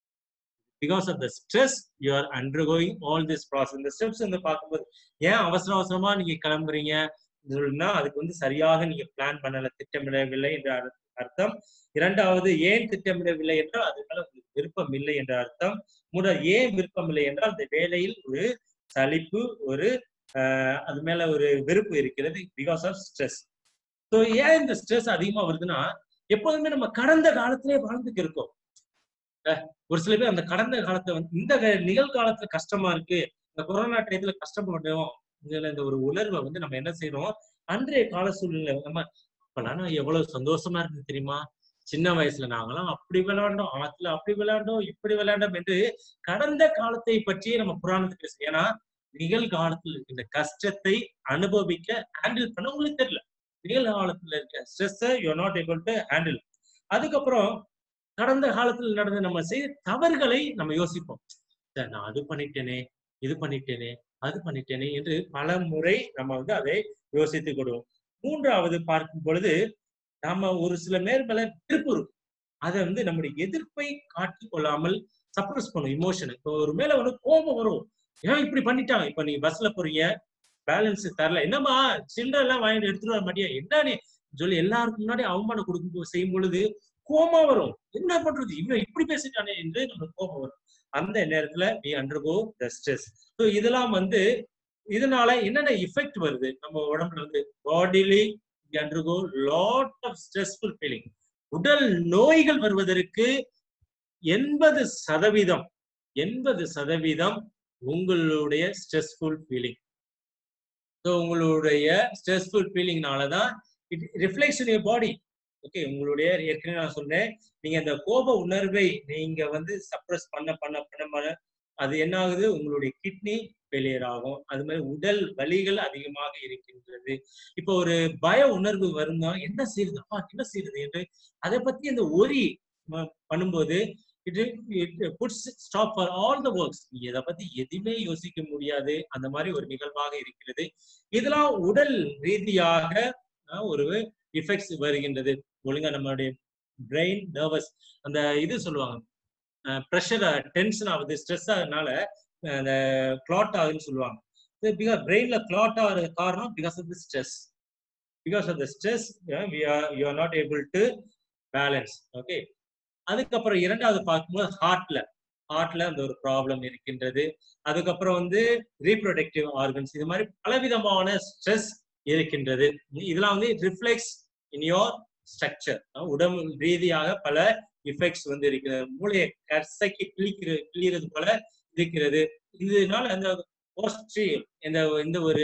E: because of the stress you are undergoing all this process இந்த ஸ்டெப்ஸ் வந்து பார்க்கும்போது ஏன் அவசர அவசரமா நீங்க கிளம்புறீங்க இதுன்னா அதுக்கு வந்து சரியாக நீங்க பிளான் பண்ணல திட்டமிடவில்லை என்ற அர்- அர்த்தம் இரண்டாவது ஏன் திட்டமிடவில்லை என்றால் அது மேல உங்களுக்கு விருப்பம் இல்லை என்ற அர்த்தம் மூன்றாவது ஏன் விருப்பம் இல்லை என்றால் அந்த வேலையில் ஒரு சலிப்பு ஒரு ஆஹ், அது மேல ஒரு வெறுப்பு இருக்கிறது பிகாஸ் ஆஃப் ஸ்ட்ரெஸ் ஸோ ஏன் இந்த ஸ்ட்ரெஸ் அதிகமா வருதுன்னா எப்போதுமே நம்ம கடந்த காலத்திலே வாழ்ந்துட்டு இருக்கோம் அஹ், ஒரு சில பேர் அந்த கடந்த காலத்தை வந்து இந்த க- நிகழ்காலத்துல கஷ்டமா இருக்கு இந்த கொரோனா டயத்துல கஷ்டப்பட்டோம் இதுல இந்த ஒரு உணர்வை வந்து நம்ம என்ன செய்யறோம் அன்றைய கால சூழ்நிலை நம்ம அப்பெல்லாம் நான் எவ்வளவு சந்தோஷமா இருக்கு தெரியுமா சின்ன வயசுல நாங்களாம் அப்படி விளையாண்டோம் ஆத்துல அப்படி விளையாண்டோம் இப்படி விளையாண்டோம் என்று கடந்த காலத்தை பற்றியே நம்ம புராணத்துக்கு பேசுறோம் ஏன்னா நிகழ்காலத்தில் இருக்கின்ற கஷ்டத்தை அனுபவிக்க ஹேண்டில் பண்ண உங்களுக்கு தெரியல நிகழ்காலத்துல இருக்க stress you not able to handle அதுக்கப்புறம் கடந்த காலத்தில் நடந்த நம்ம செய்த தவறுகளை நம்ம யோசிப்போம் சார் நான் அது பண்ணிட்டேனே இது பண்ணிட்டேனே அது பண்ணிட்டேனே என்று பல முறை நம்ம வந்து அதை யோசித்துக் கொள்வோம் மூன்றாவது பார்க்கும் பொழுது நாம ஒரு சில மேர் மேல விருப்பு இருக்கும் அதை வந்து நம்முடைய எதிர்ப்பை காட்டிக் கொள்ளாமல் சப்ரஸ் பண்ணும் இமோஷன் இப்போ ஒரு மேல வந்து கோபம் வரும் ஏன் இப்படி பண்ணிட்டாங்க இப்ப நீங்க பஸ்ல போறீங்க பேலன்ஸ் தரல என்னம்மா சில்லறை எல்லாம் வாங்கிட்டு எடுத்துட்டு வர மாட்டியா என்ன நீ சொல்லி எல்லாருக்கும் முன்னாடி அவமானம் கொடுக்கும் செய்யும் பொழுது கோமா வரும் என்ன பண்றது இவன் இப்படி பேசிட்டானே என்று நமக்கு கோபம் வரும் அந்த நேரத்துல we undergo the stress so இதெல்லாம் வந்து இதனால என்னென்ன எஃபெக்ட் வருது நம்ம உடம்புல இருந்து bodily undergo lot of stressful feeling உடல் நோய்கள் வருவதற்கு எண்பது சதவீதம் எண்பது சதவீதம் உங்களுடைய ஸ்ட்ரெஸ்ஃபுல் ஃபீலிங் ஸோ உங்களுடைய ஸ்ட்ரெஸ்ஃபுல் ஃபீலிங்னால தான் it reflection your body okay உங்களுடைய ஏற்கனவே நான் சொன்னேன் நீங்க அந்த கோப உணர்வை நீங்க வந்து சப்ரஸ் பண்ண பண்ண பண்ண பண்ண அது என்ன ஆகுது உங்களுடைய கிட்னி ஃபெயிலியர் ஆகும் அது மாதிரி உடல் வலிகள் அதிகமாக இருக்கின்றது இப்போ ஒரு பய உணர்வு வருந்தா என்ன செய்யுது அப்பா என்ன செய்யுது என்று அதை பத்தி அந்த ஒரி ம- பண்ணும்போது இது puts stop for all the works இதை பத்தி எதுவுமே யோசிக்க முடியாது அந்த மாதிரி ஒரு நிகழ்வாக இருக்கிறது இதெல்லாம் உடல் ரீதியாக அஹ், ஒரு இஃபெக்ட்ஸ் வருகின்றது ஒழுங்கா நம்மளுடைய பிரெயின் நர்வஸ் அந்த இது சொல்லுவாங்க ப்ரெஷர் டென்ஷன் ஆகுது ஸ்ட்ரெஸ் ஆகுதுனால அஹ், அந்த கிளாட் ஆகுதுன்னு சொல்லுவாங்க பிகாஸ் பிரெயின்ல கிளாட் ஆகுறது காரணம் because of the stress because of the stress you are not able to balance okay அதுக்கப்புறம் இரண்டாவது பார்க்கும்போது ஹார்ட்ல ஹார்ட்ல அந்த ஒரு ப்ராப்ளம் இருக்கின்றது அதுக்கப்புறம் வந்து ரீப்ரொடக்டிவ் ஆர்கன்ஸ் இது மாதிரி பலவிதமான ஸ்ட்ரெஸ் இருக்கின்றது இதெல்லாம் வந்து ரிஃப்ளெக்ஸ் இன் யோர் ஸ்ட்ரக்சர் உடம்பு ரீதியாக பல இஃபெக்ட்ஸ் வந்து இருக்கிறது மூளையை கசக்கி கிழிக்கிற கிழிகிறது போல இருக்கிறது இதனால அந்த போஸ்ட்ரி இந்த இந்த ஒரு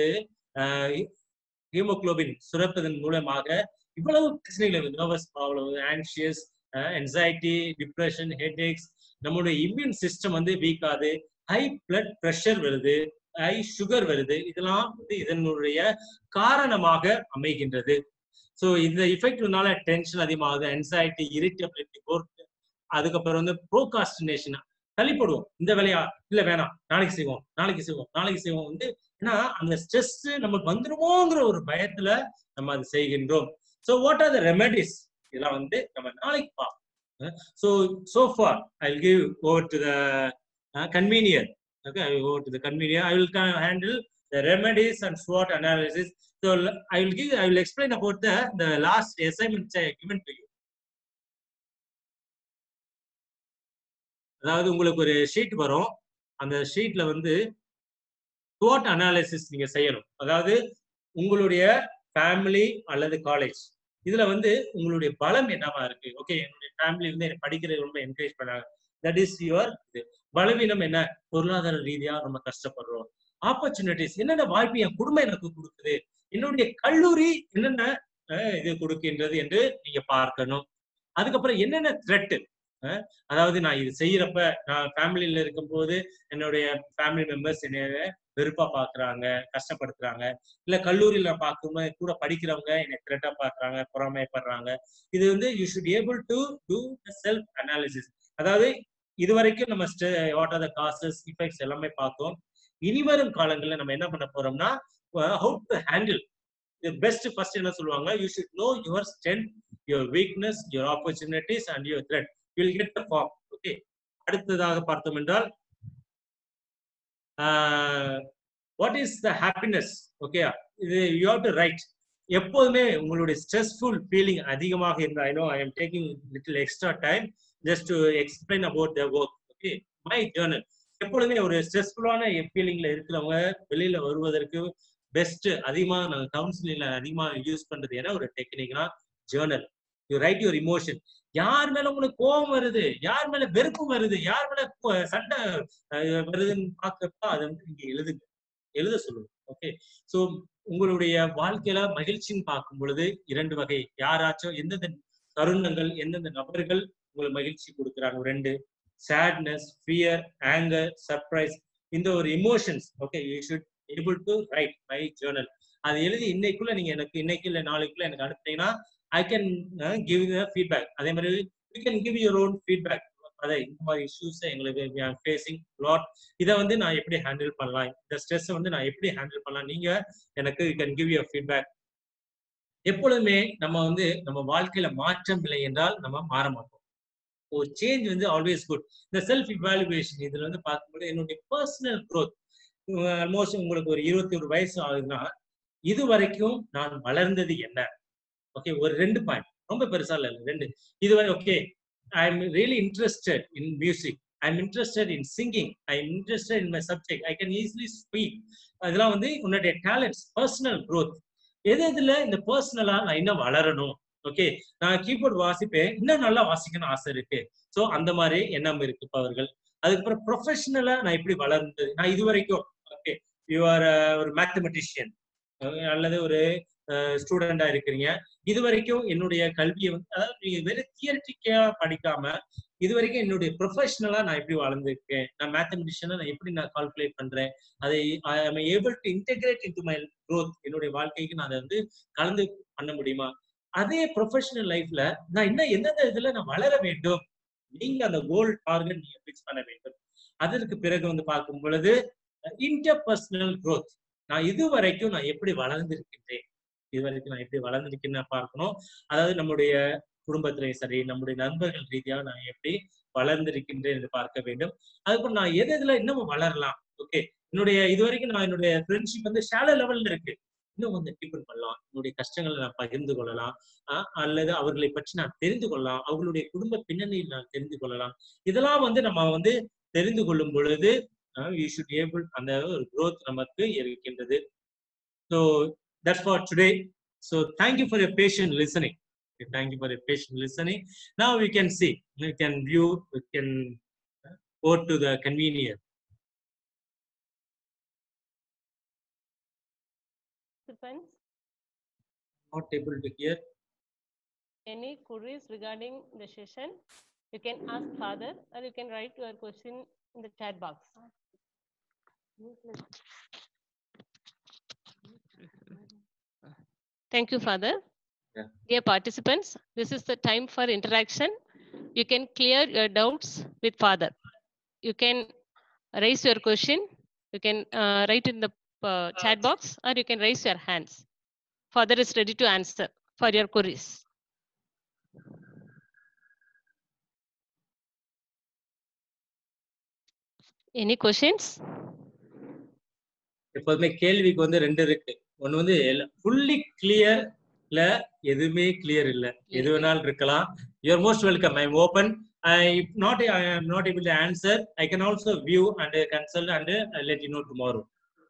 E: ஹீமோகுளோபின் சுரப்பதன் மூலமாக இவ்வளவு பிரச்சனைகள் nervous problem anxious anxiety depression headaches நம்மளுடைய இம்யூன் சிஸ்டம் வந்து வீக் ஆகுது ஹை பிளட் ப்ரெஷர் வருது ஹை சுகர் வருது இதெல்லாம் வந்து இதனுடைய காரணமாக அமைகின்றது ஸோ இந்த இஃபெக்ட்னால டென்ஷன் அதிகமாகுது anxiety இரிட்டபிலிட்டி ஒர்க் அதுக்கப்புறம் வந்து ப்ரோகாஸ்டினேஷன் தள்ளி போடுவோம் இந்த வேலையா இல்ல வேணாம் நாளைக்கு செய்வோம் நாளைக்கு செய்வோம் நாளைக்கு செய்வோம் வந்து ஏன்னா அந்த ஸ்ட்ரெஸ் நமக்கு வந்துருமோங்கிற ஒரு பயத்துல நம்ம அதை செய்கின்றோம் so what are the remedies இதெல்லாம் வந்து நம்ம நாளைக்கு பார்ப்போம் so so far I will give over to the convener okay i will go to the convenient i will kind of handle the remedies and SWOT analysis so l- i will give i will explain about the the last assignment I given to you அதாவது உங்களுக்கு ஒரு sheet வரும் அந்த ஷீட்ல வந்து SWOT analysis நீங்க செய்யணும் அதாவது உங்களுடைய ஃபேமிலி அல்லது காலேஜ் இதுல வந்து உங்களுடைய பலம் என்னவா இருக்கு ஓகே என்னுடைய ஃபேமிலி வந்து என்னை படிக்கிறது ரொம்ப என்கரேஜ் பண்ணாங்க தட் இஸ் யுவர் இது பலவீனம் என்ன பொருளாதார ரீதியா ரொம்ப கஷ்டப்படுறோம் ஆப்பர்ச்சுனிட்டிஸ் என்னென்ன வாய்ப்பு என் குடும்பம் எனக்கு கொடுக்குது என்னுடைய கல்லூரி என்னென்ன அஹ், இது கொடுக்கின்றது என்று நீங்க பார்க்கணும் அதுக்கப்புறம் என்னென்ன த்ரெட் அதாவது நான் இது செய்யறப்ப நான் ஃபேமிலியில இருக்கும்போது என்னுடைய ஃபேமிலி மெம்பர்ஸ் என்னைய வெறுப்பா பாக்குறாங்க கஷ்டப்படுத்துறாங்க இல்ல கல்லூரியில பார்க்கும்போது கூட படிக்கிறவங்க என்னை த்ரெட்டா பாக்குறாங்க பொறாமைப்படுறாங்க இது வந்து you should able to do self analysis அதாவது இது வரைக்கும் நம்ம what are the causes effects எல்லாமே பார்த்தோம் இனிவரும் காலங்கள்ல நம்ம என்ன பண்ண போறோம்னா how to handle best first என்ன சொல்லுவாங்க you should know your strength your weakness your opportunities and your threat will get the form okay அடுத்ததாக பார்த்தோம் என்றால் what is the happiness okay இது யூ ஹவ் டு ரைட் எப்போதுமே உங்களுடைய stressful feeling அதிகமாக இருந்தா I know I am taking little extra time just to explain about the work okay my journal எப்பொழுதுமே ஒரு ஸ்ட்ரெஸ்ஃபுல்லான ஃபீலிங்ல இருக்கிறவங்க வெளியில வருவதற்கு பெஸ்ட் அதிகமாக நாங்கள் கவுன்சிலிங்ல அதிகமாக யூஸ் பண்றது ஏன்னா ஒரு டெக்னிக்னா journal you write your emotion யார் மேல உங்களுக்கு கோபம் வருது யார் மேல வெறுப்பு வருது யார் மேல கோ- சண்டை அஹ், வருதுன்னு பாக்குறப்ப அதை வந்து நீங்க எழுதுங்க எழுத சொல்லுங்க ஓகே சோ உங்களுடைய வாழ்க்கையில மகிழ்ச்சின்னு பார்க்கும் பொழுது இரண்டு வகை யாராச்சும் எந்தெந்த தருணங்கள் எந்தெந்த நபர்கள் உங்களுக்கு மகிழ்ச்சி கொடுக்குறாங்க ஒரு ரெண்டு சேட்னஸ் ஃபியர் ஆங்கர் சர்ப்ரைஸ் இந்த ஒரு emotions okay you should able to write my journal அது எழுதி இன்னைக்குள்ள நீங்க எனக்கு இன்னைக்கு இல்ல நாளைக்குள்ள எனக்கு அனுப்புனீங்கன்னா ஐ கேன் கிவ் ஃபீட்பேக் அதே மாதிரி you can give your own feedback அதை இந்த மாதிரி இஷ்யூஸ் எங்களுக்கு ஃபேஸிங் லாட் இதை வந்து நான் எப்படி ஹேண்டில் பண்ணலாம் இந்த ஸ்ட்ரெஸ் வந்து நான் எப்படி ஹேண்டில் பண்ணலாம் நீங்க எனக்கு you can give your feedback எப்பொழுதுமே நம்ம வந்து நம்ம வாழ்க்கையில மாற்றம் இல்லை என்றால் நம்ம மாற மாட்டோம் ஒரு சேஞ்ச் வந்து ஆல்வேஸ் குட் இந்த செல்ஃப் இவாலுவேஷன் இதுல வந்து பார்க்கும்போது என்னுடைய பர்சனல் growth ஆல்மோஸ்ட் உங்களுக்கு ஒரு இருபத்தி ஒரு வயசு ஆகுதுன்னா இது வரைக்கும் நான் வளர்ந்தது என்ன ஓகே ஒரு ரெண்டு பாயிண்ட் ரொம்ப பெருசா இல்ல ரெண்டு இதுவரை okay I am really interested in music I am interested in singing I am interested in my subject I can easily speak அதெல்லாம் வந்து உன்னுடைய டேலண்ட்ஸ் பர்சனல் growth எது எதுல இந்த பர்சனலா நான் இன்னும் வளரணும் ஓகே நான் கீபோர்ட் வாசிப்பேன் இன்னும் நல்லா வாசிக்கணும்னு ஆசை இருக்கு சோ அந்த மாதிரி எண்ணம் இருக்கு இப்ப அவர்கள் அதுக்கப்புறம் ப்ரொஃபஷனலா நான் எப்படி வளர்ந்தது நான் இது வரைக்கும் ஓகே யூ ஆர் ஒரு மேத்தமெட்டிஷியன் அல்லது ஒரு ஸ்டூடெண்டா இருக்கிறீங்க இது வரைக்கும் என்னுடைய கல்வியை வந்து அதாவது நீங்க வெறும் தியரிட்டிக்கா படிக்காம இது வரைக்கும் என்னுடைய ப்ரொஃபஷனலா நான் எப்படி வளர்ந்துருக்கேன் நான் மேத்தமெட்டிஷியனா நான் எப்படி நான் கால்குலேட் பண்றேன் அதை I able to integrate into my growth என்னுடைய வாழ்க்கைக்கு நான் அதை வந்து கலந்து பண்ண முடியுமா அதே ப்ரொஃபஷனல் லைஃப்ல நான் இன்னும் எந்தெந்த இதுல நான் வளர வேண்டும் நீங்க அந்த கோல் டார்கெட் நீங்க ஃபிக்ஸ் பண்ண வேண்டும் அதற்கு பிறகு வந்து பார்க்கும் பொழுது இன்டர்பர்சனல் growth நான் இது வரைக்கும் நான் எப்படி வளர்ந்திருக்கின்றேன் இது வரைக்கும் நான் எப்படி வளர்ந்திருக்கேன்னு பார்க்கணும் அதாவது நம்முடைய குடும்பத்திலையும் சரி நம்முடைய நண்பர்கள் ரீதியாக நான் எப்படி வளர்ந்திருக்கின்றேன் என்று பார்க்க வேண்டும் அதுக்கப்புறம் நான் எது எதுல இன்னமும் வளரலாம் ஓகே என்னுடைய இது வரைக்கும் நான் என்னுடைய ஃப்ரெண்ட்ஷிப் வந்து ஷாலோ லெவல்ல இருக்கு இன்னும் கொஞ்சம் டீப்பன் பண்ணலாம் என்னுடைய கஷ்டங்களை நான் பகிர்ந்து கொள்ளலாம் ஆஹ் அல்லது அவர்களை பற்றி நான் தெரிந்து கொள்ளலாம் அவர்களுடைய குடும்ப பின்னணியில் நான் தெரிந்து கொள்ளலாம் இதெல்லாம் வந்து நம்ம வந்து தெரிந்து கொள்ளும் பொழுது யூ ஷுட் ஏபிள் அந்த ஒரு growth நமக்கு இருக்கின்றது so that's for today so thank you for your patient listening thank you for your patient listening now we can see we can view we can go to the convener
A: Participants,
E: not able to hear
A: any queries regarding the session, you can ask father or you can write your question in the chat box. Thank you, Father.
E: Yeah.
A: Dear participants, this is the time for interaction. You can clear your doubts with Father. You can raise your question. You can uh, write in the uh, chat box or you can raise your hands. Father is ready to answer for your queries. Any questions?
E: எப்போதுமே கேள்விக்கு வந்து ரெண்டு இருக்கு ஒண்ணு வந்து fully கிளியர்ல எதுவுமே clear இல்ல எது வேணாலும் இருக்கலாம் you are most welcome I am open I not I am not able to answer I can also view and consult and let you know tomorrow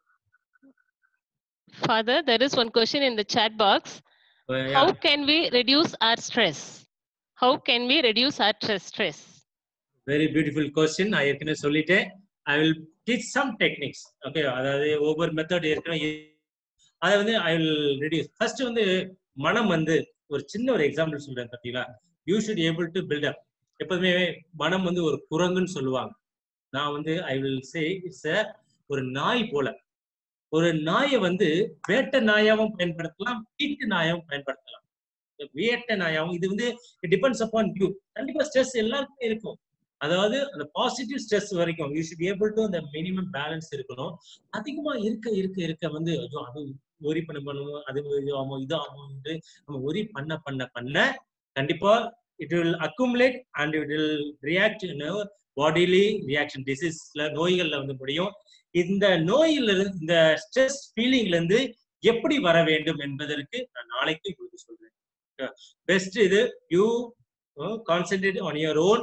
A: Father, there is one question in the chat box. How can we reduce our stress? How can we reduce our stress? stress?
E: Very beautiful question நான் ஏற்கனவே சொல்லிட்டேன் I will teach some techniques okay அதாவது ஒவ்வொரு method ஏற்கனவே அதை வந்து I will reduce first வந்து மனம் வந்து ஒரு சின்ன ஒரு எக்ஸாம்பிள் சொல்றேன் பார்த்தீங்களா you should able to build up எப்போதுமே மனம் வந்து ஒரு குரங்குன்னு சொல்லுவாங்க நான் வந்து ஐ வில் சே இட்ஸ் ஒரு நாய் போல ஒரு நாயை வந்து வேட்டை நாயாவும் பயன்படுத்தலாம் வீட்டு நாயாவும் பயன்படுத்தலாம் வேட்டை நாயாவும் இது வந்து டிபெண்ட்ஸ் அப்பான் யூ கண்டிப்பா ஸ்ட்ரெஸ் எல்லாருக்குமே இருக்கும் அதாவது அந்த பாசிட்டிவ் ஸ்ட்ரெஸ் வரைக்கும் யூ ஷுட் ஏபிள் டு அந்த மினிமம் பேலன்ஸ் இருக்கணும் அதிகமா இருக்க இருக்க இருக்க வந்து ஐயோ அது ஒரி பண்ண பண்ணுவோம் அது இது ஆகும் இது ஆகும் என்று நம்ம ஒரி பண்ண பண்ண பண்ண கண்டிப்பா it will accumulate and it will react bodily reaction டிசீஸ்ல நோய்கள்ல வந்து முடியும் இந்த நோயில இருந்து இந்த ஸ்ட்ரெஸ் ஃபீலிங்ல இருந்து எப்படி வர வேண்டும் என்பதற்கு நான் நாளைக்கு உங்களுக்கு சொல்றேன் பெஸ்ட் இது you concentrate on your own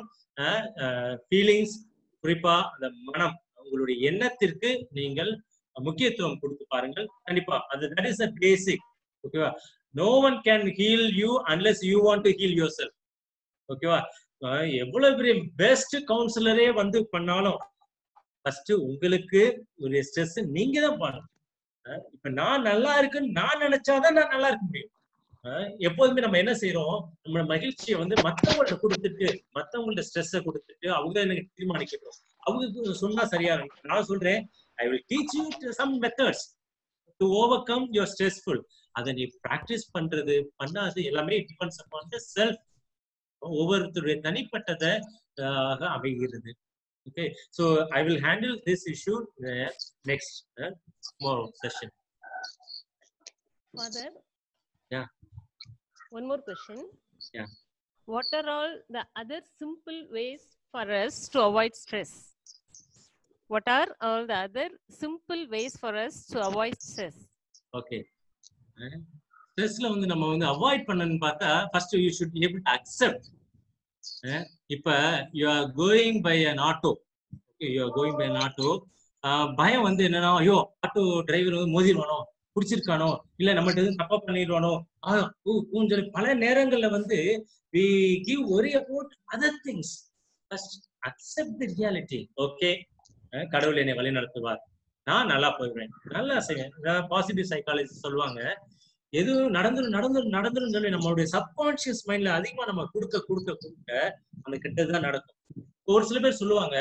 E: feelings குறிப்பா அந்த மனம் உங்களுடைய எண்ணத்திற்கு நீங்கள் முக்கியத்துவம் கொடுத்து பாருங்கள் கண்டிப்பா அது தட் இஸ் அ பேசிக் ஓகேவா no one can heal you unless you want to heal yourself ஓகேவா எவ்வளவு பெரிய பெஸ்ட் கவுன்சிலரே வந்து பண்ணாலும் ஃபர்ஸ்ட் உங்களுக்கு ஒரு ஸ்ட்ரெஸ் நீங்க தான் பண்ணணும் இப்ப நான் நல்லா இருக்குன்னு நான் நினைச்சாதான் நான் நல்லா இருக்க முடியும் எப்போதுமே நம்ம என்ன செய்யறோம் நம்ம மகிழ்ச்சியை வந்து மத்தவங்கள்ட்ட கொடுத்துட்டு மத்தவங்கள்ட்ட ஸ்ட்ரெஸ்ஸை கொடுத்துட்டு அவங்க எனக்கு தீர்மானிக்கணும் அவங்க சொன்னா சரியா இருக்கும் நான் சொல்றேன் I will teach you some methods to overcome your stressful அதை நீ ப்ராக்டிஸ் பண்றது பண்ணாது எல்லாமே டிபெண்ட்ஸ் அப்பான் த செல்ஃப் ஒவ்வொருத்தருடைய தனிப்பட்டதை அமைகிறது okay so i will handle this issue uh, next uh, tomorrow session
A: Father.
E: Yeah.
A: One more question.
E: Yeah.
A: What are all the other simple ways for us to avoid stress? What are all the other simple ways for us to avoid stress?
E: okay ஸ்ட்ரெஸ்ல வந்து நம்ம வந்து avoid பண்ணணும்னு பார்த்தா first you should able to accept இப்ப you are going by an auto you are going by an auto பயம் வந்து என்னன்னா ஐயோ ஆட்டோ டிரைவர் வந்து மோதிடுவானோ பிடிச்சிருக்கானோ இல்ல நம்மகிட்ட எதுவும் தப்பா பண்ணிடுவானோ சொல்லி பல நேரங்கள்ல வந்து we give worry about other things first accept the reality okay கடவுள் என்னை வழி நடத்துவார் நான் நல்லா போயிடுவேன் நல்லா செய்வேன் பாசிட்டிவ் சைக்காலஜி சொல்லுவாங்க எதுவும் நடந்துரும் நடந்துரும் நடந்துரும் சொல்லி நம்மளுடைய சப்கான்சியஸ் மைண்ட்ல அதிகமா நம்ம கொடுக்க கொடுக்க கொடுக்க அந்த கிட்டதான் நடக்கும் ஒரு சில பேர் சொல்லுவாங்க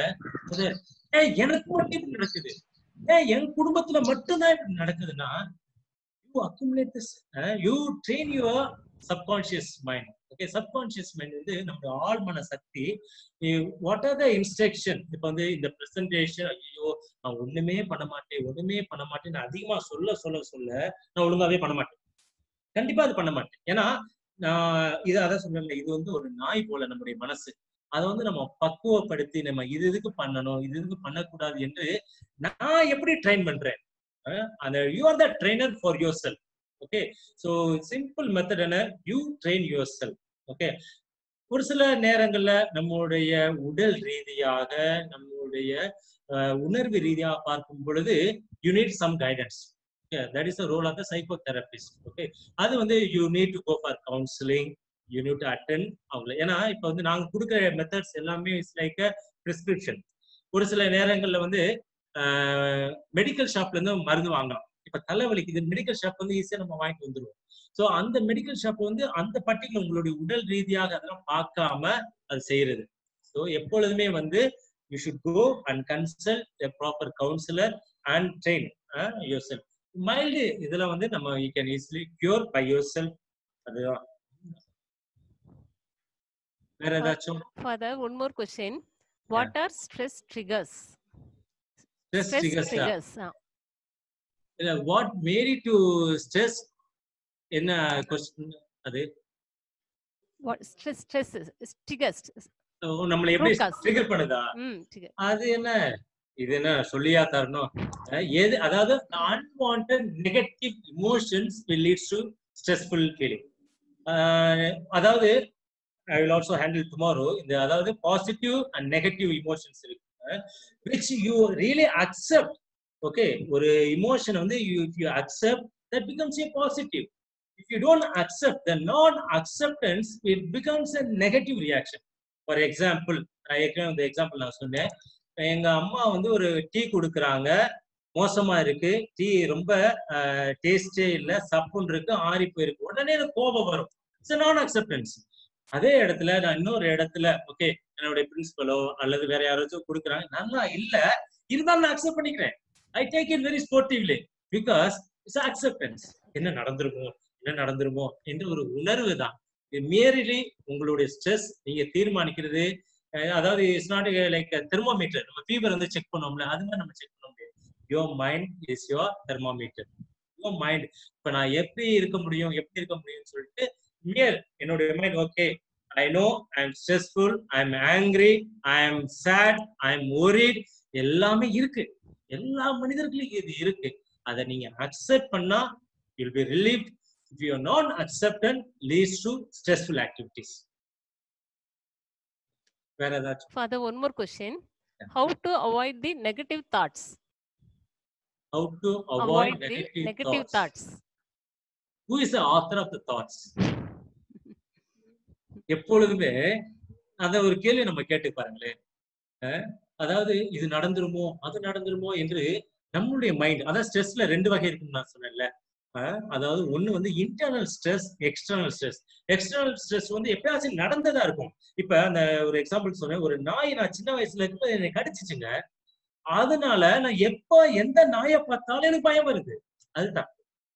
E: ஏ எனக்கு மட்டும் இப்படி நடக்குது ஏ என் குடும்பத்துல மட்டும்தான் இப்படி நடக்குதுன்னா you accumulate this you train your subconscious mind okay subconscious mind வந்து நம்மளோட ஆழ்மன சக்தி வாட் ஆர் த இன்ஸ்ட்ரக்ஷன் இப்ப வந்து இந்த பிரசன்டேஷன் ஐயோ நான் ஒண்ணுமே பண்ண மாட்டேன் ஒண்ணுமே பண்ண மாட்டேன் நான் அதிகமா சொல்ல சொல்ல சொல்ல நான் ஒழுங்காவே பண்ண மாட்டேன் கண்டிப்பா அது பண்ண மாட்டேன் ஏன்னா நான் இது அதான் சொன்னேன் இது வந்து ஒரு நாய் போல நம்முடைய மனசு அதை வந்து நம்ம பக்குவப்படுத்தி நம்ம இது இதுக்கு பண்ணணும் இது இதுக்கு பண்ணக்கூடாது என்று நான் எப்படி ட்ரெயின் பண்றேன் அந்த you are the trainer for yourself okay so simple method என்ன you train yourself okay ஒரு சில நேரங்கள்ல நம்மளுடைய உடல் ரீதியாக நம்மளுடைய உணர்வு ரீதியாக பார்க்கும் பொழுது you need some guidance that is the role of the psychotherapist okay அது வந்து you need to go for counselling you need to attend அவங்கள ஏன்னா இப்போ வந்து நாங்கள் கொடுக்குற மெத்தட்ஸ் எல்லாமே இட்ஸ் லைக் ப்ரிஸ்கிரிப்ஷன் ஒரு சில நேரங்கள்ல வந்து மெடிக்கல் ஷாப்ல இருந்து மருந்து வாங்கலாம் இப்ப தலைவலிக்கு இது மெடிக்கல் ஷாப் வந்து ஈஸியா நம்ம வாங்கிட்டு வந்துருவோம் ஸோ அந்த மெடிக்கல் ஷாப் வந்து அந்த பர்டிகுலர் உங்களுடைய உடல் ரீதியாக அதெல்லாம் பார்க்காம அது செய்யறது ஸோ எப்பொழுதுமே வந்து you should go and consult proper counsellor and train yourself mild இதுல வந்து நம்ம you can easily cure by yourself அதுதான் வேற ஏதாச்சும்
A: Father, one more question. What are stress triggers?
E: Stress
A: Stress
E: triggers ஆ?
A: triggers. ah.
E: இல்ல what மேரி to stress என்ன கொஸ்டின் அது
A: What stress stress is triggers?
E: ஓ, நம்மள எப்படி
A: Root cause.
E: ட்ரிகர் பண்ணுதா
A: Mm, trigger.
E: அது என்ன இது என்ன சொல்லியா தரணும் அஹ் எது அதாவது unwant negative emotions will leads to stressful feeling அதாவது I will also handle tomorrow இந்த அதாவது பாசிட்டிவ் அண்ட் நெகட்டிவ் இமோஷன்ஸ் இருக்கு which you really accept okay ஒரு இமோஷன் வந்து you if you accept that becomes a positive if you don't accept the non acceptance it becomes a negative reaction for example நான் ஏற்கனவே இந்த example நான் சொன்னேன் எங்க அம்மா வந்து ஒரு டீ கொடுக்குறாங்க மோசமா இருக்கு டீ ரொம்ப டேஸ்டே இல்ல சப்புன்னு இருக்கு ஆறி போயிருக்கு உடனே எனக்கு கோபம் வரும் இட்ஸ் நான் அக்செப்டன்ஸ் அதே இடத்துல நான் இன்னொரு இடத்துல ஓகே என்னுடைய பிரின்சிபலோ அல்லது வேற யாராச்சும் கொடுக்குறாங்க நல்லா இல்ல இருந்தாலும் நான் அக்செப்ட் பண்ணிக்கிறேன் I take it very sportively because it's acceptance என்ன நடந்துருமோ என்ன நடந்துருமோ என்ற ஒரு உணர்வு தான் மேரிலி உங்களுடைய ஸ்ட்ரெஸ் நீங்க தீர்மானிக்கிறது அஹ் அதாவது இட்ஸ் நாட் லைக் தெர்மோமீட்டர் நம்ம ஃபீவர் வந்து செக் பண்ணோம்ல அது மாதிரி நம்ம செக் பண்ண முடியாது your mind is your thermometer your mind இப்ப நான் எப்படி இருக்க முடியும் எப்படி இருக்க முடியும்னு சொல்லிட்டு மியர் என்னுடைய mind okay I know I am stressful I am angry I am sad I am worried எல்லாமே இருக்கு எல்லா மனிதர்களுக்கும் இது இருக்கு அதை நீங்க அக்செப்ட் பண்ணா will be relieve if you not acceptance leads to stressful activities வேற ஏதாச்சும்
A: Father, one more question.
E: Yeah.
A: How to avoid the negative thoughts?
E: how to avoid,
A: Avoid the
E: negative,
A: negative
E: thoughts.
A: thoughts.
E: who is the author of the thoughts எப்பொழுதுமே அந்த ஒரு கேள்வி நம்ம கேட்டு பாருங்களேன் அஹ் அதாவது இது நடந்துருமோ அது நடந்துருமோ என்று நம்மளுடைய மைண்ட் அதாவது ஸ்ட்ரெஸ்ல ரெண்டு வகை இருக்குன்னு நான் சொன்னேன்ல அஹ் அதாவது ஒண்ணு வந்து internal stress external stress external stress வந்து எப்பயாச்சும் நடந்ததா இருக்கும் இப்ப அந்த ஒரு எக்ஸாம்பிள் சொன்னேன் ஒரு நாய் நான் சின்ன வயசுல இருக்கும்போது என்னை கடிச்சிச்சுங்க அதனால நான் எப்ப எந்த நாயை பார்த்தாலும் எனக்கு பயம் வருது அதுதான்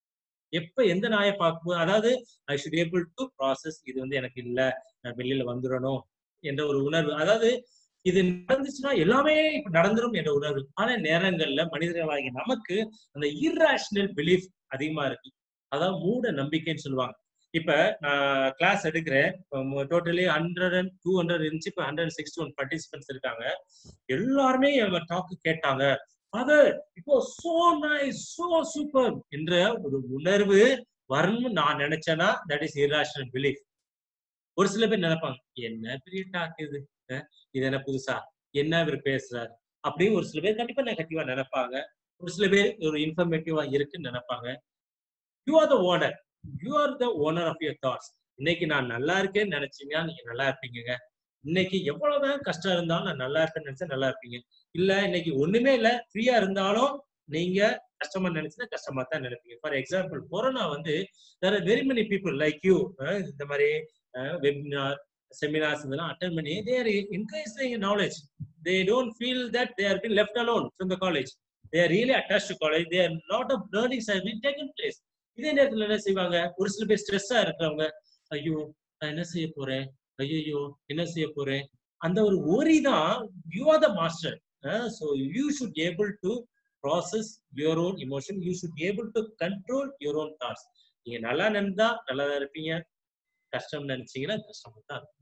E: எப்ப எந்த நாயை பார்க்கும் அதாவது I should able to process இது வந்து எனக்கு இல்ல நான் வெளியில வந்துடணும் என்ற ஒரு உணர்வு அதாவது இது நடந்துச்சுன்னா எல்லாமே இப்ப நடந்துரும் என்ற உணர்வு ஆனா நேரங்கள்ல மனிதர்களாகிய நமக்கு அந்த இர்ராஷனல் பிலீஃப் அதிகமா இருக்கு அதாவது மூட நம்பிக்கைன்னு சொல்லுவாங்க இப்ப நான் கிளாஸ் எடுக்கிறேன் totally hundred and two hundred இருந்துச்சு இப்ப ஹண்ட்ரட் சிக்ஸ்டி ஒன் பார்ட்டிசிபென்ட்ஸ் இருக்காங்க எல்லாருமே எங்க டாக்கு கேட்டாங்க ஃபாதர் இப்போ சோ நைஸ் சோ சூப்பர் என்ற ஒரு உணர்வு வரணும்னு நான் நினைச்சேன்னா தட் இஸ் இராஷனல் பிலீஃப் ஒரு சில பேர் நினைப்பாங்க என்ன பெரிய டாக் இது அஹ் இது என்ன புதுசா என்ன இவர் பேசுறாரு அப்படின்னு ஒரு சில பேர் கண்டிப்பா நெகட்டிவா நினைப்பாங்க ஒரு சில பேர் ஒரு இன்ஃபர்மேட்டிவா இருக்குன்னு நினைப்பாங்க you are the owner you are the owner of your thoughts இன்னைக்கு நான் நல்லா இருக்கேன்னு நினைச்சீங்கன்னா நீங்க நல்லா இருப்பீங்க இன்னைக்கு எவ்வளவுதான் கஷ்டம் இருந்தாலும் நான் நல்லா இருப்பேன்னு நினைச்சா நல்லா இருப்பீங்க இல்ல இன்னைக்கு ஒண்ணுமே இல்ல ஃப்ரீயா இருந்தாலும் நீங்க கஷ்டமா நினைச்சுன்னா கஷ்டமா தான் நினைப்பீங்க ஃபார் எக்ஸாம்பிள் கொரோனா வந்து there are very many people like you இந்த மாதிரி வெபினார் செமினார்ஸ் இதெல்லாம் அட்டன் பண்ணி they are increasing knowledge they don't feel that they are been left alone from the college they are really attach to college they are lot of learnings have been taken place இதே நேரத்துல என்ன செய்வாங்க ஒரு சில பேர் ஸ்ட்ரெஸ்ஸா இருக்கிறவங்க ஐயோ நான் என்ன செய்ய போறேன் ஐயோ என்ன செய்ய போறேன் அந்த ஒரு ஒரி தான் you are the master so you should able to process your own emotion you should able to control your own thoughts நீங்க நல்லா நினைந்தா நல்லா தான் இருப்பீங்க கஷ்டம் நினைச்சீங்கன்னா கஷ்டமா தான் இருக்கும்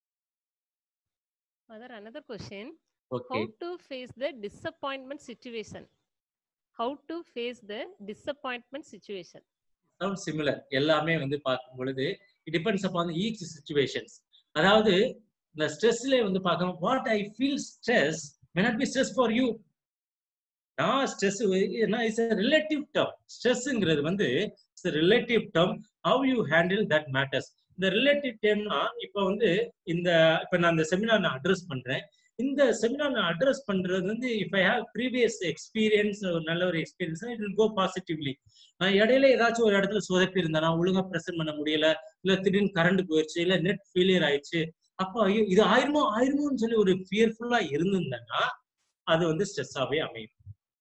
A: Father, another question.
E: Okay
A: How to face the disappointment situation? How to face the disappointment situation?
E: Sound similar எல்லாமே வந்து பார்க்கும் பொழுது it depends upon each situations அதாவது இந்த ஸ்ட்ரெஸ்ல வந்து பார்க்கணும் what I feel stress may not be stress for you நான் ஸ்ட்ரெஸ் இட்ஸ் ரிலேட்டிவ் டேர்ம் ஸ்ட்ரெஸ்ங்கிறது வந்து it's relative term how you handle that matters இந்த ரிலேட்டிவ் டேர்ம்னா இப்போ வந்து இந்த இப்போ நான் இந்த செமினார் நான் அட்ரஸ் பண்றேன் இந்த செமினார் நான் அட்ரஸ் பண்றது வந்து if I have previous experience ஒரு நல்ல ஒரு experience it will go positively நான் இடையில ஏதாச்சும் ஒரு இடத்துல சொதப்பி இருந்தேன் நான் ஒழுங்கா ப்ரெசென்ட் பண்ண முடியல இல்ல திடீர்னு கரண்ட் போயிடுச்சு இல்ல நெட் ஃபெயிலியர் ஆயிடுச்சு அப்போ ஐயோ இது ஆயிருமோ ஆயிருமோன்னு சொல்லி ஒரு ஃபியர்ஃபுல்லா இருந்திருந்தேன்னா அது வந்து ஸ்ட்ரெஸ்ஸாவே அமையும்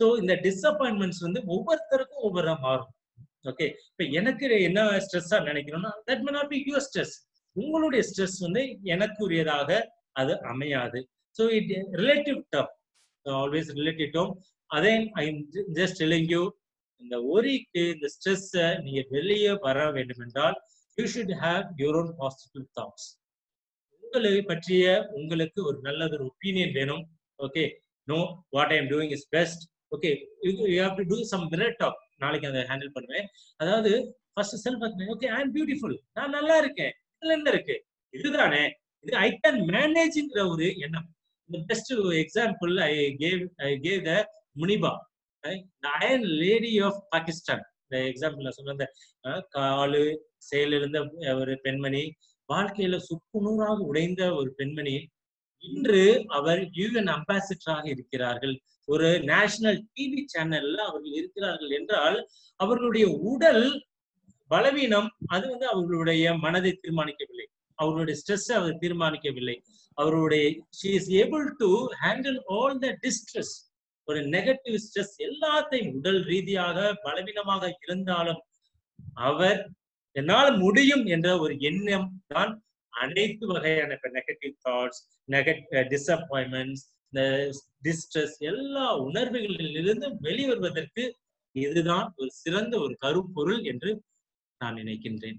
E: ஸோ இந்த டிசப்பாயின்மெண்ட்ஸ் வந்து ஒவ்வொருத்தருக்கும் ஒவ்வொரு மாறும் ஓகே இப்ப எனக்கு என்ன ஸ்ட்ரெஸ்ஸா நினைக்கிறோம்னா that may not be your stress உங்களுடைய ஸ்ட்ரெஸ் வந்து எனக்குரியதாக அது அமையாது so it relative term always relative term அதே ஐ ஜஸ்ட் டெலிங் யூ இந்த ஒரிக்கு இந்த ஸ்ட்ரெஸ்ஸை நீங்க வெளியே வர வேண்டும் என்றால் you should have your own positive thoughts உங்களை பற்றிய உங்களுக்கு ஒரு நல்லது ஒரு ஒப்பீனியன் வேணும் okay no what I am doing is best okay you have to do some mirror talk நாளைக்கு அதை ஹேண்டில் பண்ணுவேன் அதாவது first self okay I am beautiful நான் நல்லா இருக்கேன் இதுல என்ன இருக்கு இதுதானே இது ஐ கேன் மேனேஜ்ங்கிற ஒரு எண்ணம் இந்த best example I gave I gave the Muniba iron lady of Pakistan இந்த எக்ஸாம்பிள் நான் சொன்ன அந்த காலு செயலிழந்த ஒரு பெண்மணி வாழ்க்கையில சுக்குநூறாக உடைந்த ஒரு பெண்மணி இன்று அவர் யூஎன் அம்பாசிடராக இருக்கிறார்கள் ஒரு நேஷனல் டிவி சேனல்ல அவர்கள் இருக்கிறார்கள் என்றால் அவர்களுடைய உடல் பலவீனம் அது வந்து அவர்களுடைய மனதை தீர்மானிக்கவில்லை அவர்களுடைய ஸ்ட்ரெஸ் அவர் தீர்மானிக்கவில்லை அவருடைய she is able to handle all the distress ஒரு நெகட்டிவ் ஸ்ட்ரெஸ் எல்லாத்தையும் உடல் ரீதியாக பலவீனமாக இருந்தாலும் அவர் என்னால் முடியும் என்ற ஒரு எண்ணம் தான் அனைத்து வகையான நெகட்டிவ் தாட்ஸ் நெகட்டிவ் டிசப்பாயின்மெண்ட்ஸ் இந்த டிஸ்ட்ரெஸ் எல்லா உணர்வுகளிலிருந்து வெளிவருவதற்கு இதுதான் ஒரு சிறந்த ஒரு கருப்பொருள் என்று நான் நினைக்கின்றேன்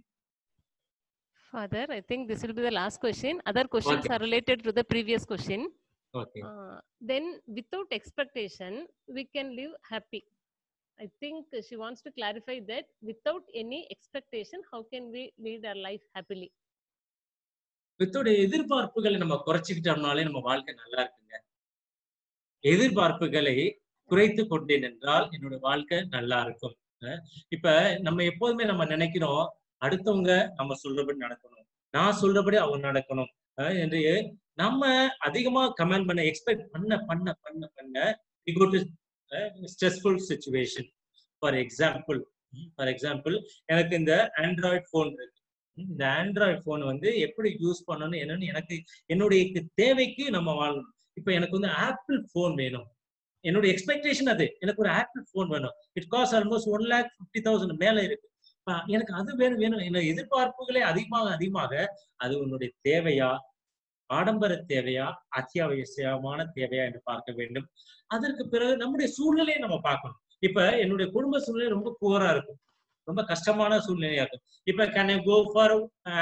A: Father, I think this will be the last question. Other questions
E: Okay.
A: are related to the previous question.
E: Okay
A: Uh, then, without expectation, we can live happy. I think she wants to clarify that without any expectation, how can we lead our life happily?
E: வித்தோடைய எதிர்பார்ப்புகளை நம்ம குறைச்சிக்கிட்டோம்னாலே நம்ம வாழ்க்கை நல்லா இருக்குங்க எதிர்பார்ப்புகளை குறைத்து கொண்டேன் என்றால் என்னோட வாழ்க்கை நல்லா இருக்கும் அஹ் இப்ப நம்ம எப்போதுமே நம்ம நினைக்கிறோம் அடுத்தவங்க நம்ம சொல்றபடி நடக்கணும் நான் சொல்றபடி அவங்க நடக்கணும் அஹ் என்று நம்ம அதிகமா கமெண்ட் பண்ண எக்ஸ்பெக்ட் பண்ண பண்ண பண்ண பண்ண stressful situation for example for example எனக்கு இந்த ஆண்ட்ராய்ட் ஃபோன் இருக்கு இந்த ஆண்ட்ராய்ட் ஃபோன் வந்து எப்படி யூஸ் பண்ணணும் என்னன்னு எனக்கு என்னுடைய தேவைக்கு நம்ம வாழணும் இப்போ எனக்கு வந்து ஆப்பிள் ஃபோன் வேணும் என்னுடைய எக்ஸ்பெக்டேஷன் அது எனக்கு ஒரு ஆப்பிள் ஃபோன் வேணும் it cost almost one lakh fifty thousand மேல இருக்கு அப்ப எனக்கு அது வேணும் வேணும் என்னோட எதிர்பார்ப்புகளே அதிகமாக அதிகமாக அது உன்னுடைய தேவையா ஆடம்பர தேவையா அத்தியாவசியமான தேவையா என்று பார்க்க வேண்டும் அதற்கு பிறகு நம்முடைய சூழ்நிலையை நம்ம பார்க்கணும் இப்ப என்னுடைய குடும்ப சூழ்நிலை ரொம்ப புவரா இருக்கும் ரொம்ப கஷ்டமான சூழ்நிலையா இருக்கும் இப்ப கேன் ஐ கோ ஃபார்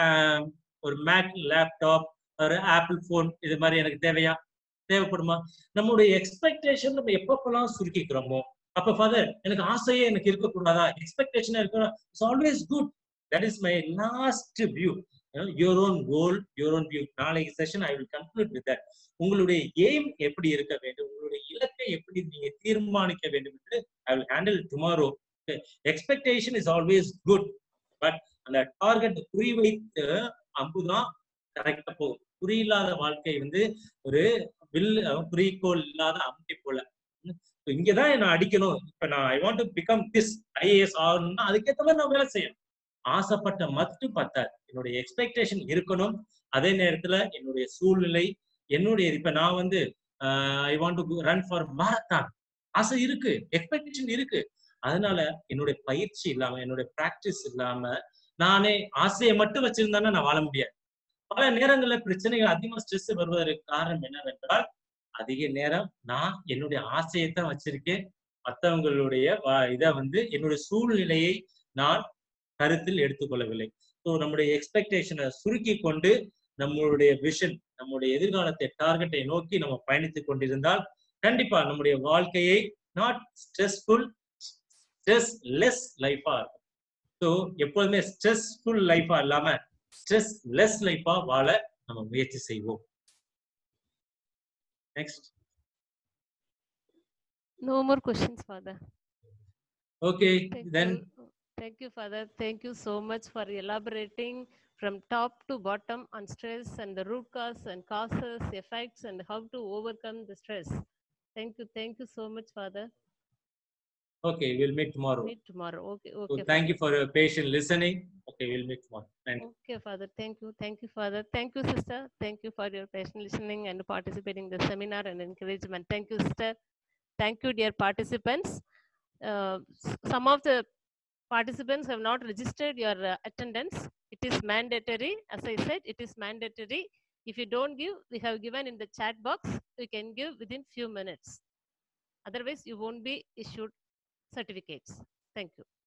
E: ஒரு மேக் லேப்டாப் ஒரு ஆப்பிள் ஃபோன் இது மாதிரி எனக்கு தேவையா தேவைப்படுமா நம்மளுடைய எக்ஸ்பெக்டேஷன் நம்ம எப்பப்பெல்லாம் சுருக்கிக்கிறோமோ அப்ப ஃபாதர் எனக்கு ஆசையே எனக்கு இருக்கக்கூடாதா எக்ஸ்பெக்டேஷன் இருக்கணும் it's always good that is my last view your own goal your own view நாளைக்கு session I will conclude with that உங்களுடைய எய்ம் எப்படி இருக்க வேண்டும் உங்களுடைய இலக்கை எப்படி நீங்க தீர்மானிக்க வேண்டும் என்று I will handle tomorrow expectation is always good but அந்த டார்கெட் குறி வைத்து அம்புதான் கரெக்டா போகும் குறி இல்லாத வாழ்க்கை வந்து ஒரு வில் குறிக்கோள் இல்லாத அம்பி போல இங்கதான் நான் அடிக்கணும் இப்ப நான் I want to become this IAS ஆகணும்னா அதுக்கேற்ற மாதிரி நான் வேலை செய்யணும் ஆசைப்பட்ட மட்டும் பத்தாது என்னுடைய எக்ஸ்பெக்டேஷன் இருக்கணும் அதே நேரத்துல என்னுடைய சூழ்நிலை என்னுடைய இப்ப நான் வந்து I want to run for marathon ஆசை இருக்கு எக்ஸ்பெக்டேஷன் இருக்கு அதனால என்னுடைய பயிற்சி இல்லாம என்னுடைய பிராக்டிஸ் இல்லாம நானே ஆசையை மட்டும் வச்சிருந்தானே நான் வாழ முடியாது பல நேரங்கள்ல பிரச்சனைகள் அதிகமா ஸ்ட்ரெஸ் வருவதற்கு காரணம் என்னவென்றால் அதிக நேரம் நான் என்னுடைய ஆசையை தான் வச்சிருக்கேன் மற்றவங்களுடைய இதை வந்து என்னுடைய சூழ்நிலையை நான் கருத்தில் எடுத்துக்கொள்ளவில்லை ஸோ நம்முடைய எக்ஸ்பெக்டேஷனை சுருக்கி கொண்டு நம்மளுடைய விஷன் நம்முடைய எதிர்காலத்தை டார்கெட்டை நோக்கி நம்ம பயணித்துக் கொண்டிருந்தால் கண்டிப்பா நம்முடைய வாழ்க்கையை நாட் ஸ்ட்ரெஸ்ஃபுல் ஸ்ட்ரெஸ் லெஸ் லைஃபா இருக்கும் ஸோ எப்போதுமே ஸ்ட்ரெஸ்ஃபுல் லைஃபா இல்லாம ஸ்ட்ரெஸ் லெஸ் லைஃபா வாழ நம்ம முயற்சி செய்வோம் next
A: No more questions, Father.
E: Okay
A: Thank
E: then
A: you. Thank you, Father. Thank you so much for elaborating from top to bottom on stress and the root cause and causes, effects, and how to overcome the stress. Thank you. Thank you so much, Father.
E: Okay will meet tomorrow
A: Meet tomorrow. Okay.
E: So
A: Okay.
E: thank you for your patient listening. Okay, we'll meet tomorrow. Thank you.
A: Okay, Father. Thank you. Thank you, Father. Thank you, sister. Thank you for your patient listening and participating in the seminar and encouragement. Thank you, sister. Thank you, dear participants. Uh, s- some of the participants have not registered your uh, attendance. It is mandatory. As I said, it is mandatory. If you don't give, we have given in the chat box. You can give within few minutes. Otherwise, you won't be issued certificates. Thank you.